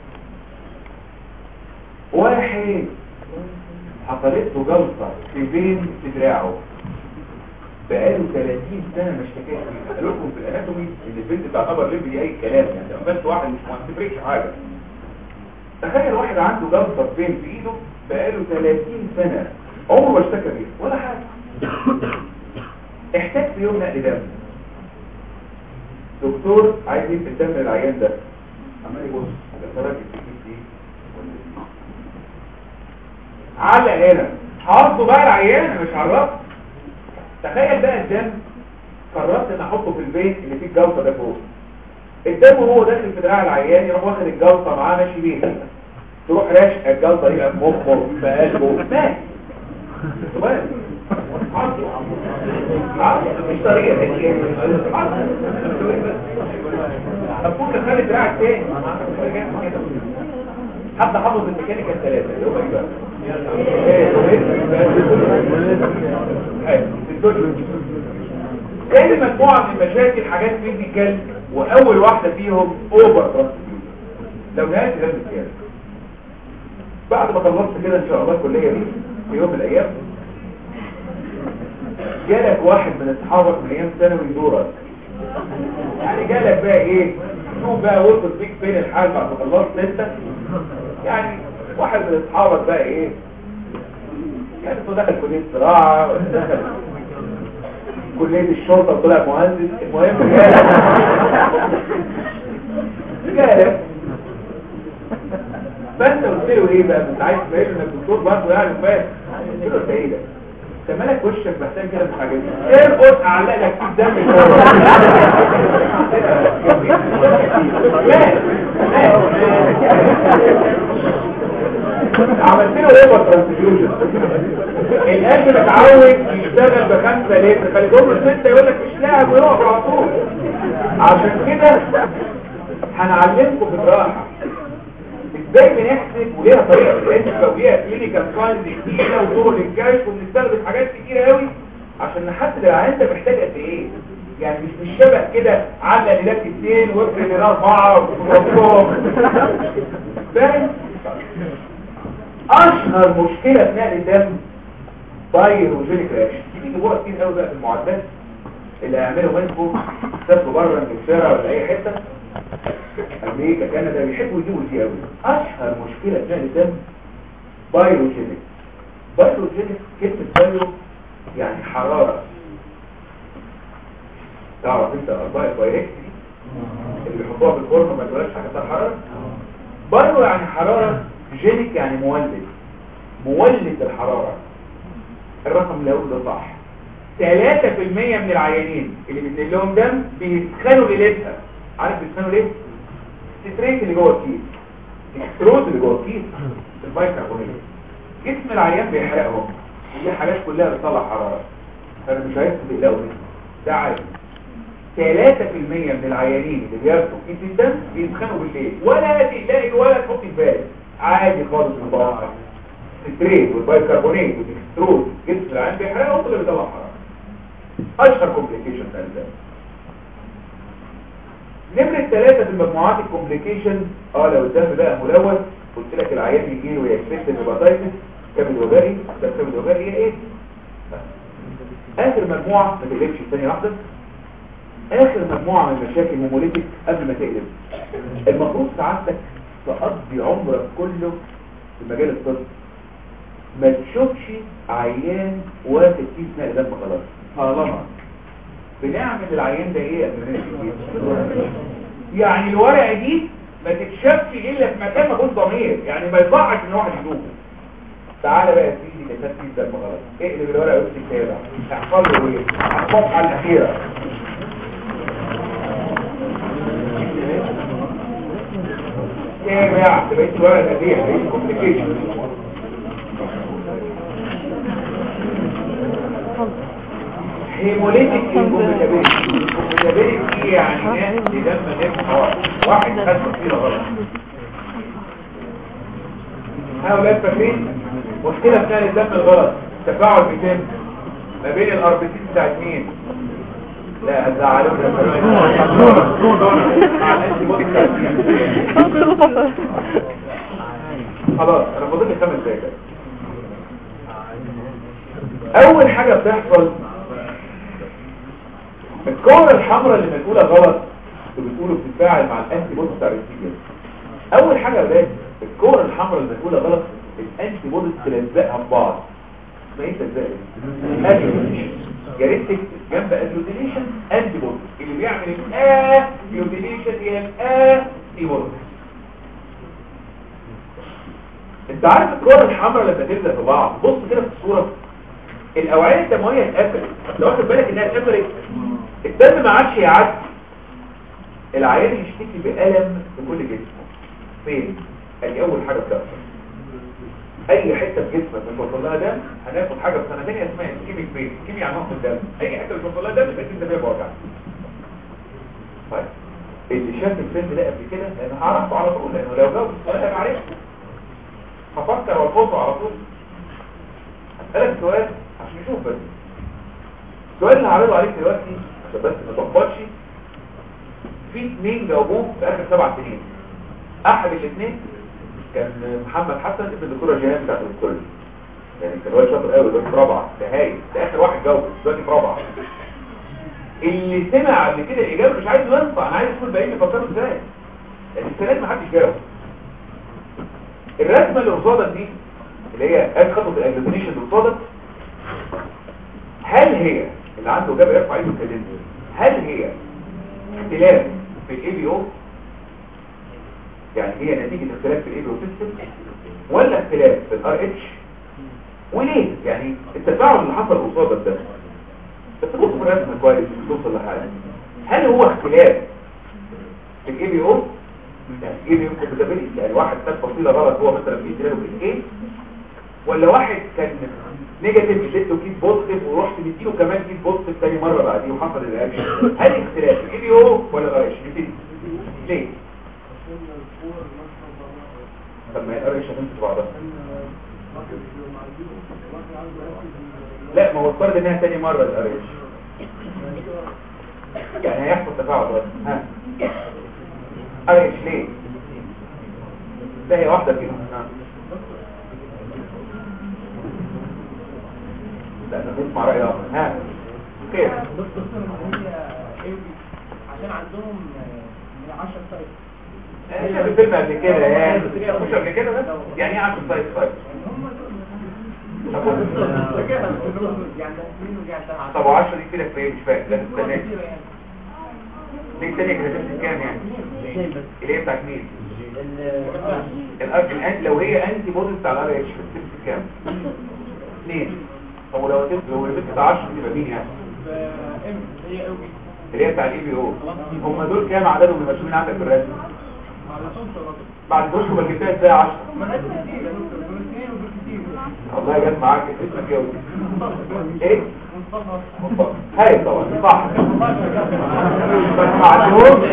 واحد حصلت له جلطه في بين في دراعه بقاله 30 سنه ما اشتكاش منها قال لكم في الاناتومي ان البنت بتاع ابر ليب دي اي كلام يعني لما بس واحد مش ما تفرقش حاجه تخيل واحد عنده جلطه في بين في ايده بقاله 30 سنه عمره ما اشتكى بيها ولا حاجه احتاج في يوم نقل دم دكتور عايز يكتب دم للعيان ده عمال يبص ده راجل في دي علق هنا حاطه بقى العيان انا مش عرفت تخيل بقى الدم قررت ان احطه في البيت اللي فيه الجلطه ده فوق الدم وهو داخل في دراع العيان يروح واخد الجلطه معاه ماشي بيها تروح راشق الجلطه دي في مخه في قلبه مات مش طريقة أبوك خلي دراعك تاني حتى حافظ الميكانيكا الثلاثة اللي هو تاني مجموعة من المشاكل حاجات فيزيكال وأول واحدة فيهم أوفر لو نهاية لازم كده بعد ما خلصت كده إن شاء الله الكلية دي في يوم من الأيام جالك واحد من اصحابك من ايام ثانوي يزورك يعني جالك بقى ايه شوف بقى وصل بيك فين الحال بعد ما خلصت انت يعني واحد من اصحابك بقى ايه يعني انت دخل كليه زراعه دخل كليه الشرطه وطلع مهندس المهم جالك جالك فانت قلت له ايه بقى انت عايز تبين انك دكتور برضه يعني فاهم قلت له انت ايه ده انت مالك وشك بحسان كده في حاجات ارقص اعلق لك في الدم عملت له ايه بالترانسفيوجن القلب متعود يشتغل بخمسة لتر خلي دور الستة يقول لك مش لاعب ويقف على طول عشان كده هنعلمكم بالراحه ازاي بنحسب وليها طريقه بنحسب وليها كلينيكال ساينز كتيره وطرق للكشف وبنستخدم حاجات كتيره قوي عشان نحدد العيان انت محتاج قد ايه يعني مش مش شبه كده علق ليلات اثنين وافرد ليلات اربعه وتوصلهم فاهم اشهر مشكله في نقل الدم بايروجينيك رياكشن دي بيجيبوها كتير قوي بقى في المعدات اللي هيعملوا منكم سافروا بره انجلترا ولا اي حته امريكا كندا بيحبوا يجيبوا دي قوي اشهر مشكله في نقل الدم بايروجينيك بايروجينيك كلمه بايرو يعني حراره تعرف انت الاربعه بايركت اللي بيحطوها في الفرن ما تقولش حاجه اسمها حراره بايرو يعني حراره جينيك يعني مولد مولد الحراره الرقم اللي هقوله ده صح 3% من العيانين اللي بينزل لهم دم بيسخنوا ليلتها عارف بيسخنوا ليه؟ الستريت اللي جوه الكيس الاكستروز اللي جوه الكيس البايكربونات جسم العيان بيحرقهم ودي حاجات كلها بتطلع حراره فانا مش عايز تقلقوا منه ده عادي 3% من العيانين اللي بياخدوا كيس الدم بيسخنوا بالليل ولا تقلقي ولا تحطي في بالك عادي خالص متوقع ستريت والبايكربونات والاكسترود جسم العين بيحرقه وكل اللي بيطلع حراره اشهر كومبليكيشن في القلب نمرة ثلاثة في المجموعات الكومبليكيشن اه لو الدم بقى ملوث قلت لك العيان يجي له يكفيكتيف هيباتايتس كبد وباري ده كبد وباري هي ايه اخر مجموعة ما تقلبش ثانية واحدة اخر مجموعة من المشاكل هيموليتيك قبل ما تقلب المفروض سعادتك تقضي عمرك كله في مجال الطب ما تشوفش عيان واخد فيه سنة دم خلاص طالما بنعمل العيان ده ايه قبل ما نمشي يعني الورقة دي ما تتشافش الا في مكان ما يكون ضمير يعني ما يطلعش ان واحد يشوفه تعالى بقى يا سيدي ده فيه دم غلط اقلب الورقة واكتب كده احفظ له ايه الصفحة الاخيرة تابع بقيت الورقة الأخيرة بقيت كومبليكيشن هيموليتيك هيموميتابيليتي هيموميتابيليتي يعني ناس دم نفس واحد خد مشكلة غلط هؤلاء فاكرين مشكلة بتاعت الدم الغلط تفاعل بيتم ما بين الاربتين بتاعت مين لا هتزعلونا خلاص انا فاضل لي خمس دقايق اول حاجة بتحصل الكورة الحمراء اللي بنقولها غلط بتقولوا بتتفاعل مع الانتي بوت بتاع الريسيفر اول حاجة يا ولاد الكورة الحمراء اللي بنقولها غلط الانتي بوت تلزقها في بعض اسمها ايه تلزقها اجلوتيشن يا ريت تكتب جنب اجلوتيشن انتي بوت اللي بيعمل الا اجلوتيشن هي الا بوت انت عارف الكورة الحمراء لما تلزق في بعض بص كده في الصورة الاوعية الدموية اتقفلت لو واخد بالك انها اتقفلت الدم ما عادش يعدي العيان يشتكي بألم في كل جسمه فين؟ ادي اول حاجة بتحصل اي حتة في جسمك مش وصل لها دم هناخد حاجة في سنة تانية اسمها كيميك بين كيمياء يعني نقص الدم اي حتة مش وصل لها دم بس انت فيها بوجع طيب اللي شاف الفيلم ده قبل كده انا هعرفه على طول لانه لو جاوب السؤال انا عارفه هفكر والفوته على طول هسألك سؤال عشان نشوف بس السؤال اللي هعرضه عليك دلوقتي عشان بس ما تخبطش في اثنين جاوبوه في اخر سبع سنين احد الاثنين كان محمد حسن ابن الدكتوره جيهان بتاعت الكل يعني كان واد شاطر قوي دلوقتي في رابعه ده هايل ده اخر واحد جاوب دلوقتي في رابعه اللي سمع قبل كده الاجابه مش عايز ينفع انا عايز اشوف الباقيين يفكروا ازاي يعني السنه دي ما حدش جاوب الرسمه اللي قصادك دي اللي هي ادي خطوه الاجلوتيشن اللي قصادك هل هي اللي عنده جاب يرفع ايده كده هل هي اختلاف في الاي بي او يعني هي نتيجة اختلاف في الاي بي او سيستم ولا اختلاف في الار اتش وليه يعني التفاعل اللي حصل قصادك ده بس بص في الرسم كويس توصل لحاجه هل هو اختلاف في الاي بي او يعني ايه بي كومباتيبيليتي يعني واحد خد فصيله غلط هو مثلا في دراجو ايه ولا واحد كان نيجاتيف اديته كيس بوزيتيف ورحت مديله كمان كيس بوزيتيف تاني مره بعديه وحصل الرياكشن هل اختلاف الاي بي او ولا الار اتش ليه طب ما الار اتش هتمسك بعضها لا ما هو افترض انها تاني مره الار اتش يعني هيحصل تفاعل بس ها ار اتش ليه ده هي واحده فيهم ها لا نسمع رأي آخر ها كيف عشان عندهم من 10 سايت احنا في فيلم قبل كده يعني مش قبل كده بس يعني ايه 10 سايت سايت طب 10 دي كده في ايه مش فاهم لا تستنى دي الثانيه كده تمسك كام يعني اللي هي بتاعت مين الارك الان لو هي انتي بودي بتاع الار اتش بتمسك كام اثنين طب لو تبقى لو البنت 10 تبقى مين يعني اللي هي بتاع الاي بي او هم دول كام عددهم اللي مرسومين عندك في الرسم بعد دول ما جبتها ازاي 10 والله جت معاك اسمك ايه ايه هاي طبعا صح بس ما عندهمش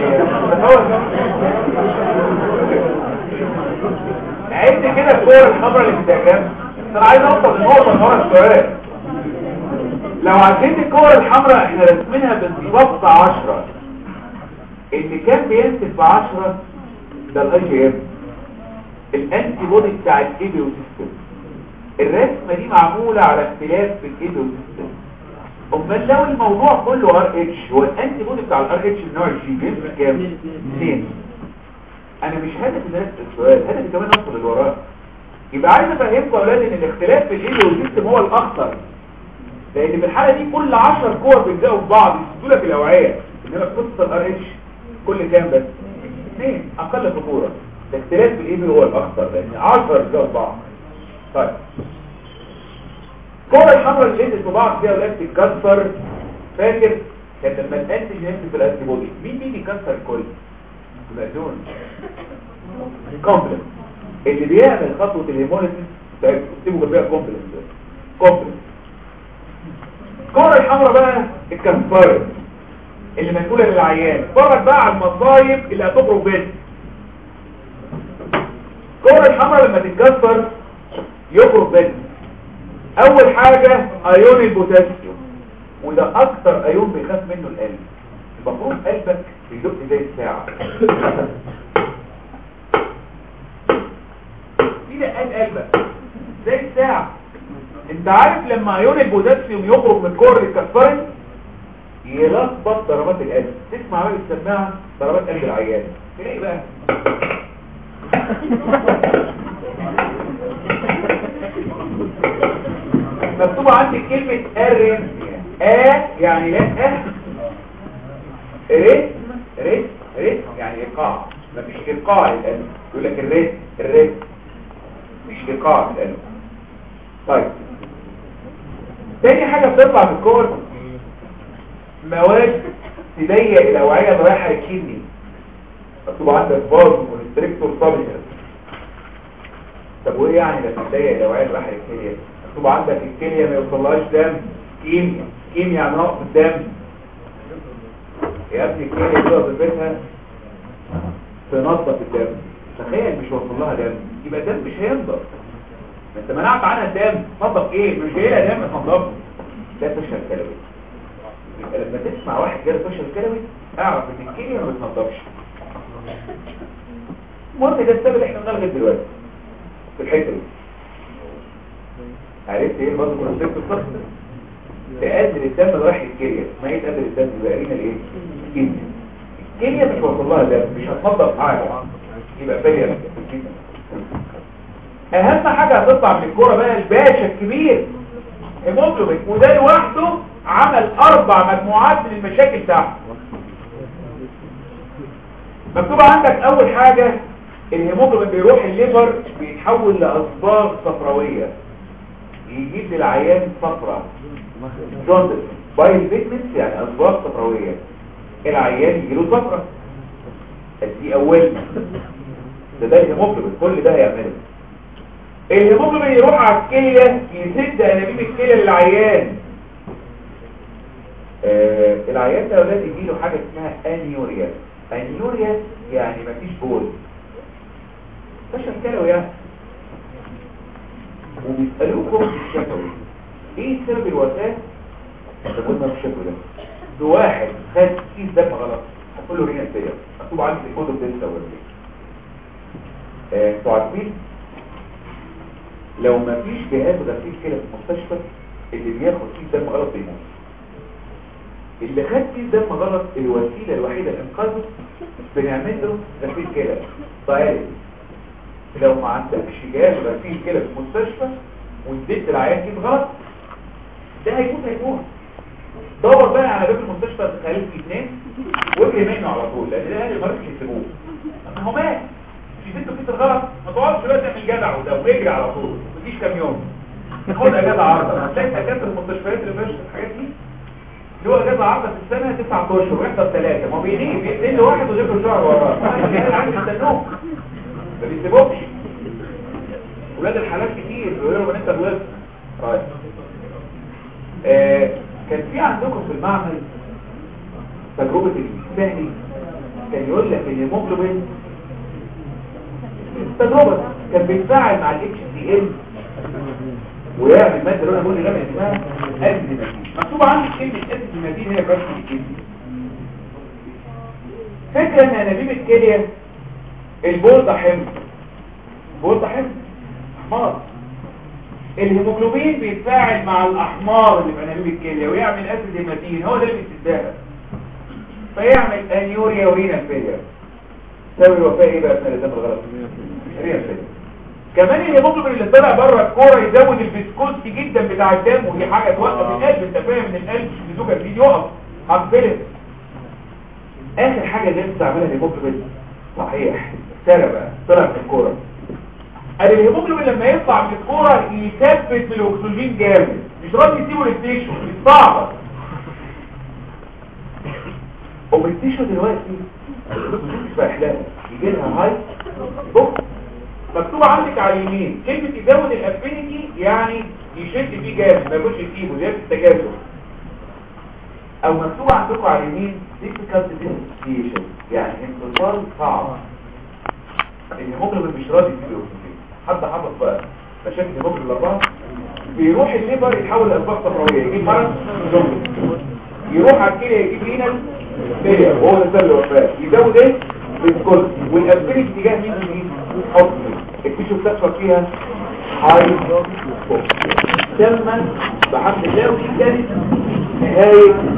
عد كده الكوره الحمراء اللي في الدياجرام انا عايز اوصل لنقطه من ورا السؤال لو عديت الكور الحمراء احنا رسمينها بالظبط 10 اللي كان بينتج ب 10 ده الاي جي ام الانتي بودي بتاع الايبيو سيستم الرسمه دي معموله على اختلاف في الايبيو سيستم امال لو الموضوع كله ار اتش هو الانتي بودي بتاع الار اتش النوع الجي بينتج كام؟ 2 انا مش هدفي ان أنا اسال السؤال هدفي كمان اوصل اللي وراه يبقى عايز افهمكم يا اولاد ان الاختلاف في الايبيو سيستم هو الاخطر لان في الحاله دي كل 10 كور بيلزقوا في بعض يسدوا لك الاوعيه انما في قصه الار اتش كل كام بس اثنين اقل خطوره الاختلاف في الايبي هو الاخطر لان 10 بيلزقوا في بعض طيب الكره الحمراء اللي لزقت في بعض فيها اولاد تتكسر فاكر كان لما الانتيجين يمسك في الانتي بودي مين مين يكسر الكل المأذون كومبلكس اللي بيعمل خطوه الهيموليسيس تكتبوا جنبها كومبلكس كومبلكس الكرة الحمراء بقى الكنفاير اللي مسؤولة للعيان اتفرج بقى على المصايب اللي هتخرج بيت الكرة الحمراء لما تتكسر يخرج بيت اول حاجة ايون البوتاسيوم وده اكتر ايون بيخاف منه القلب المفروض قلبك بيدق زي الساعة في دقات قلبك زي الساعة انت عارف لما ايون البوتاسيوم يخرج من كور الكفرين يلخبط ضربات القلب تسمع بقى السماعه ضربات قلب العيان تلاقي بقى مكتوبه عندك كلمه ار ا يعني لا ا ريت ريت ريت يعني ايقاع مفيش ايقاع للقلب يقول لك الريت الريت مش ايقاع للقلب طيب تاني حاجة بتطلع في الكور مواد تضيق الأوعية اللي رايحة للكدني مكتوب عندك باز ونستريكتور سابيتر طب وايه يعني لما تضيق الأوعية اللي رايحة للكلية مكتوب عندك الكلية ما يوصلهاش دم كيميا كيميا يعني نقص الدم يا ابني الكلية دي وظيفتها تنظف الدم تخيل مش واصل لها دم يبقى الدم مش هينضف ما انت منعت عنها الدم تنظف ايه مش جاي لها دم تنظفه ده فشل كلوي يبقى لما تسمع واحد جاله فشل كلوي اعرف ان الكليه ما بتنضفش المهم ده السبب اللي احنا بنلغي دلوقتي في الحته دي عرفت ايه برضه كونسيبت الصف تقلل الدم اللي رايح للكليه ما هي تقلل الدم يبقى لينا الايه الكليه الكليه مش واصل لها دم مش هتنضف حاجه يبقى فيها اهم حاجة هتطلع من الكرة بقى الباشا الكبير هيموجلوبين وده لوحده عمل اربع مجموعات من المشاكل بتاعته مكتوب عندك اول حاجة الهيموجلوبين بيروح الليفر بيتحول لاصباغ صفراوية يجيب للعيان صفرة جوندس بايل بيجمنت يعني اصباغ صفراوية العيان يجيله صفرة دي اول ده ده الهيموجلوبين كل ده هيعمله الهيموجلوبين يروح على الكلية يسد انابيب الكلية للعيان آه العيان ده اولاد يجيله حاجة اسمها انيوريا انيوريا يعني مفيش بول فشل كلوي يعني وبيسألوكم في الشفوي ايه سبب الوفاة انت قلنا في الشفوي ده ده واحد خد كيس دم غلط هتقول له رينا سيئة مكتوب عندي في الكتب دي ولا ايه انتوا عارفين لو ما فيش جهاز غسيل كده في المستشفى اللي بياخد كيس دم غلط بيموت اللي خد كيس دم غلط الوسيله الوحيده لانقاذه بنعمل له غسيل كلى طيب لو ما عندكش جهاز غسيل كلى في المستشفى واديت العيان كيس غلط ده هيموت هيموت دور بقى على باب المستشفى تخليه في اثنين واجري منه على طول لان ده اهل المرض مش هيسيبوه اما هو مات مش اديته كيس الغلط ما تقعدش بقى تعمل جدع وده واجري على طول مفيش كام يوم خد اجازه عارضه هتلاقي اجازه المستشفيات اللي فيها الحاجات دي اللي هو اجازه عارضه في السنه تسعة اشهر ويحصل ثلاثه ما بينيه بيقتل له واحد ويجيب له شهر وراه العيال بيستنوه ما بيسيبوكش ولاد الحالات كتير بيقولوا لهم ان انت اتولدت طيب آه كان في عندكم في المعمل تجربه الثاني كان يقول لك ان الهيموجلوبين تجربه كان بيتفاعل مع الاتش سي ال ويعمل ماده اللي انا بقول لك اسمها ازماتين مكتوب عندي كلمه ازماتين هي بس الكلمه فكره ان انابيب الكليه البول ده حمض البول ده حمض احماض الهيموجلوبين بيتفاعل مع الاحماض اللي في انابيب الكليه ويعمل اسيد هيماتين هو ده اللي بيتسبب فيعمل انيوريا ورينا فيلير سبب الوفاه ايه بقى اثناء الدم الغلط رينا فيلير كمان الهيموجلوبين اللي طلع بره الكوره يزود الفيسكوستي جدا بتاع الدم ودي حاجه توقف القلب انت فاهم ان القلب مش بيزوجك فيه يقف هتفلت اخر حاجه اللي بتعملها الهيموجلوبين صحيح سرى بقى طلع في الكوره قال الهيموجلوبين لما يطلع من الكوره يثبت في الاكسجين جامد مش راضي يسيبه للتيشو يستعبط وبالتيشو دلوقتي مش بأحلام يجي لها هاي بص مكتوب عندك على اليمين كلمة يزود الافينيتي يعني يشد فيه جامد ما يكونش يسيبه زي التجاذب او مكتوب عندكم على اليمين difficult differentiation يعني انفصال صعب الهيموجلوبين مش راضي يسيب الاكسجين حد حفظ بقى مشاكل الهيموجلوبين الاربعه بيروح الليبر يتحول لاسباب صفراويه يجيب مرض زومبي يروح على الكلى يجيب رينال فيلير وهو ده سبب الوفاه يزود ايه بالكل والابيليتي اتجاه مين مين حكم التيشو بتحصل فيها هاي تم بحمد الله ودي كانت نهايه